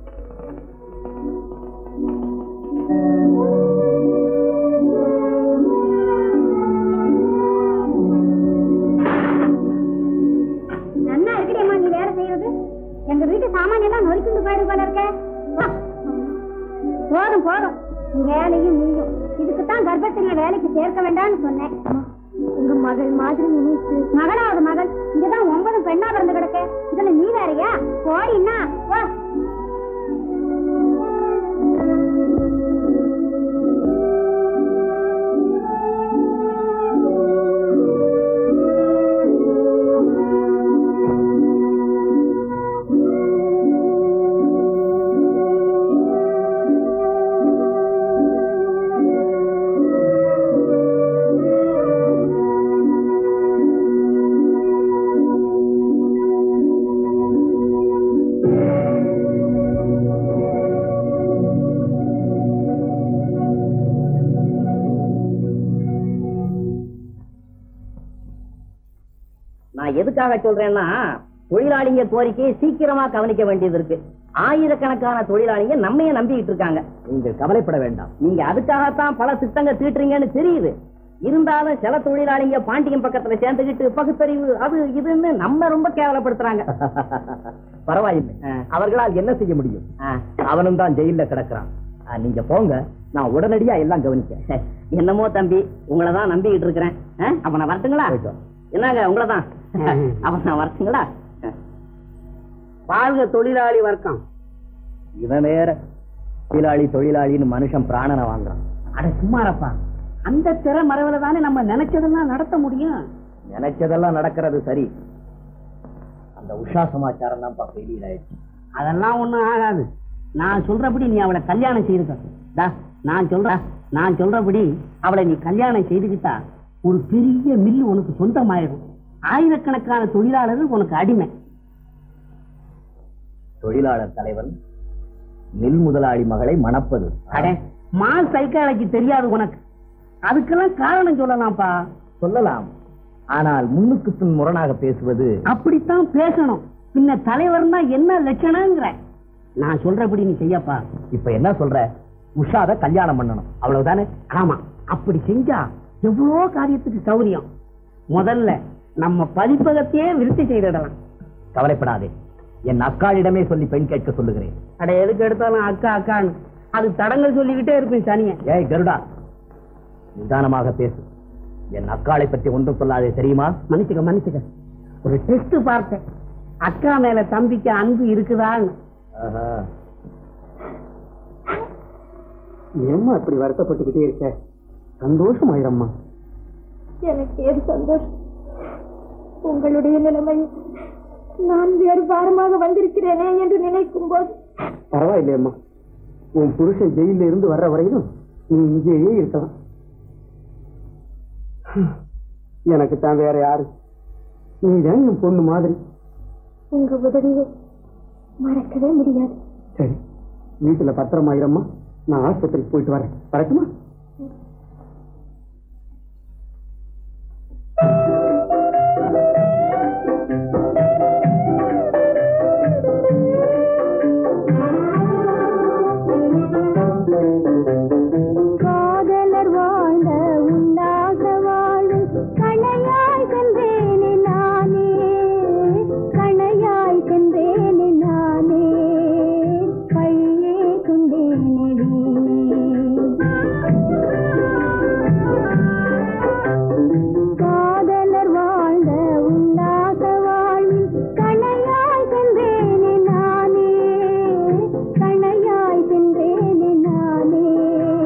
நன்னா இருக்குடேம்மா நீ வேலை செய்யறது எங்க வீட்டு சாமான் எல்லாம் நொறுக்கிட்டு போயிடு போல இருக்க வா. போதும் போதும் உன் வேலையும் நீயும் இதுக்குத்தான் கர்ப்பத்திரிய வேலைக்கு சேர்க்க வேண்டாம்னு சொன்னேன் உங்க மகள் மாதிரி நினைத்து மகளாவது மகள் இங்கதான் ஒன்பது பெண்ணா பிறந்து கிடக்க இதுல நீ வேறையா போடின்னா வா எதுக்காக சொல்றேன்னா தொழிலாளிங்க கோரிக்கையை சீக்கிரமா கவனிக்க வேண்டியது இருக்கு ஆயிரக்கணக்கான தொழிலாளிங்க நம்மைய நம்பிக்கிட்டு இருக்காங்க நீங்க கவலைப்பட வேண்டாம் நீங்க அதுக்காகத்தான் பல திட்டங்கள் தீட்டுறீங்கன்னு தெரியுது இருந்தாலும் சில தொழிலாளிங்க பாண்டியன் பக்கத்துல சேர்ந்துகிட்டு பகுத்தறிவு அது இதுன்னு நம்ம ரொம்ப கேவலப்படுத்துறாங்க பரவாயில்லை அவர்களால் என்ன செய்ய முடியும் அவனும் தான் ஜெயில கிடக்குறான் ஆ, நீங்க போங்க நான் உடனடியா எல்லாம் கவனிக்க என்னமோ தம்பி உங்களை தான் நம்பிக்கிட்டு இருக்கிறேன் ஆ, அப்ப நான் வரட்டுங்களா என்னங்க உங்களை தான் அப்ப நான் வரட்டுங்களா வாழ்க தொழிலாளி வர்க்கம் இவன் வேற தொழிலாளி தொழிலாளின்னு மனுஷன் பிராணனை வாங்குறான் அட சும்மாரப்பா அந்த திற மரவுல தானே நம்ம நினைச்சதெல்லாம் நடத்த முடியும் நினைச்சதெல்லாம் நடக்கிறது சரி அந்த உஷா சமாச்சாரம் தான் ஃபெயிலியர் ஆயிடுச்சு அதெல்லாம் ஒண்ணும் ஆகாது நான் சொல்றபடி நீ அவளை கல்யாணம் செய்துக்க டா, நான் சொல்றேன் நான் சொல்றபடி அவளை நீ கல்யாணம் செய்துக்கிட்டா ஒரு பெரிய மில்லு உனக்கு சொந்தமாயிரும் ஆயிரக்கணக்கான தொழிலாளர்கள் உனக்கு அடிமை தொழிலாளர் தலைவன் மில் முதலாளி மகளை மணப்பது அடே மால் சைக்காலஜி தெரியாது உனக்கு அதுக்கெல்லாம் காரணம் சொல்லலாம்ப்பா சொல்லலாம் ஆனால் முன்னுக்கு பின் முரணாக பேசுவது அப்படித்தான் பேசணும் பின்ன தலைவர்னா என்ன லட்சணங்கிற நான் சொல்றபடி நீ செய்யப்பா இப்ப என்ன சொல்ற உஷாத கல்யாணம் பண்ணணும் அவ்வளவுதானே ஆமா அப்படி செஞ்சா எவ்வளோ காரியத்துக்கு சௌரியம் முதல்ல நம்ம பதிப்பகத்தையே விருத்தி செய்திடலாம் கவலைப்படாதே என் அக்காளிடமே சொல்லி பெண் கேட்க சொல்லுகிறேன் அட எதுக்கு எடுத்தாலும் அக்கா அக்கான்னு அது தடங்கள் சொல்லிக்கிட்டே இருப்பேன் சனிய ஏய் கருடா நிதானமாக பேசு என் அக்காளை பற்றி ஒன்றும் சொல்லாதே தெரியுமா மன்னிச்சுக்க மன்னிச்சுக்க ஒரு டெஸ்ட் பார்த்தேன் அக்கா மேல தம்பிக்கு அன்பு இருக்குதான்னு ஆஹா. ஏம்மா இப்படி வருத்தப்பட்டுக்கிட்டே இருக்க சந்தோஷம் ஆயிரம்மா எனக்கு ஏது சந்தோஷம் உங்களுடைய நிலைமை நான் வேறு பாரமாக வந்திருக்கிறேனே என்று நினைக்கும் போது பரவாயில்லையம்மா உன் புருஷன் ஜெயில இருந்து வர்ற வரையிலும் நீ இங்கேயே இருக்கலாம் எனக்கு தான் வேற யாரு நீ தான் என் பொண்ணு மாதிரி உங்க உதவியை மறக்கவே முடியாது சரி வீட்டுல பத்திரமாயிரம்மா நான் ஆஸ்பத்திரிக்கு போயிட்டு வரேன் வரட்டுமா காதலர் வாழ்ந்த உல்லாச வாழும் கணையாய் சென்றேனே நானே கணையாய் சென்றேனே நானே கையே கொண்டேனே காதலர் வாழ்ந்த உல்லாச வாழ்வில் கணையாய் சென்றேனே நானே கணையாய் சென்றேனே நானே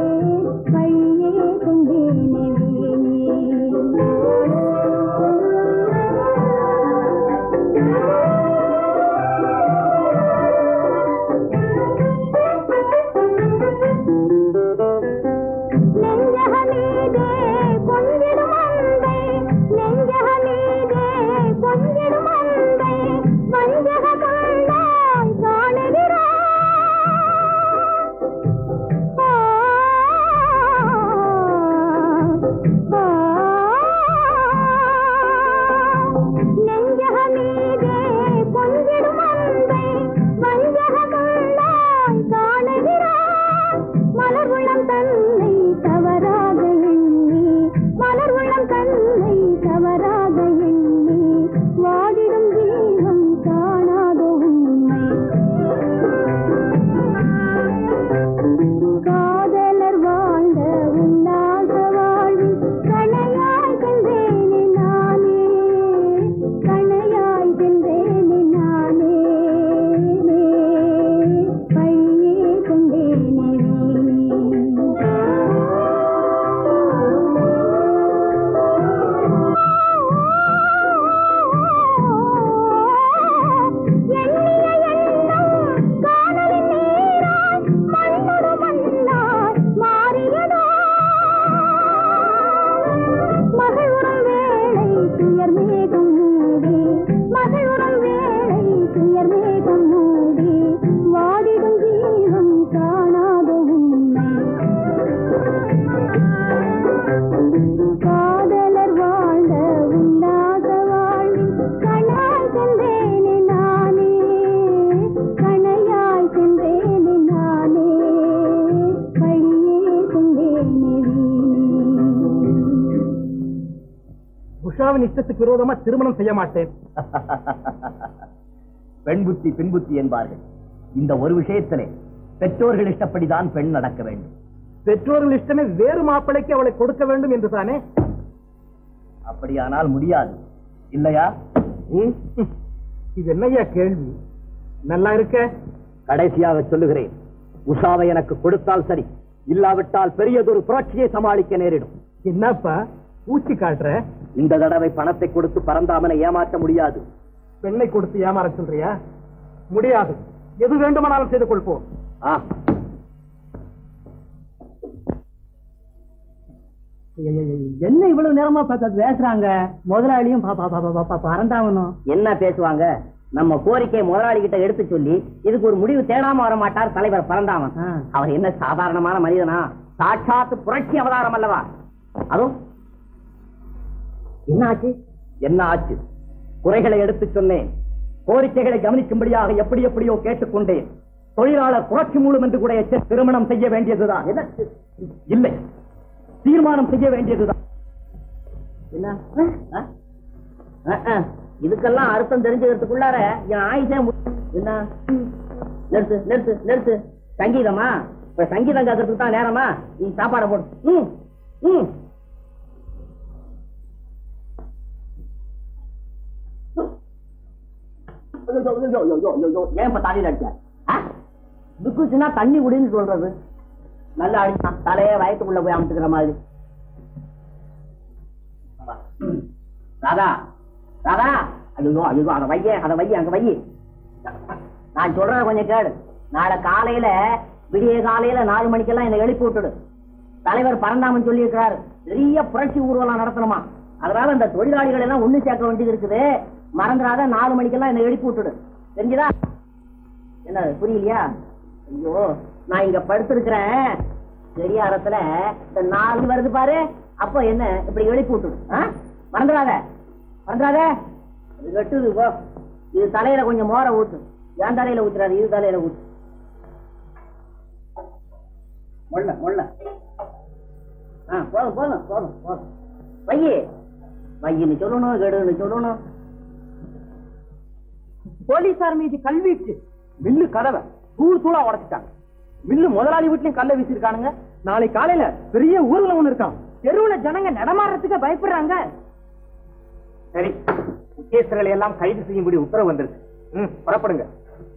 முதலாளியின் இஷ்டத்துக்கு விரோதமா திருமணம் செய்ய மாட்டேன் பெண் புத்தி பின் புத்தி என்பார்கள் இந்த ஒரு விஷயத்திலே பெற்றோர்கள் இஷ்டப்படிதான் பெண் நடக்க வேண்டும் பெற்றோர்கள் இஷ்டமே வேறு மாப்பிளைக்கு அவளை கொடுக்க வேண்டும் என்று தானே அப்படியானால் முடியாது இல்லையா ம்? இது என்னய்யா கேள்வி நல்லா இருக்க கடைசியாக சொல்லுகிறேன் உஷாவை எனக்கு கொடுத்தால் சரி இல்லாவிட்டால் பெரியதொரு புரட்சியை சமாளிக்க நேரிடும் என்னப்பா ஊச்சி காட்டுற இந்த தடவை பணத்தை கொடுத்து பரந்தாமனை ஏமாற்ற முடியாது பெண்ணை கொடுத்து ஏமாற சொல்றியா முடியாது எது வேண்டுமானாலும் செய்து கொள்வோம் ஆ, என்ன இவ்வளவு நேரமா பார்த்து பேசுறாங்க முதலாளியும் பா- பா- பா- பா- பா- பறந்தாவணும் என்ன பேசுவாங்க நம்ம கோரிக்கை முதலாளி கிட்ட எடுத்து சொல்லி இதுக்கு ஒரு முடிவு தேடாம வர மாட்டார் தலைவர் பரந்தாமன் ஆ. அவர் என்ன சாதாரணமான மனிதனா சாட்சாத் புரட்சி அவதாரம் அல்லவா அதுவும் என்ன ஆச்சு என்ன ஆச்சு குறைகளை எடுத்துச் சொன்னேன் கோரிக்கைகளை கவனிக்கும்படியாக எப்படி எப்படியோ கேட்டுக்கொண்டேன் தொழிலாளர் புரட்சி மூலம் என்று கூட எச்ச- திருமணம் செய்ய வேண்டியதுதான் எதற்கு? இல்லை தீர்மானம் செய்ய வேண்டியதுதான் என்ன ஆ? ஆ, ஆ. இதுக்கெல்லாம் அர்த்தம் தெரிஞ்சுக்கிறதுக்குள்ளார என் ஆயுசே மு- என்ன நிறுத்து நிறுத்து நிறுத்து சங்கீதமா இப்ப சங்கீதம் கேட்கறதுக்கு தான் நேரமா நீ சாப்பாடை போடு ம் ம் ஏன் இப்ப தலையில அடிச்ச துக்குச்சுன்னா தண்ணி குடின்னு சொல்றது நல்லா அடிச்சான் தலையே வயத்துக்குள்ள போய் அமுத்துக்கிற மாதிரி ராதா ராதா ஐயோ ஐயோ அத வைய அத வைய அங்க வைய நான் சொல்றத கொஞ்சம் கேளு நாளை காலையில விடிய காலையில நாலு மணிக்கெல்லாம் என்னை எழுப்பி விட்டுடு தலைவர் பரந்தாமன் சொல்லி இருக்கிறாரு பெரிய புரட்சி ஊர்வலம் நடத்தணுமா அதனால இந்த தொழிலாளிகள் எல்லாம் ஒண்ணு சேர்க்க வேண்டியது இருக்குது மறந்துடாத நாலு மணிக்கெல்லாம் என்னை எழுப்பி விட்டுடு தெரிஞ்சுதா என்ன புரியலையா ஐயோ நான் இங்க படுத்திருக்கிறேன் பெரியாரத்துல இந்த நாலு வருது பாரு அப்போ என்ன இப்படி எழுப்பி விட்டுடு ஆ? மறந்துடாத மறந்துடாத இது வெட்டுது போ இது தலையில கொஞ்சம் மோர ஊத்து என் தலையில ஊத்துறாரு இது தலையில ஊத்து முள்ள முள்ள ஆ போதும் போதும் போதும் போதும் வையி வையின்னு சொல்லணும் கெடுன்னு சொல்லணும் போலீசார் மீது கல்வீச்சு மில்லு கதவை தூள் தூளா உடைச்சிட்டாங்க மில்லு முதலாளி வீட்லயும் கல்ல வீசிருக்கானுங்க நாளை காலையில பெரிய ஊர்வலம் ஒண்ணு இருக்கான் தெருவுல ஜனங்க நடமாடுறதுக்கு பயப்படுறாங்க சரி முக்கியஸ்தர்களை எல்லாம் கைது செய்யும்படி உத்தரவு வந்திருக்கு ம் புறப்படுங்க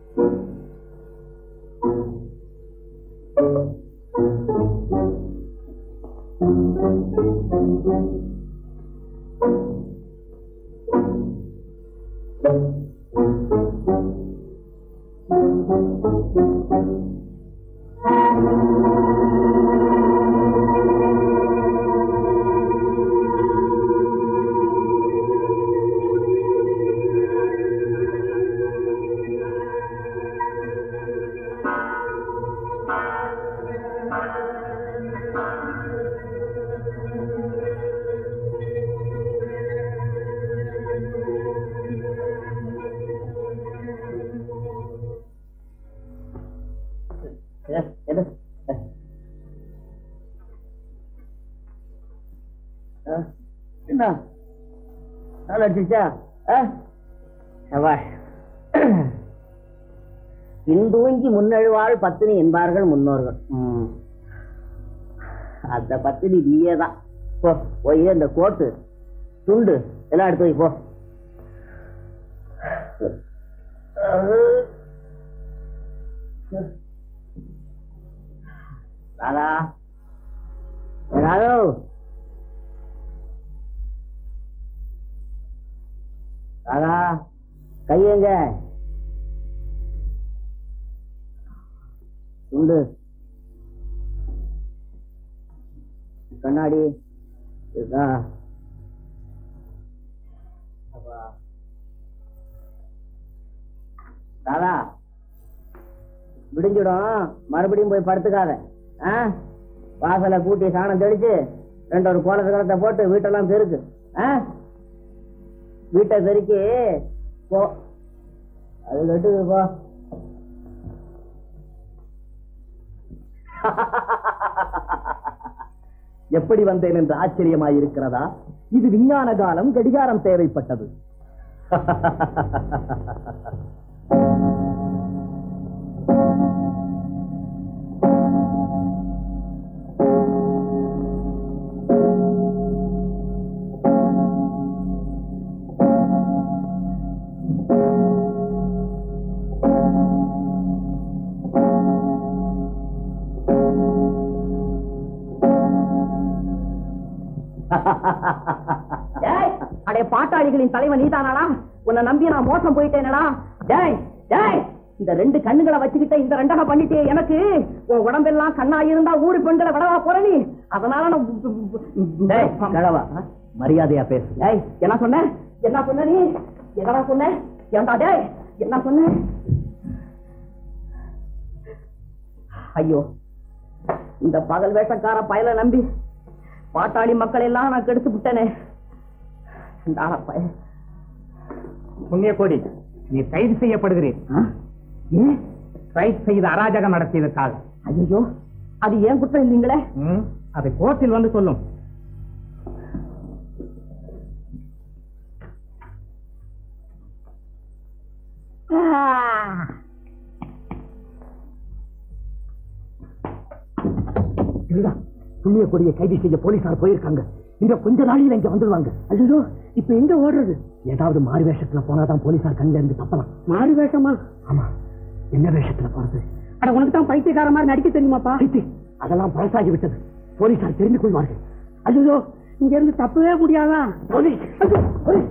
எது? எது? ஆ? என்ன நல்லா அடிச்சிச்சா சபாஷ் பின்தூங்கி முன்னெழுவாள் பத்தினி என்பார்கள் முன்னோர்கள் ம். அந்த பத்தினி நீயே தான் போ போய் இந்த கோட்டு துண்டு எல்லாம் எடுத்து வை போ ராதா ராதோ ராதா கையெங்க உண்டு கண்ணாடி இருக்கா அப்பா. ராதா விடிஞ்சிடும் மறுபடியும் போய் படுத்துக்காத ஆ? வாசலை கூட்டி சாணம் தெளிச்சு ரெண்டு ஒரு கோலத்தை கலத்தை போட்டு வீட்டெல்லாம் பெருக்கு ஆ? வீட்டை பெருக்கி போ அது கட்டுது போ எப்படி வந்தேன் என்று ஆச்சரியமாயிருக்கிறதா இது விஞ்ஞான காலம் கடிகாரம் தேவைப்பட்டது டேய், அடே பாட்டாளிகளின் தலைவன் நீதானாடா உன்னை நம்பி நான் மோசம் போயிட்டேனடா டேய் டேய் இந்த ரெண்டு கண்ணுகளை வச்சுக்கிட்ட இந்த ரெண்டக பண்ணிட்டே எனக்கு உன் உடம்பெல்லாம் கண்ணா இருந்தா ஊரு பெண்களை விடவா போற நீ அதனால நான் டேய், கழவா மரியாதையா பேசு டேய் என்ன சொன்ன என்ன சொன்ன நீ என்னடா சொன்ன ஏண்டா டேய் என்ன சொன்ன ஐயோ இந்த பகல் வேட்டக்கார பயலை நம்பி பாட்டாளி மக்கள் எல்லாம் நான் கெடுத்து விட்டனே இந்த ஆள பய புண்ணிய கோடி நீ கைது செய்யப்படுகிறேன் ஆ? ஏன் ரைட் செய்த அராஜகம் நடத்தியதற்காக ஐயோ அது ஏன் குற்றம் இல்லைங்களே ம், அதை கோர்ட்டில் வந்து சொல்லும் திருடா புண்ணிய கொடியை கைது செய்ய போலீசார் போயிருக்காங்க இந்த கொஞ்ச நாளையில இங்க வந்துருவாங்க ஐயோ இப்ப எங்க ஓடுறது ஏதாவது மாறு வேஷத்துல போனாதான் போலீசார் கண்ணில இருந்து தப்பலாம் மாறு வேஷமா ஆமா என்ன வேஷத்துல போறது அட உனக்கு தான் பைத்தியக்கார மாதிரி நடிக்க தெரியுமாப்பா ஐத்தி, அதெல்லாம் பழசாகி விட்டது போலீசார் தெரிந்து கொள்வார்கள் ஐயோ இங்க இருந்து தப்பவே முடியாதா போலீஸ் ஐயோ, போலீஸ்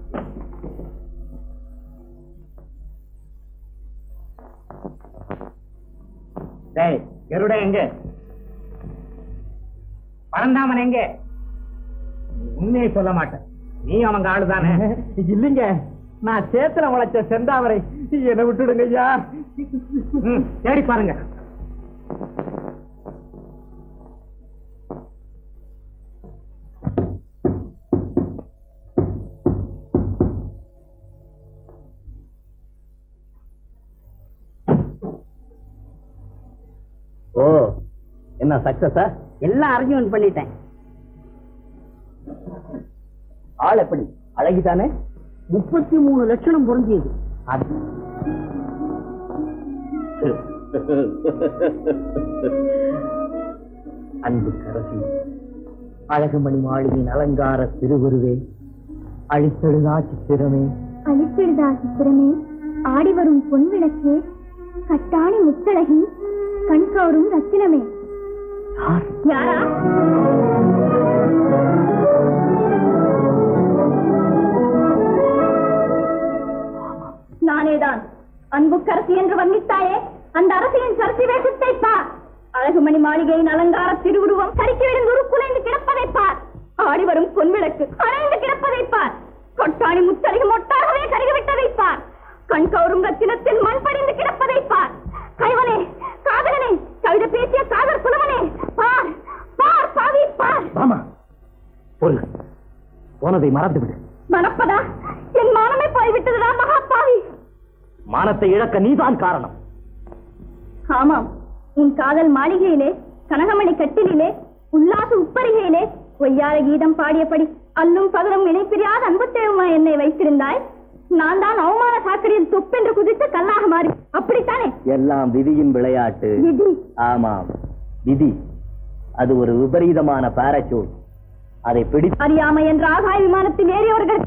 டேய் கருட எங்க பரந்தாமன் எங்க உண்மையை சொல்ல மாட்டேன் நீ அவங்க ஆளுதானே இல்லைங்க நான் சேத்துல முளைச்ச செந்தாவரை என்னை விட்டுடுங்க ஐயா ம், தேடி பாருங்க ஓ என்ன சக்சஸா எல்லாம் அரேஞ்ச்மெண்ட் பண்ணிட்டேன் ஆள் எப்படி அழகிதானே முப்பத்தி மூணு லட்சணம் பொருந்தியது அது அன்பு கரசி அழகுமணி மாளிகையின் அலங்கார திருவுருவே அழித்தெழுதா சித்திரமே அழித்திடுதா சித்திரமே ஆடி வரும் பொன் விளக்கே கட்டாணி முத்தழகி கண்கவரும் ரத்தினமே யாரா நானேதான் அன்புக்கரசி என்று வர்ணித்தாயே அந்த அரசியின் சரசி வேஷத்தை பார் அழகுமணி மாளிகையின் அலங்கார திருவுருவம் கறிக்கிவிடும் ஒரு குலைந்து கிடப்பதை பார் ஆடி வரும் பொன்விளக்கு அணைந்து கிடப்பதை பார் கொட்டாணி முத்தருகு மொட்டாகவே கருகிவிட்டதை பார் கண் கௌரும் ரத்தினத்தில் மண் படிந்து கிடப்பதை பார் கைவனே காதலனே கவிதை பேசிய காதல் புலவனே பார் பார் பாவி பார் மாமா பொருள் போனதை மறந்து விடு மணப்பதா என் மானமே போய்விட்டதுடா மகாபாவி மானத்தை இழக்க நீதான் காரணம் ஆமாம் உன் காதல் மாளிகையிலே கனகமணி கட்டிலே உல்லாச உப்பரிகையிலே ஒய்யார கீதம் பாடியபடி அல்லும் பகலும் இணைப்பிரியாத அன்பு தேவமா என்னை வைத்திருந்தாய் நான் தான் அவமான சாக்கடையில் தொப்பென்று குதித்து கல்லாக மாறி அப்படித்தானே எல்லாம் விதியின் விளையாட்டு விதி ஆமாம் விதி அது ஒரு விபரீதமான பாராசூட் அதை பிடித்து அறியாமை என்ற ஆகாய விமானத்தில் ஏறியவர்கள்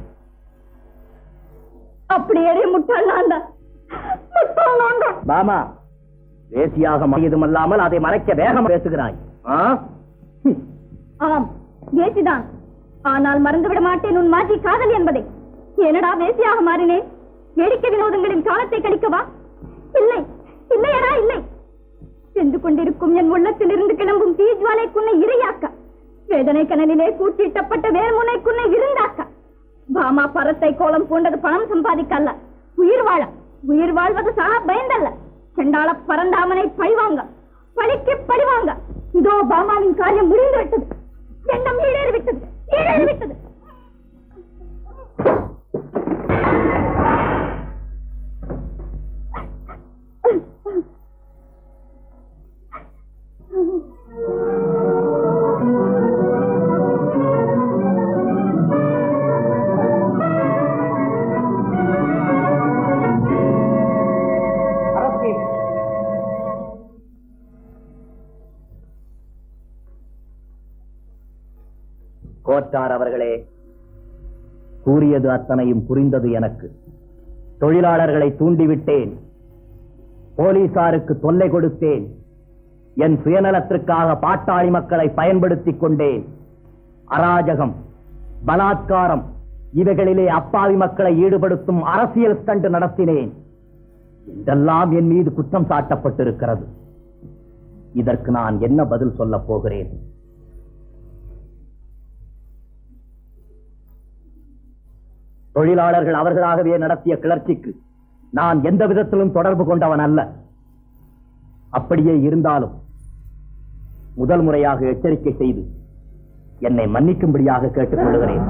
அப்படி ஏறிய முட்டாள் நான் தான் முட்டாள் நான் தான் மாமா வேசியாக மாறியதுமல்லாமல் அதை மறைக்க வேகம் பேசுகிறாய் ஆ? ஹம். ஆம் வேசிதான் ஆனால் மறந்துவிட மாட்டேன் உன் மாற்றி காதல் என்பதை என்னடா வேசியாக மாறினேன் வேடிக்கை வினோதங்களின் காலத்தை கழிக்கவா இல்லை இல்லையடா இல்லை சென்று கொண்டிருக்கும் என் உள்ளத்தில் இருந்து கிளம்பும் தீஜ்வாலை குன்னை இரையாக்க வேதனை கனலிலே கூட்டிட்டப்பட்ட வேல்முனை குன்னை விருந்தாக்க பாமா பரத்தை கோலம் பூண்டது பணம் சம்பாதிக்க அல்ல உயிர் வாழ உயிர் வாழ்வது சக பயந்தல்ல செண்டாள பரந்தாமனை பழிவாங்க பழிக்கு பழிவாங்க இதோ பாமாவின் காரியம் முடிந்து விட்டது எண்ணம் ஈடேறி விட்டது ஈடேறி விட்டது கோட்டார் அவர்களே கூறியது அத்தனையும் புரிந்தது எனக்கு தொழிலாளர்களை தூண்டிவிட்டேன் போலீசாருக்கு தொல்லை கொடுத்தேன் என் சுயநலத்திற்காக பாட்டாளி மக்களை பயன்படுத்திக் கொண்டேன் அராஜகம் பலாத்காரம் இவைகளிலே அப்பாவி மக்களை ஈடுபடுத்தும் அரசியல் ஸ்டண்ட் நடத்தினேன் இதெல்லாம் என் மீது குற்றம் சாட்டப்பட்டிருக்கிறது இதற்கு நான் என்ன பதில் சொல்லப் போகிறேன் தொழிலாளர்கள் அவர்களாகவே நடத்திய கிளர்ச்சிக்கு நான் எந்த விதத்திலும் தொடர்பு கொண்டவன் அல்ல அப்படியே இருந்தாலும் முதல் முறையாக எச்சரிக்கை செய்து என்னை மன்னிக்கும்படியாக கேட்டுக் கொள்கிறேன்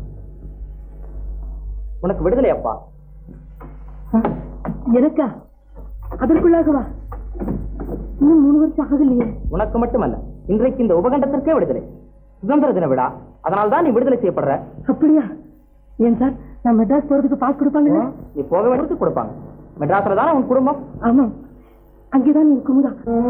உனக்கு விடுதலை அப்பா எனக்கா அதற்குள்ளாகவா இன்னும் மூணு வருஷம் ஆகலையே உனக்கு மட்டுமல்ல இன்றைக்கு இந்த உபகண்டத்திற்கே விடுதலை சுதந்திர தின விழா அதனால தான் நீ விடுதலை செய்யப்படுற அப்படியா ஏன் சார் நான் மெட்ராஸ் போறதுக்கு பாஸ் கொடுப்பாங்க நீ போக வேண்டியதுக்கு கொடுப்பாங்க மெட்ராஸ்ல தானே உன் குடும்பம் ஆமா அங்கேதான் நீ குமுதா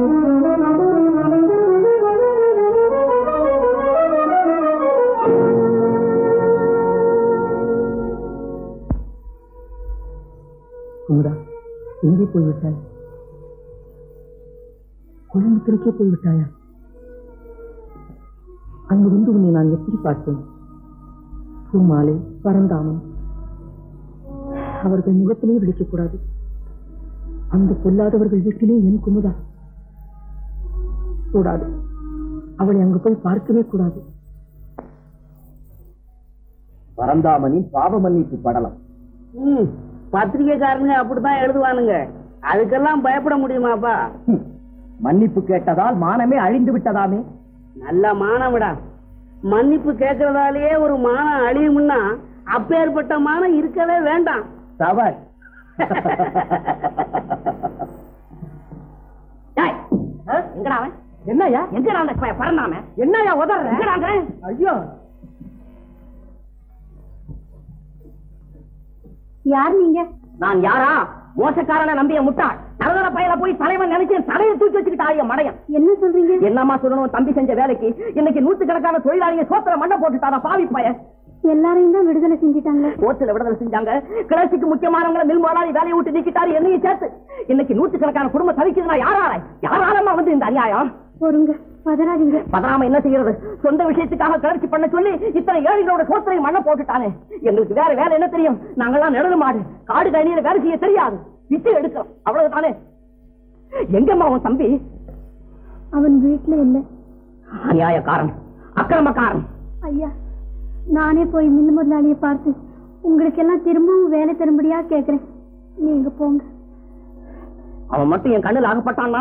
குமுதா எங்கே போய்விட்டாய் கோயம்புத்தூருக்கே போய்விட்டாயா அங்கிருந்து உன்னை நான் எப்படி பார்த்தேன் பூமாலை பரந்தாமன் அவர்கள் முகத்திலே விழிக்கக்கூடாது அந்த பொல்லாதவர்கள் வீட்டிலே என் குமுதா கூடாது அவளை அங்கு போய் பார்க்கவே கூடாது பரந்தாமனின் பாவ மன்னிப்பு படலம் பத்திரிகைக்காரனுங்க அப்படித்தான் எழுதுவானுங்க அதுக்கெல்லாம் பயப்பட முடியுமாப்பா ஹம், மன்னிப்பு கேட்டதால் மானமே அழிந்து விட்டதாமே நல்ல மானம்டா மன்னிப்பு கேட்கறதாலேயே ஒரு மானம் அழியும்னா அப்பேற்பட்ட மானம் இருக்கவே வேண்டாம் தவறு ஏய், ஆ, எங்கடா அவன் என்னய்யா எங்கடா அந்த ப- பறந்தாம என்னய்யா உதற எங்கடா அவன்? ஐயோ யார் நீங்க நான் யாரா மோசக்காரனை நம்பிய முட்டாள் தரதர பயல போய் தலைவன் நினைச்சு தலையை தூக்கி வச்சுக்கிட்டாய மடையன் என்ன சொல்றீங்க என்னம்மா சொல்லணும் தம்பி செஞ்ச வேலைக்கு இன்னைக்கு நூத்துக்கணக்கான தொழிலாளிங்க சோத்திர மண்ணை போட்டுட்டாரா பாவி பையன் எல்லாரையும் தான் விடுதலை செஞ்சுட்டாங்க கோர்ட்டுல விடுதலை செஞ்சாங்க கிளர்ச்சிக்கு முக்கியமானவங்களை மில் முதலாளி வேலையை விட்டு நீக்கிட்டாரு என்னையும் சேர்த்து இன்னைக்கு நூத்துக்கணக்கான குடும்பம் தவிக்குதுன்னா யாரால யாராலமா வந்து இந்த அநியாயம் பொறுங்க பதறாதீங்க பதறாம என்ன செய்யறது சொந்த விஷயத்துக்காக கிளர்ச்சி பண்ண சொல்லி இத்தனை ஏழைகளோட சோத்திரை மண்ணை போட்டுட்டானே எங்களுக்கு வேற வேலை என்ன தெரியும் நாங்கெல்லாம் நிழல் மாடு காடு கணியில வேலை செய்ய தெரியாது பிச்சை எடுக்கிறோம் அவ்வளவுதானே எங்கம்மா உன் தம்பி அவன் வீட்டுல இல்ல அநியாயக்காரன் அக்கிரமக்காரன் ஐயா நானே போய் மில் முதலாளியை பார்த்து உங்களுக்கு எல்லாம் திரும்பவும் வேலை தரும்படியா கேக்குறேன் நீங்க போங்க அவன் மட்டும் என் கண்ணில் ஆகப்பட்டான்னா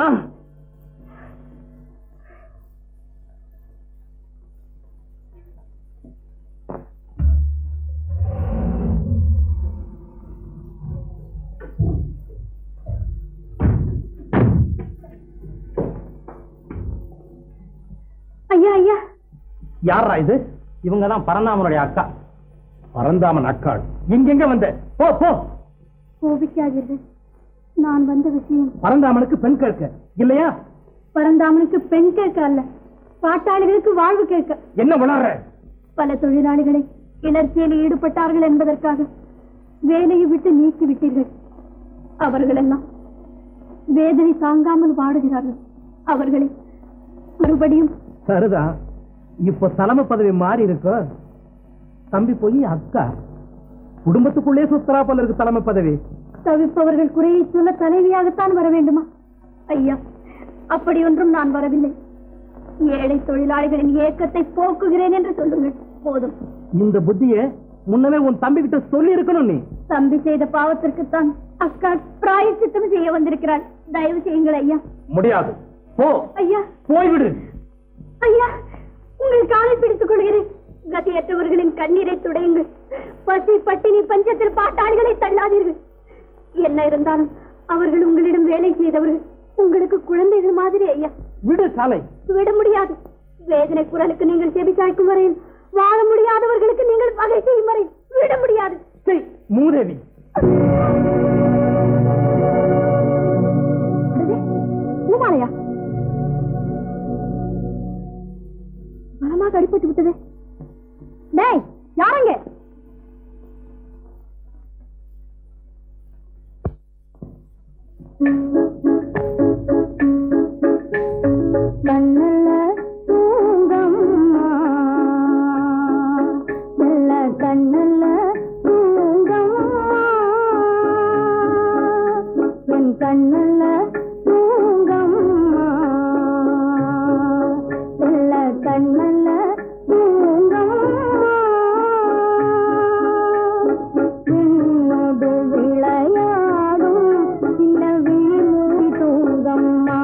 ஐயா ஐயா யாரா இது இவங்க தான் பரந்தாமனுடைய அக்கா பரந்தாமன் அக்காள் எங்கெங்க வந்த போ போ கோபிக்காதீர்கள் நான் வந்த விஷயம் பரந்தாமனுக்கு பெண் கேட்க இல்லையா பரந்தாமனுக்கு பெண் கேட்க அல்ல பாட்டாளிகளுக்கு வாழ்வு கேட்க என்ன விளாடுற பல தொழிலாளிகளை கிளர்ச்சியில் ஈடுபட்டார்கள் என்பதற்காக வேலையை விட்டு நீக்கி விட்டீர்கள் அவர்கள் எல்லாம் வேதனை தாங்காமல் வாடுகிறார்கள் அவர்களை மறுபடியும் சரிதான் இப்ப தலைமை பதவி மாறி இருக்கு தம்பி போய் அக்கா குடும்பத்துக்குள்ளே சுத்தரா போல இருக்கு தலைமை பதவி தவிப்பவர்கள் குறையை சொல்ல தலைவியாகத்தான் வர வேண்டுமா ஐயா அப்படி ஒன்றும் நான் வரவில்லை ஏழை தொழிலாளிகளின் ஏக்கத்தை போக்குகிறேன் என்று சொல்லுங்கள் போதும் இந்த புத்திய முன்னமே உன் தம்பி கிட்ட சொல்லி இருக்கணும் நீ தம்பி செய்த பாவத்திற்குத்தான் அக்கா பிராயச்சித்தம் செய்ய வந்திருக்கிறாள் தயவு செய்யுங்கள் ஐயா முடியாது போ ஐயா போய்விடு ஐயா உங்கள் காலை பிடித்துக் கொள்கிறேன் கதியற்றவர்களின் கண்ணீரை துடையுங்கள் பசி பட்டினி பஞ்சத்தில் பாட்டாளிகளை தள்ளாதீர்கள் என்ன இருந்தாலும் அவர்கள் உங்களிடம் வேலை செய்தவர்கள் உங்களுக்கு குழந்தைகள் மாதிரி ஐயா விடு சாலை விட முடியாது வேதனை குரலுக்கு நீங்கள் செவி சாய்க்கும் வரையில் வாழ முடியாதவர்களுக்கு நீங்கள் வகை செய்யும் வரை விட முடியாது செய், மூதேவி பூமாலையா பலமாக அடிபட்டு விட்டதே டேய் யாருங்க கண்ணல்ல தூங்கம்மா நல்ல கண்ணல்ல தூங்கம்மா என் கண்ணல்ல தூங்கம்மா நல்ல கண்ணல்ல தூங்கம்மா என்னோடு விளையாடும் சின்ன விழிமூடி தூங்கம்மா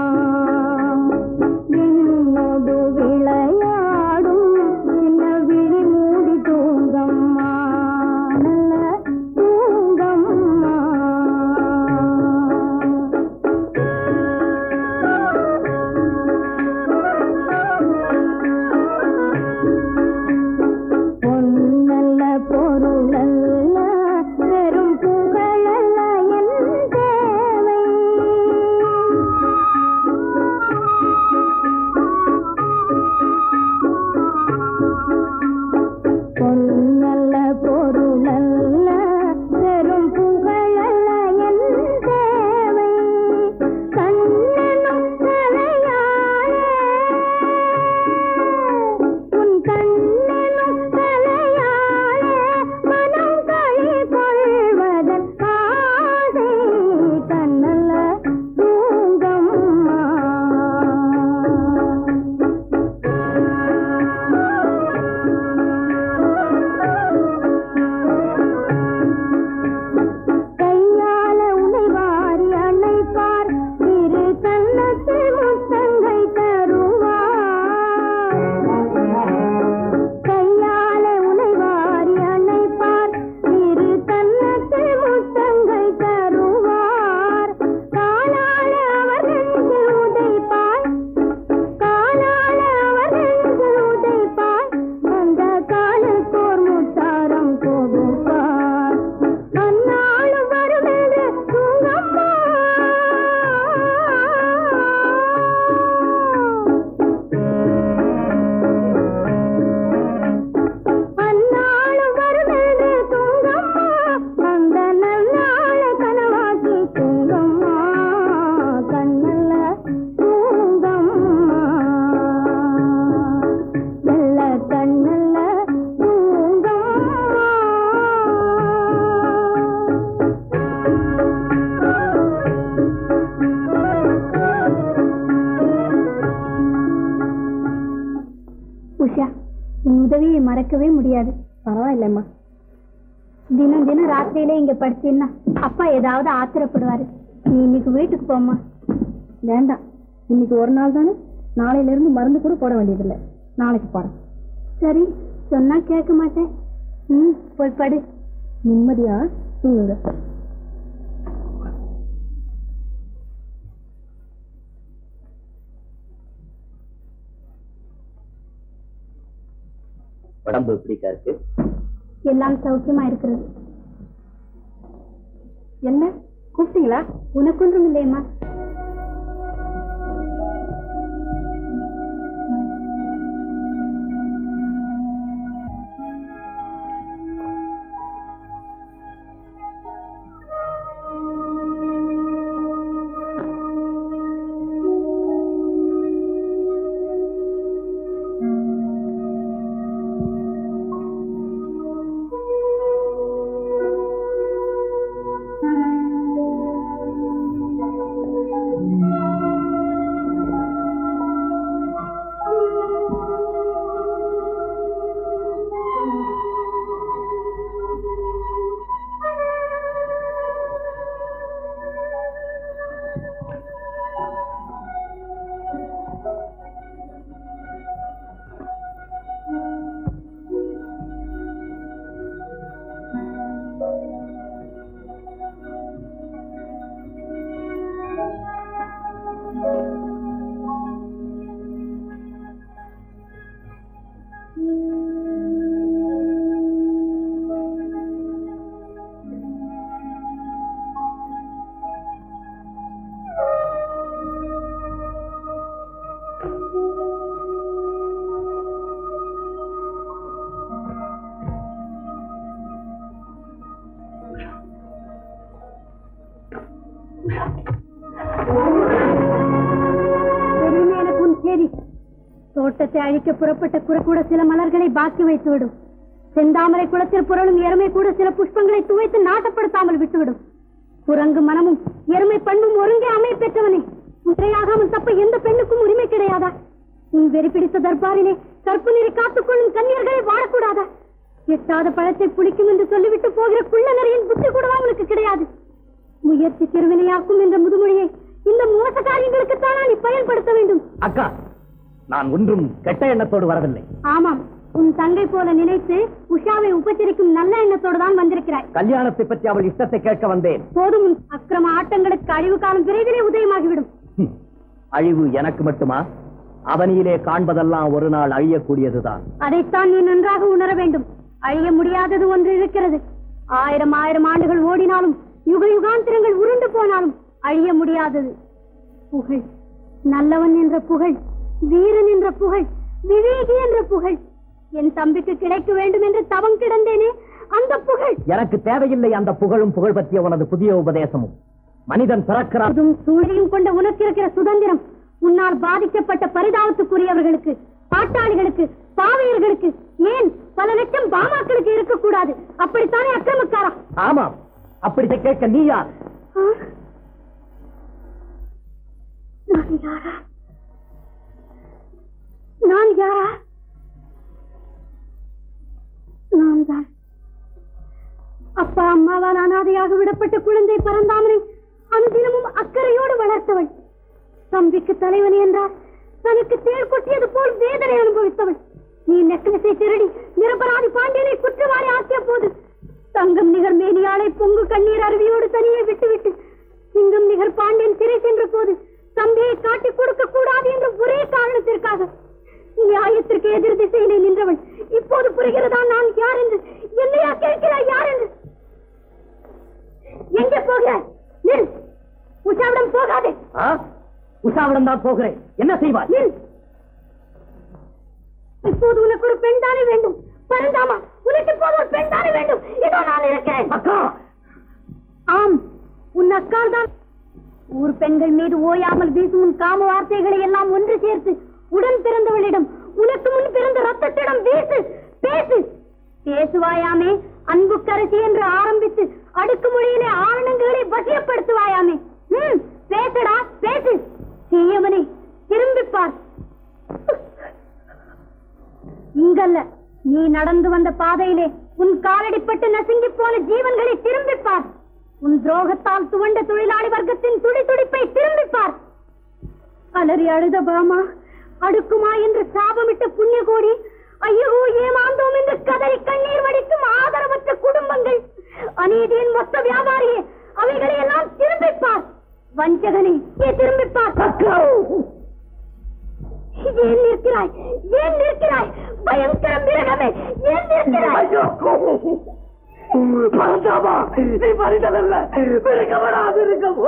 என்னோடு விளையாடும் சின்ன விழிமூடி தூங்கம்மா நல்ல தூங்கம்மா பொன்னல்ல பொருளல்ல வெறும் புகழல்ல என் தேவை பொன்னல்ல பொருளல்ல வெறும் புகழல்ல என் தேவை கண்ணனும் தலையாயே உன் கண்ணனும் தலையாலே மனம் களி கொள்வதன் ஆசை கண்ணல்ல தூங்கம்மா கையால உனை வாரி அணைப்பார் இரு கண்ணத்தில் முத்தங்கள் தருவார் கையால உனை வாரி அணைப்பார் இரு கண்ணத்தில் முத்தங்கள் தருவார் காலால அவர் நெஞ்சில் உதைப்பார் காலால அவர் நெஞ்சில் உதைப்பார் அந்த காலுக்கோர் முத்தாரம் கொடுப்பார் அந்நாளும் வருமென்று தூங்கம்மா அந்நாளும் வருமென்று தூங்கம்மா அந்த நன்னாள கனவாக்கி தூங்கம்மா கண்ணல்ல தூங்கம்மா நல்ல கண்ணல்ல தூங்கம்மா உஷா உன் உதவியை மறக்கவே முடியாது பரவாயில்லம்மா தினம் தினம் ராத்திரியில இங்க படிச்சீன்னா அப்பா ஏதாவது ஆத்திரப்படுவாரு நீ இன்னைக்கு வீட்டுக்கு போம்மா வேண்டாம் இன்னைக்கு ஒரு நாள் தானே நாளையில இருந்து மருந்து கூட போட வேண்டியதில்லை நாளைக்கு போறேன் சரி சொன்னா கேட்க மாட்டேன் ம் போய் படு நிம்மதியா தூங்குங்க உடம்பு எப்படிக்கா இருக்கு எல்லாம் சௌக்கியமா இருக்கிறது என்ன கூப்பிட்டீங்களா உனக்கு ஒன்றும் இல்லையம்மா தோட்டத்தை அழிக்க புறப்பட்ட குறை கூட சில மலர்களை பாக்கி வைத்துவிடும் செந்தாமரை குளத்தில் புரளும் எருமை கூட சில புஷ்பங்களை துவைத்து நாட்டப்படுத்தாமல் விட்டுவிடும் குரங்கு மனமும் எருமை பண்பும் ஒருங்கே அமை பெற்றவனே முறையாகாமல் தப்ப எந்த பெண்ணுக்கும் உரிமை கிடையாதா உன் வெறி பிடித்த தர்பாரிலே கற்பு நீரை காத்துக்கொள்ளும் கன்னியர்களை வாழக்கூடாதா எட்டாத பழத்தை புளிக்கும் என்று சொல்லிவிட்டு போகிற குள்ள நிறையின் புத்தி கூடவா உனக்கு கிடையாது முயற்சி திருவினையாக்கும் என்ற முதுமொழியை இந்த மோச காரியங்களுக்கு தானா நீ பயன்படுத்த வேண்டும் அக்கா நான் ஒன்றும் கெட்ட எண்ணத்தோடு வரவில்லை ஆமாம் உன் தங்கை போல நினைத்து உஷாவை உபச்சரிக்கும் நல்ல எண்ணத்தோடு தான் வந்திருக்கிறாய் கல்யாணத்தை பற்றி அவள் இஷ்டத்தை கேட்க வந்தேன் போதும் உன் அக்கிரம ஆட்டங்களுக்கு அழிவு காலம் விரைவிலே உதயமாகிவிடும் ஹம், அழிவு எனக்கு மட்டுமா அவனியிலே காண்பதெல்லாம் ஒரு நாள் அழியக்கூடியதுதான் அதைத்தான் நீ நன்றாக உணர வேண்டும் அழிய முடியாதது ஒன்று இருக்கிறது ஆயிரம் ஆயிரம் ஆண்டுகள் ஓடினாலும் யுக யுகாந்திரங்கள் உருண்டு போனாலும் அழிய முடியாதது புகழ் நல்லவன் என்ற புகழ் வீரன் என்ற புகழ் விவேகி என்ற புகழ் என் தம்பிக்கு கிடைக்க வேண்டும் என்று தவம் கிடந்தேனே அந்த புகழ் எனக்கு தேவையில்லை அந்த புகழும் புகழ் பற்றிய உனது புதிய உபதேசமும் மனிதன் பிறக்கிறான் அதுவும் சூழையும் கொண்ட உனக்கு இருக்கிற சுதந்திரம் உன்னால் பாதிக்கப்பட்ட பரிதாபத்துக்குரியவர்களுக்கு பாட்டாளிகளுக்கு பாவையர்களுக்கு ஏன் பல லட்சம் பாமாக்களுக்கு இருக்கக்கூடாது அப்படித்தானே அக்கிரமக்காரா ஆமாம் அப்படி கேட்க நீ யார் ஆ? நான் யாரா நான் யாரா நான் தான் அப்பா அம்மாவால் அனாதையாக விடப்பட்ட குழந்தை பரந்தாமனை அனுதினமும் அக்கறையோடு வளர்த்தவள் தம்பிக்கு தலைவன் என்றால் தனக்கு தேர் கொட்டியது போல் வேதனை அனுபவித்தவள் நீ நெக்லஸை திருடி நிரபராதி பாண்டியனை குற்றவாளி ஆக்கிய போது தங்கம் நிகர் மேனியாளை பொங்கு கண்ணீர் அருவியோடு தனியே விட்டுவிட்டு சிங்கம் நிகர் பாண்டியன் சிறை சென்ற போது தம்பியை காட்டிக் கொடுக்க கூடாது என்ற ஒரே காரணத்திற்காக நியாயத்திற்கு எதிர் திசையிலே நின்றவள் இப்போது புரிகிறதா நான் யார் என்று என்னையா கேட்கிறாய் யார் என்று எங்கே போகிறாய் நில் உஷாவிடம் போகாதே ஆ? உஷாவிடம் தான் போகிறேன் என்ன செய்வாய் நில் இப்போது உனக்கு ஒரு பெண் தானே வேண்டும் பரந்தாமா உனக்கு இப்போது ஒரு பெண் தானே வேண்டும் இதோ நான் இருக்கிறேன் அக்கா ஆம் உன் அக்கால் தான் ஊர் பெண்கள் மீது ஓயாமல் வீசும் உன் காம வார்த்தைகளை எல்லாம் ஒன்று சேர்த்து உடன் பிறந்தவளிடம் உனக்கு முன் பிறந்த ரத்தத்திடம் வீசு பேசு பேசுவாயாமே அன்புக்கரசி என்று ஆரம்பித்து அடுக்குமொழியிலே ஆரணங்களை வசியப்படுத்துவாயாமே ம் பேசடா பேசு தீயவனே திரும்பிப் பார் இங்கல்ல நீ நடந்து வந்த பாதையிலே உன் காலடிப்பட்டு நசுங்கி போன ஜீவன்களை திரும்பிப் பார் உன் துரோகத்தால் துவண்ட தொழிலாளி வர்க்கத்தின் துடி துடிப்பை திரும்பிப் பார் அலறி அழுத பாமா அடுக்குமா என்று சாபமிட்ட புண்ணிய கோடி ஐயோ ஏமாந்தோம் என்று கதறி கண்ணீர் வடிக்கும் ஆதரவற்ற குடும்பங்கள் அநீதியின் மொத்த வியாபாரியே அவைகளை எல்லாம் திரும்பிப் பார் வஞ்சகனே ஏ திரும்பிப் பார் ஏன் நிற்கிறாய் ஏன் நிற்கிறாய் பயங்கர மிருகமே ஏன் நிற்கிறாய் பரந்தாமா நீ மனிதனல்ல மிருகவடா மிருகம்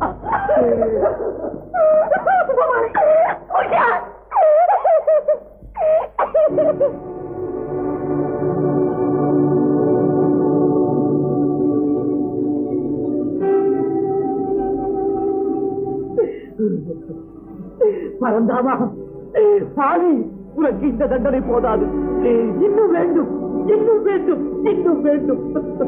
பரந்தாமா சாமி உனக்கு இந்த தண்டனை போதாது இன்னும் வேண்டும் இன்னும் வேண்டும் இன்னும் வேண்டும்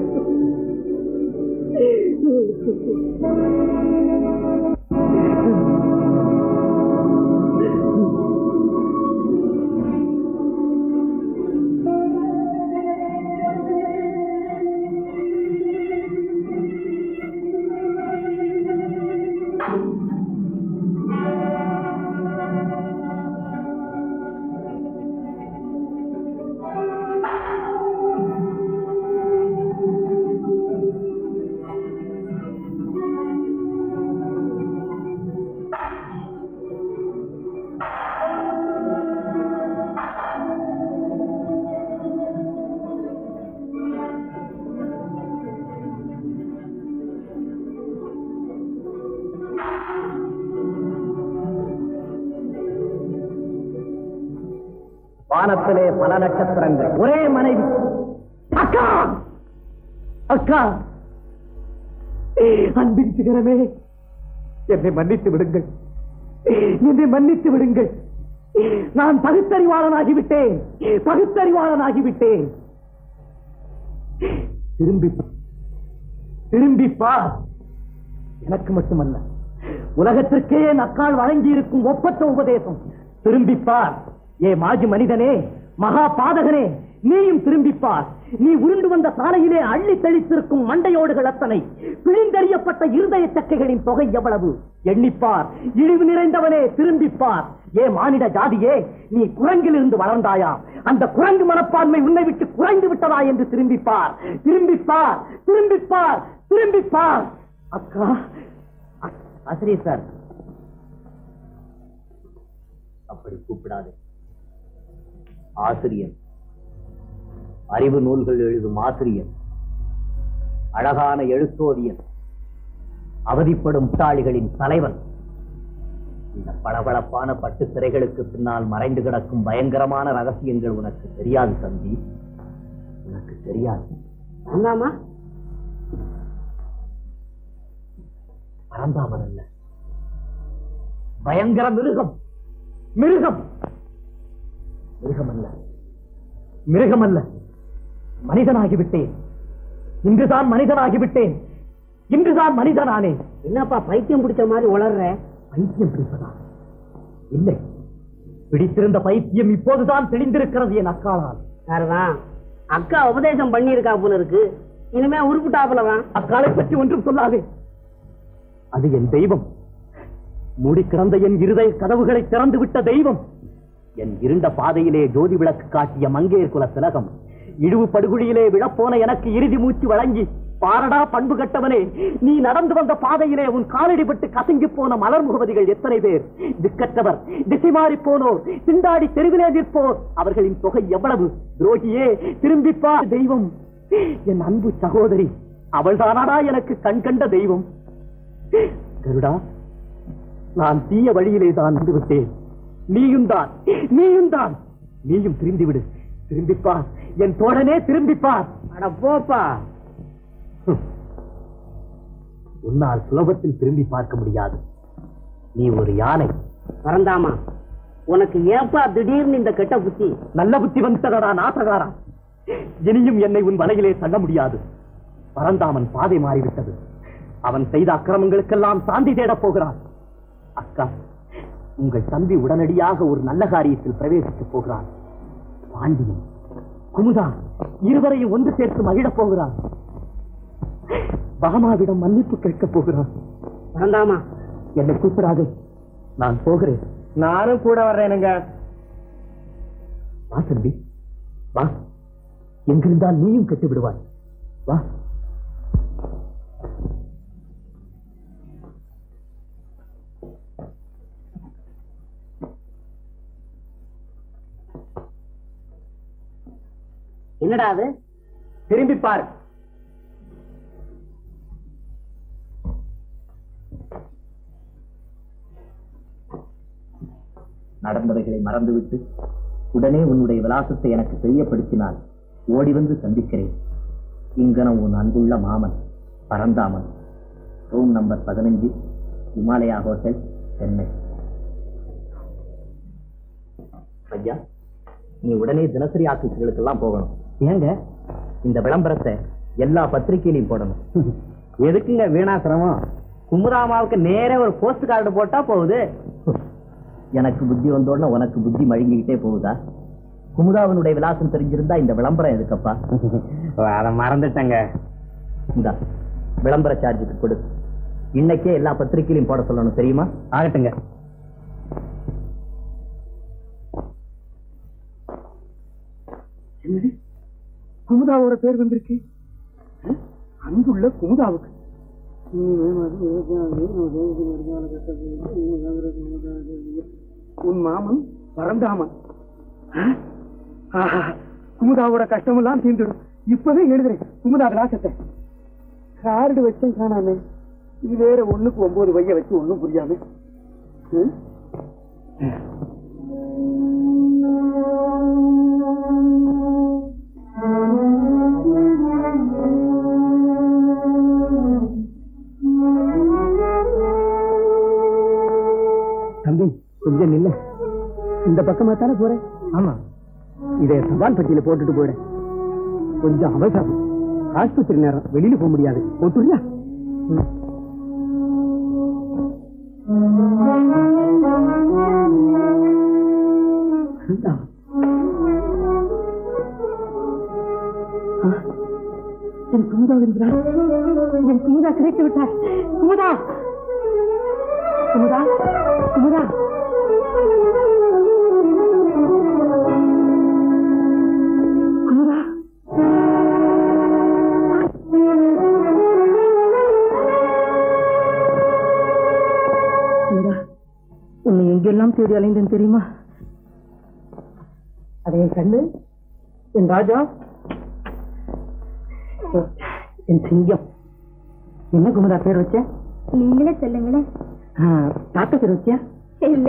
வானத்திலே பல நட்சத்திரங்கள் ஒரே மனைவி அக்கா அக்கா அன்பின் சிகரமே என்னை மன்னித்து விடுங்கள் என்னை மன்னித்து விடுங்கள் நான் பகுத்தறிவாளனாகிவிட்டேன் பகுத்தறிவாளனாகிவிட்டேன் திரும்பி திரும்பி பார் எனக்கு மட்டுமல்ல உலகத்திற்கே என் அக்காள் வழங்கி இருக்கும் ஒப்பற்ற உபதேசம் திரும்பி பார் ஏ மாஜி மனிதனே மகா பாதகனே நீயும் திரும்பிப்பார் நீ உருண்டு வந்த சாலையிலே அள்ளி தெளித்திருக்கும் மண்டையோடுகள் அத்தனை பிழிந்தறியப்பட்ட இருதய சக்கைகளின் தொகை எவ்வளவு எண்ணிப்பார் இழிவு நிறைந்தவனே திரும்பிப்பார் ஏ மானிட ஜாதியே நீ குரங்கிலிருந்து வளர்ந்தாயா அந்த குரங்கு மனப்பான்மை உன்னை விட்டு குறைந்து விட்டதா என்று திரும்பிப்பார் திரும்பிப்பார் திரும்பிப்பார் திரும்பிப்பார் அக்கா ஆசிரியர் சார் அப்படி கூப்பிடாதே ஆசிரியர் அறிவு நூல்கள் எழுதும் ஆசிரியர் அழகான எழுத்தோவியன் அவதிப்படும் முட்டாளிகளின் தலைவன் இந்த பளபளப்பான பட்டு திரைகளுக்கு பின்னால் மறைந்து கிடக்கும் பயங்கரமான ரகசியங்கள் உனக்கு தெரியாது தம்பி உனக்கு தெரியாது ஆமாமா பரந்தாமன் அல்ல பயங்கர மிருகம் மிருகம் மிருகம் அல்ல மிருகம் அல்ல மனிதனாகிவிட்டேன் இன்றுதான் மனிதனாகிவிட்டேன் இன்றுதான் மனிதனானே என்னப்பா பைத்தியம் பிடிச்ச மாதிரி உளர்ற பைத்தியம் பிடிப்பதா இல்லை பிடித்திருந்த பைத்தியம் இப்போதுதான் தெளிந்திருக்கிறது என் அக்காளால் சரிதான் அக்கா உபதேசம் பண்ணியிருக்கா போல இருக்கு இனிமே உருப்புட்டாப்புல தான் அக்காளை பற்றி ஒன்றும் சொல்லாதே அது என் தெய்வம் மூடி கிடந்த என் இருதய கதவுகளை திறந்து விட்ட தெய்வம் என் இருண்ட பாதையிலே ஜோதி விளக்கு காட்டிய மங்கையர் குல திலகம் இழிவு படுகுழியிலே விழப்போன எனக்கு இறுதி மூச்சு வழங்கி பாரடா பண்பு கட்டவனே நீ நடந்து வந்த பாதையிலே உன் காலடிபட்டு கசங்கி போன மலர் முகவதிகள் எத்தனை பேர் திக்கற்றவர் திசை மாறி போனோர் திண்டாடி தெருவிலே நிற்போர் அவர்களின் தொகை எவ்வளவு துரோகியே திரும்பிப்பா தெய்வம் என் அன்பு சகோதரி அவள்தானாடா எனக்கு கண் கண்ட தெய்வம் கருடா நான் தீய வழியிலே தான் வந்து விட்டேன் நீயும் தான் நீயும் தான் நீயும் திரும்பி விடு திரும்பிப்பார் என் தோழனே திரும்பிப்பார் அட போப்பா உன்னால் சுலபத்தில் திரும்பி பார்க்க முடியாது நீ ஒரு யானை பறந்தாமா உனக்கு ஏப்பா திடீர்னு இந்த கெட்ட புத்தி நல்ல புத்தி வந்துட்டதடா நாசகாரா இனியும் என்னை உன் வலையிலே தள்ள முடியாது பரந்தாமன் பாதை மாறிவிட்டது அவன் செய்த அக்கிரமங்களுக்கெல்லாம் சாந்தி தேடப் போகிறான் அக்கா உங்கள் தம்பி உடனடியாக ஒரு நல்ல காரியத்தில் பிரவேசிக்கப் போகிறான் பாண்டியன் குமுதா இருவரையும் ஒன்று சேர்த்து மகிழப் போகிறான் பகமாவிடம் மன்னிப்பு கேட்கப் போகிறான் பறந்தாமா என்னை கூப்பிடாதே நான் போகிறேன் நானும் கூட வர்றேனுங்க வா தம்பி வா எங்கிருந்தால் நீயும் கெட்டு விடுவாய் வா என்னடா அது திரும்பி பாரு நடந்தவைகளை மறந்துவிட்டு உடனே உன்னுடைய விலாசத்தை எனக்கு தெரியப்படுத்தினால் ஓடி வந்து சந்திக்கிறேன் இங்கனம் உன் அன்புள்ள மாமன் பரந்தாமன் ரூம் நம்பர் பதினஞ்சு இமாலயா ஹோட்டல் சென்னை ஐயா நீ உடனே தினசரி ஆபீஸ்களுக்கெல்லாம் போகணும் ஏங்க இந்த விளம்பரத்தை எல்லா பத்திரிகையிலையும் போடணும் எதுக்குங்க வீணா சிரமம் குமுதாமாவுக்கு நேரே ஒரு போஸ்ட் கார்டு போட்டா போகுது எனக்கு புத்தி வந்தோடனே உனக்கு புத்தி மழுங்கிக்கிட்டே போகுதா குமுதாவினுடைய விலாசம் தெரிஞ்சிருந்தா இந்த விளம்பரம் எதுக்கப்பா அதை மறந்துட்டேங்க இந்த விளம்பர சார்ஜுக்கு கொடு இன்னைக்கே எல்லா பத்திரிகையிலையும் போட சொல்லணும் தெரியுமா ஆகட்டுங்க என்னது குமுதாவோட பேர் வந்திருக்கு அஹ், அன்புள்ள குமுதாவுக்கு உன் மாமன் பரந்தாமன் அஹ், ஆஹா, குமுதாவோட கஷ்டமெல்லாம் தீர்ந்துடும் இப்பவே எழுதுறேன் குமுதா விலாசத்தை கார்டு வச்சேன் காணாமே இது வேற ஒண்ணுக்கு ஒன்பது வைய வச்சு ஒண்ணும் புரியாம ம்? தம்பி கொஞ்சம் நில்ல இந்த பக்கமா தானே போறேன் ஆமா இதை சவால் பெட்டியில போட்டுட்டு போயிடு கொஞ்சம் அவசரம் ஆஸ்பத்திரி நேரம் வெளியில போக முடியாது போட்டுறியா என் குமுதா வென்றார் என் குமுதா கிடைத்து விட்டார் குமுதா குமுதா குமுதா குமுதா குமுதா உன்னை எங்கெல்லாம் தேடி அலைந்தேன் தெரியுமா அது என் கண்ணு என் ராஜா என் சிங்கம் என்ன குமுதா பேர் வச்ச நீங்களே சொல்லுங்களேன் தாத்தா பேர் வச்சியா இல்ல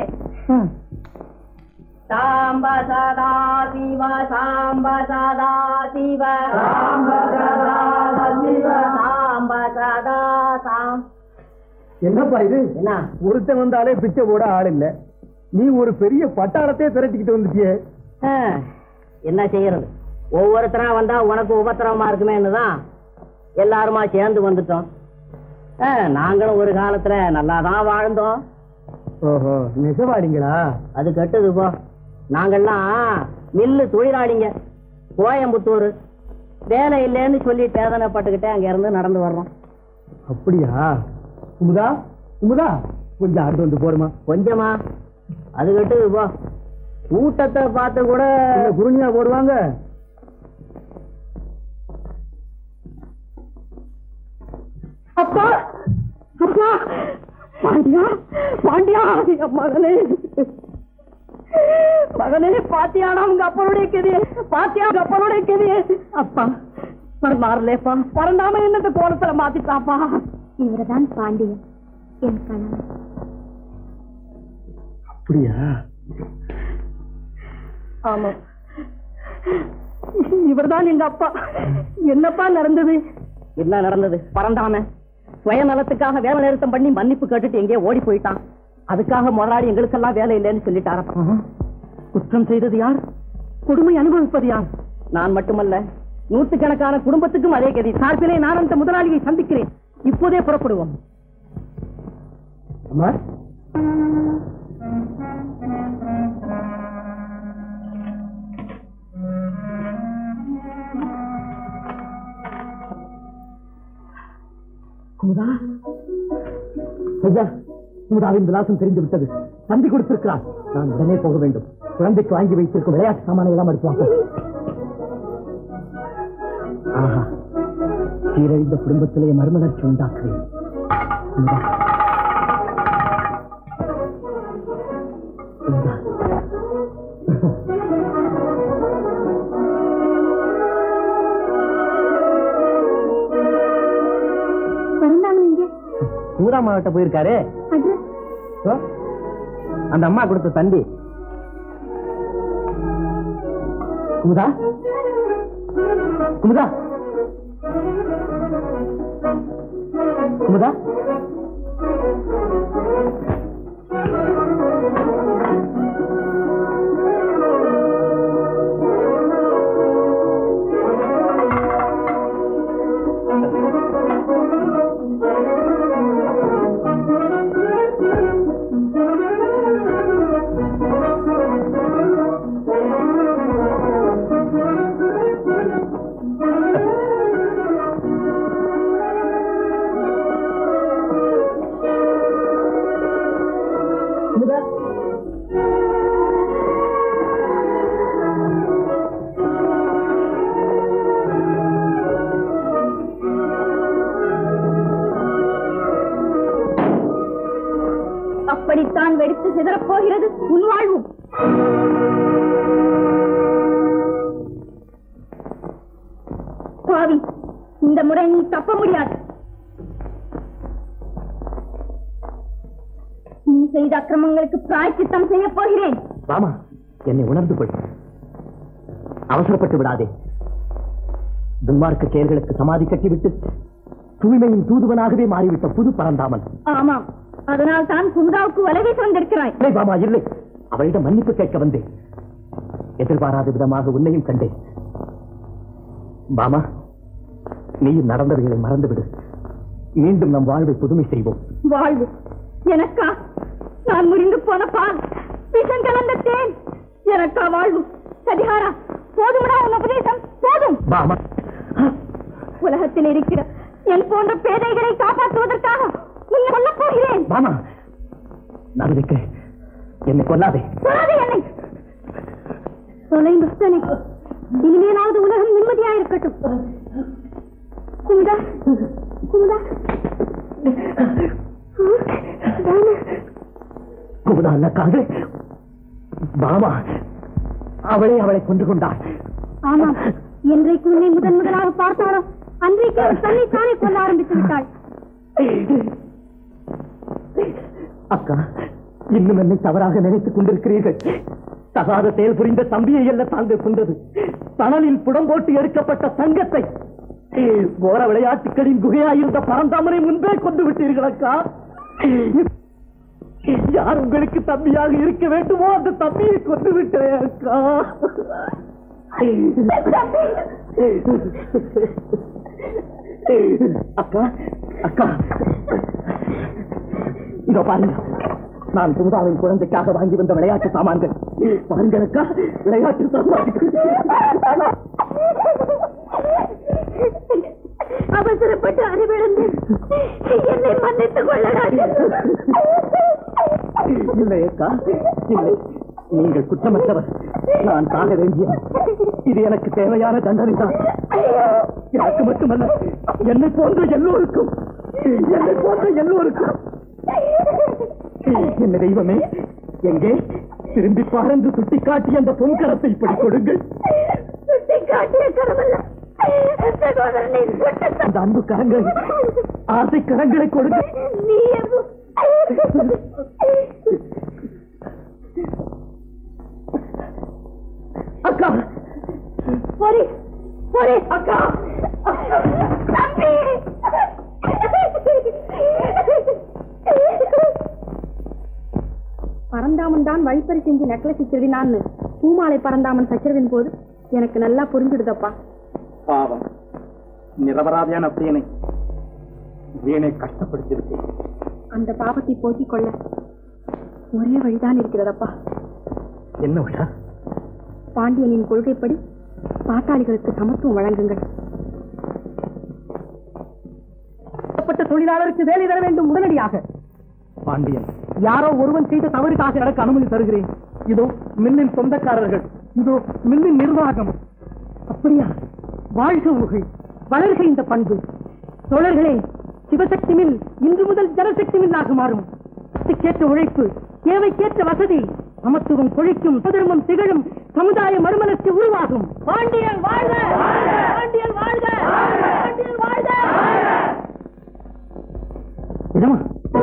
சாம்ப சதா சிவ சாம்ப சதா சிவ சாம்ப சதா சிவ சாம்ப சதா சாம் என்னப்பா இது என்ன ஒருத்தன் வந்தாலே பிச்சை போட ஆள் இல்ல நீ ஒரு பெரிய பட்டாளத்தையே திரட்டிக்கிட்டு வந்துட்டியே ஆ, என்ன செய்யறது ஒவ்வொருத்தரா வந்தா உனக்கு உபத்திரவமா இருக்குமேன்னு தான் எல்லாருமா சேர்ந்து வந்துட்டோம் ஆ, நாங்களும் ஒரு காலத்துல நல்லா தான் வாழ்ந்தோம் ஓஹோ நெசவாளிங்களா அது கட்டுது போ நாங்கெல்லாம் மில்லு தொழிலாளிங்க கோயம்புத்தூர் வேலை இல்லைன்னு சொல்லி வேதனைப்பட்டுக்கிட்டே அங்க இருந்து நடந்து வர்றோம் அப்படியா குமுதா குமுதா கொஞ்சம் ஆட்டு வந்து போடுமா கொஞ்சமா அது கட்டுது போ கூட்டத்தை பார்த்து கூட குருணியா போடுவாங்க அப்பா அப்பா பாண்டியா பாண்டியா என் மகனே மகனே பாத்தியாடா உங்க அப்பனுடைய கதியே பாத்தியா உங்க அப்பனுடைய கதியே அப்பா மாறலேப்பா பறந்தாம என்னத்த கோலத்துல மாத்திட்டாப்பா இவர்தான் பாண்டியன் என் கணவன் அப்படியா ஆமா இவர்தான் எங்க அப்பா என்னப்பா நடந்தது என்ன நடந்தது பறந்தாம சுயநலத்துக்காக வேலை நிறுத்தம் பண்ணி மன்னிப்பு கேட்டுட்டு எங்கேயோ ஓடி போயிட்டான் அதுக்காக முதலாளி எங்களுக்கெல்லாம் வேலை இல்லைன்னு சொல்லிட்டாரப்பா குற்றம் செய்தது யார் கொடுமை அனுபவிப்பது யார் நான் மட்டுமல்ல நூற்றுக்கணக்கான குடும்பத்துக்கும் அதே கதி சார்பிலே நான் அந்த முதலாளியை சந்திக்கிறேன் இப்போதே புறப்படுவோம் அம்மா குமுதா ஐயா குமுதாவின் விலாசம் தெரிந்து விட்டது தந்தி கொடுத்திருக்கிறார் நான் உடனே போக வேண்டும் குழந்தைக்கு வாங்கி வைத்திருக்கும் விளையாட்டு சாமானை எல்லாம் எடுத்து ஆஹா சீரழிந்த குடும்பத்திலே மறுமலர்ச்சி உண்டாக்குவேன் குமுதா. குமுதா. பிறந்தாங்க இங்கே குமுதா மாவட்ட போயிருக்காரு அட்ரஸ் ஓ, அந்த அம்மா கொடுத்த தண்டி குமுதா குமுதா குமுதா அப்படித்தான் வெடித்து சிதறப் போகிறது உன் வாழ்வும் பாவி இந்த முறை நீ தப்ப முடியாது நீ செய்த அக்கிரமங்களுக்கு பிராய்ச்சித்தம் செய்ய போகிறேன் ராமா என்னை உணர்ந்து கொள் அவசரப்பட்டு விடாதே துன்மார்க்க செயல்களுக்கு சமாதி கட்டிவிட்டு தூய்மையின் தூதுவனாகவே மாறிவிட்ட புது பரந்தாமன் ஆமாம் அதனால் தான் குமுதாவுக்கு வலை வீச வந்திருக்கிறாய் இல்லை பாமா இல்லை அவளிடம் மன்னிப்பு கேட்க வந்தேன் எதிர்பாராத விதமாக உன்னையும் கண்டேன் பாமா நீயும் நடந்தவைகளை மறந்துவிடு மீண்டும் நம் வாழ்வை புதுமை செய்வோம் வாழ்வு எனக்கா நான் முறிந்து போன பால் விஷம் கலந்த தேன் எனக்கா வாழ்வு சதிகாரா போதுமடா உன் உபதேசம் போதும் பாமா உலகத்தில் இருக்கிற என் போன்ற பேதைகளை காப்பாற்றுவதற்காக உன்னை கொல்லப் போகிறேன் பாமா நான் இருக்கிறேன் என்னை கொல்லாதே சொல்லாதே என்னை தொலைந்து சனி இனிமேலாவது உலகம் நிம்மதியா இருக்கட்டும் குமுதா குமுதா குமுதா அண்ணக்காக பாமா அவளே அவளை கொண்டு கொண்டாள் ஆமாம் என்றைக்கு உன்னை முதன் முதலாக பார்த்தாலோ அன்றைக்கு அவள் தன்னை தானே கொல்ல ஆரம்பித்து விட்டாள் அக்கா இன்னும் என்னை தவறாக நினைத்துக் கொண்டிருக்கிறீர்கள் தகாத செயல் புரிந்த தம்பியை அல்ல தாங்கள் கொண்டது தணலில் புடம் போட்டு எடுக்கப்பட்ட சங்கத்தை போர விளையாட்டுகளின் குகையாயிருந்த பரந்தாமரை முன்பே கொண்டு விட்டீர்கள் அக்கா யார் உங்களுக்கு தம்பியாக இருக்க வேண்டுமோ அந்த தம்பியை கொண்டு விட்டேன் அக்கா அக்கா அக்கா இதோ பாருங்க நான் குமுதாவின் குழந்தைக்காக வாங்கி வந்த விளையாட்டு சாமான்கள் பாருங்கள் அக்கா விளையாட்டு சாமான்கள் அவசரப்பட்டு அறிவிழந்து என்னை மன்னித்துக் கொள்ளடா இல்லை அக்கா இல்லை நீங்கள் குற்றமற்றவர் நான் சாக வேண்டிய இது எனக்கு தேவையான தண்டனை தான் எனக்கு மட்டுமல்ல என்னை போன்ற எல்லோருக்கும் என்னை போன்ற எல்லோருக்கும் என்ன தெய்வமே எங்கே திரும்பி பாரந்து சுட்டிக்காட்டி அந்த பொன்கரத்தை இப்படி கொடுங்கள் சுட்டி காட்டிய கரமல்ல சகோதரனை சுட்ட அந்த அன்பு கரங்களை ஆசை கரங்களை கொடுங்க நீ அக்கா பொறி பொறி அக்கா தம்பி பரந்தாமன் தான் வழிப்பறி செஞ்சு நெக்லஸ் திருடினான்னு பூமாலை பரந்தாமன் சச்சரவின் போது எனக்கு நல்லா புரிஞ்சுடுதப்பா பாவம் நிரபராதியான அப்படியனை வீணை கஷ்டப்படுத்தியிருக்கேன் அந்த பாவத்தை போக்கிக் கொள்ள ஒரே வழிதான் இருக்கிறதப்பா என்ன உஷா பாண்டியனின் கொள்கைப்படி பாட்டாளிகளுக்கு சமத்துவம் வழங்குங்கள் பட்ட தொழிலாளருக்கு வேலை தர வேண்டும் உடனடியாக பாண்டியன் யாரோ ஒருவன் செய்த தவறுக்காக எனக்கு அனுமதி தருகிறேன் இதோ மில்லின் சொந்தக்காரர்கள் இதோ மில்லின் நிர்வாகம் அப்படியா வாழ்க ஊகை வளர்க இந்த பண்பு தோழர்களே சிவசக்தி மில் இன்று முதல் ஜனசக்தி மில்லாக மாறும் கேட்ட உழைப்பு தேவைக்கேற்ற வசதி சமத்துவம் கொழிக்கும் சுதர்மம் திகழும் சமுதாய மறுமலர்ச்சி உருவாகும் பாண்டியன் வாழ்க பாண்டியன் வாழ்க பாண்டியன் வாழ்க இதமா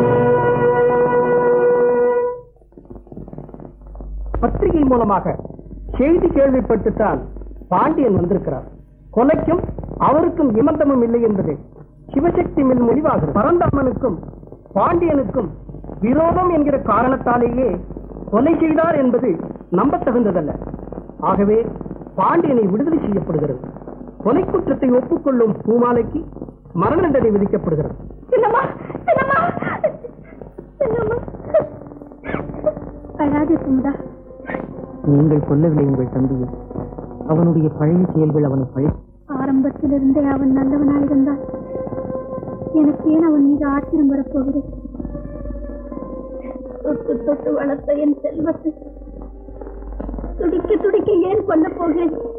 பத்திரிகை மூலமாக செய்தி கேள்விப்பட்டுத்தான் பாண்டியன் வந்திருக்கிறார் கொலைக்கும் அவருக்கும் இமந்தமும் இல்லை என்பது சிவசக்தி மில் முடிவாகிறது பரந்தாமனுக்கும் பாண்டியனுக்கும் விரோதம் என்கிற காரணத்தாலேயே கொலை செய்தார் என்பது நம்பத்தகுந்ததல்ல ஆகவே பாண்டியனை விடுதலை செய்யப்படுகிறது கொலை குற்றத்தை ஒப்புக்கொள்ளும் பூமாலைக்கு மரண தண்டனை விதிக்கப்படுகிறது சின்னம்மா சின்னம்மா சின்னம்மா அழாதே குமுதா நீங்கள் கொல்லவில்லை உங்கள் தம்பியை அவனுடைய பழைய செயல்கள் அவனை பழி ஆரம்பத்திலிருந்தே அவன் நல்லவனாயிருந்தான் எனக்கு ஏன் அவன் மீது ஆச்சரியம் வரப்போகிறது தொட்டு தொட்டு வளர்த்த என் செல்வத்தை துடிக்க துடிக்க ஏன் கொல்ல போகிறேன்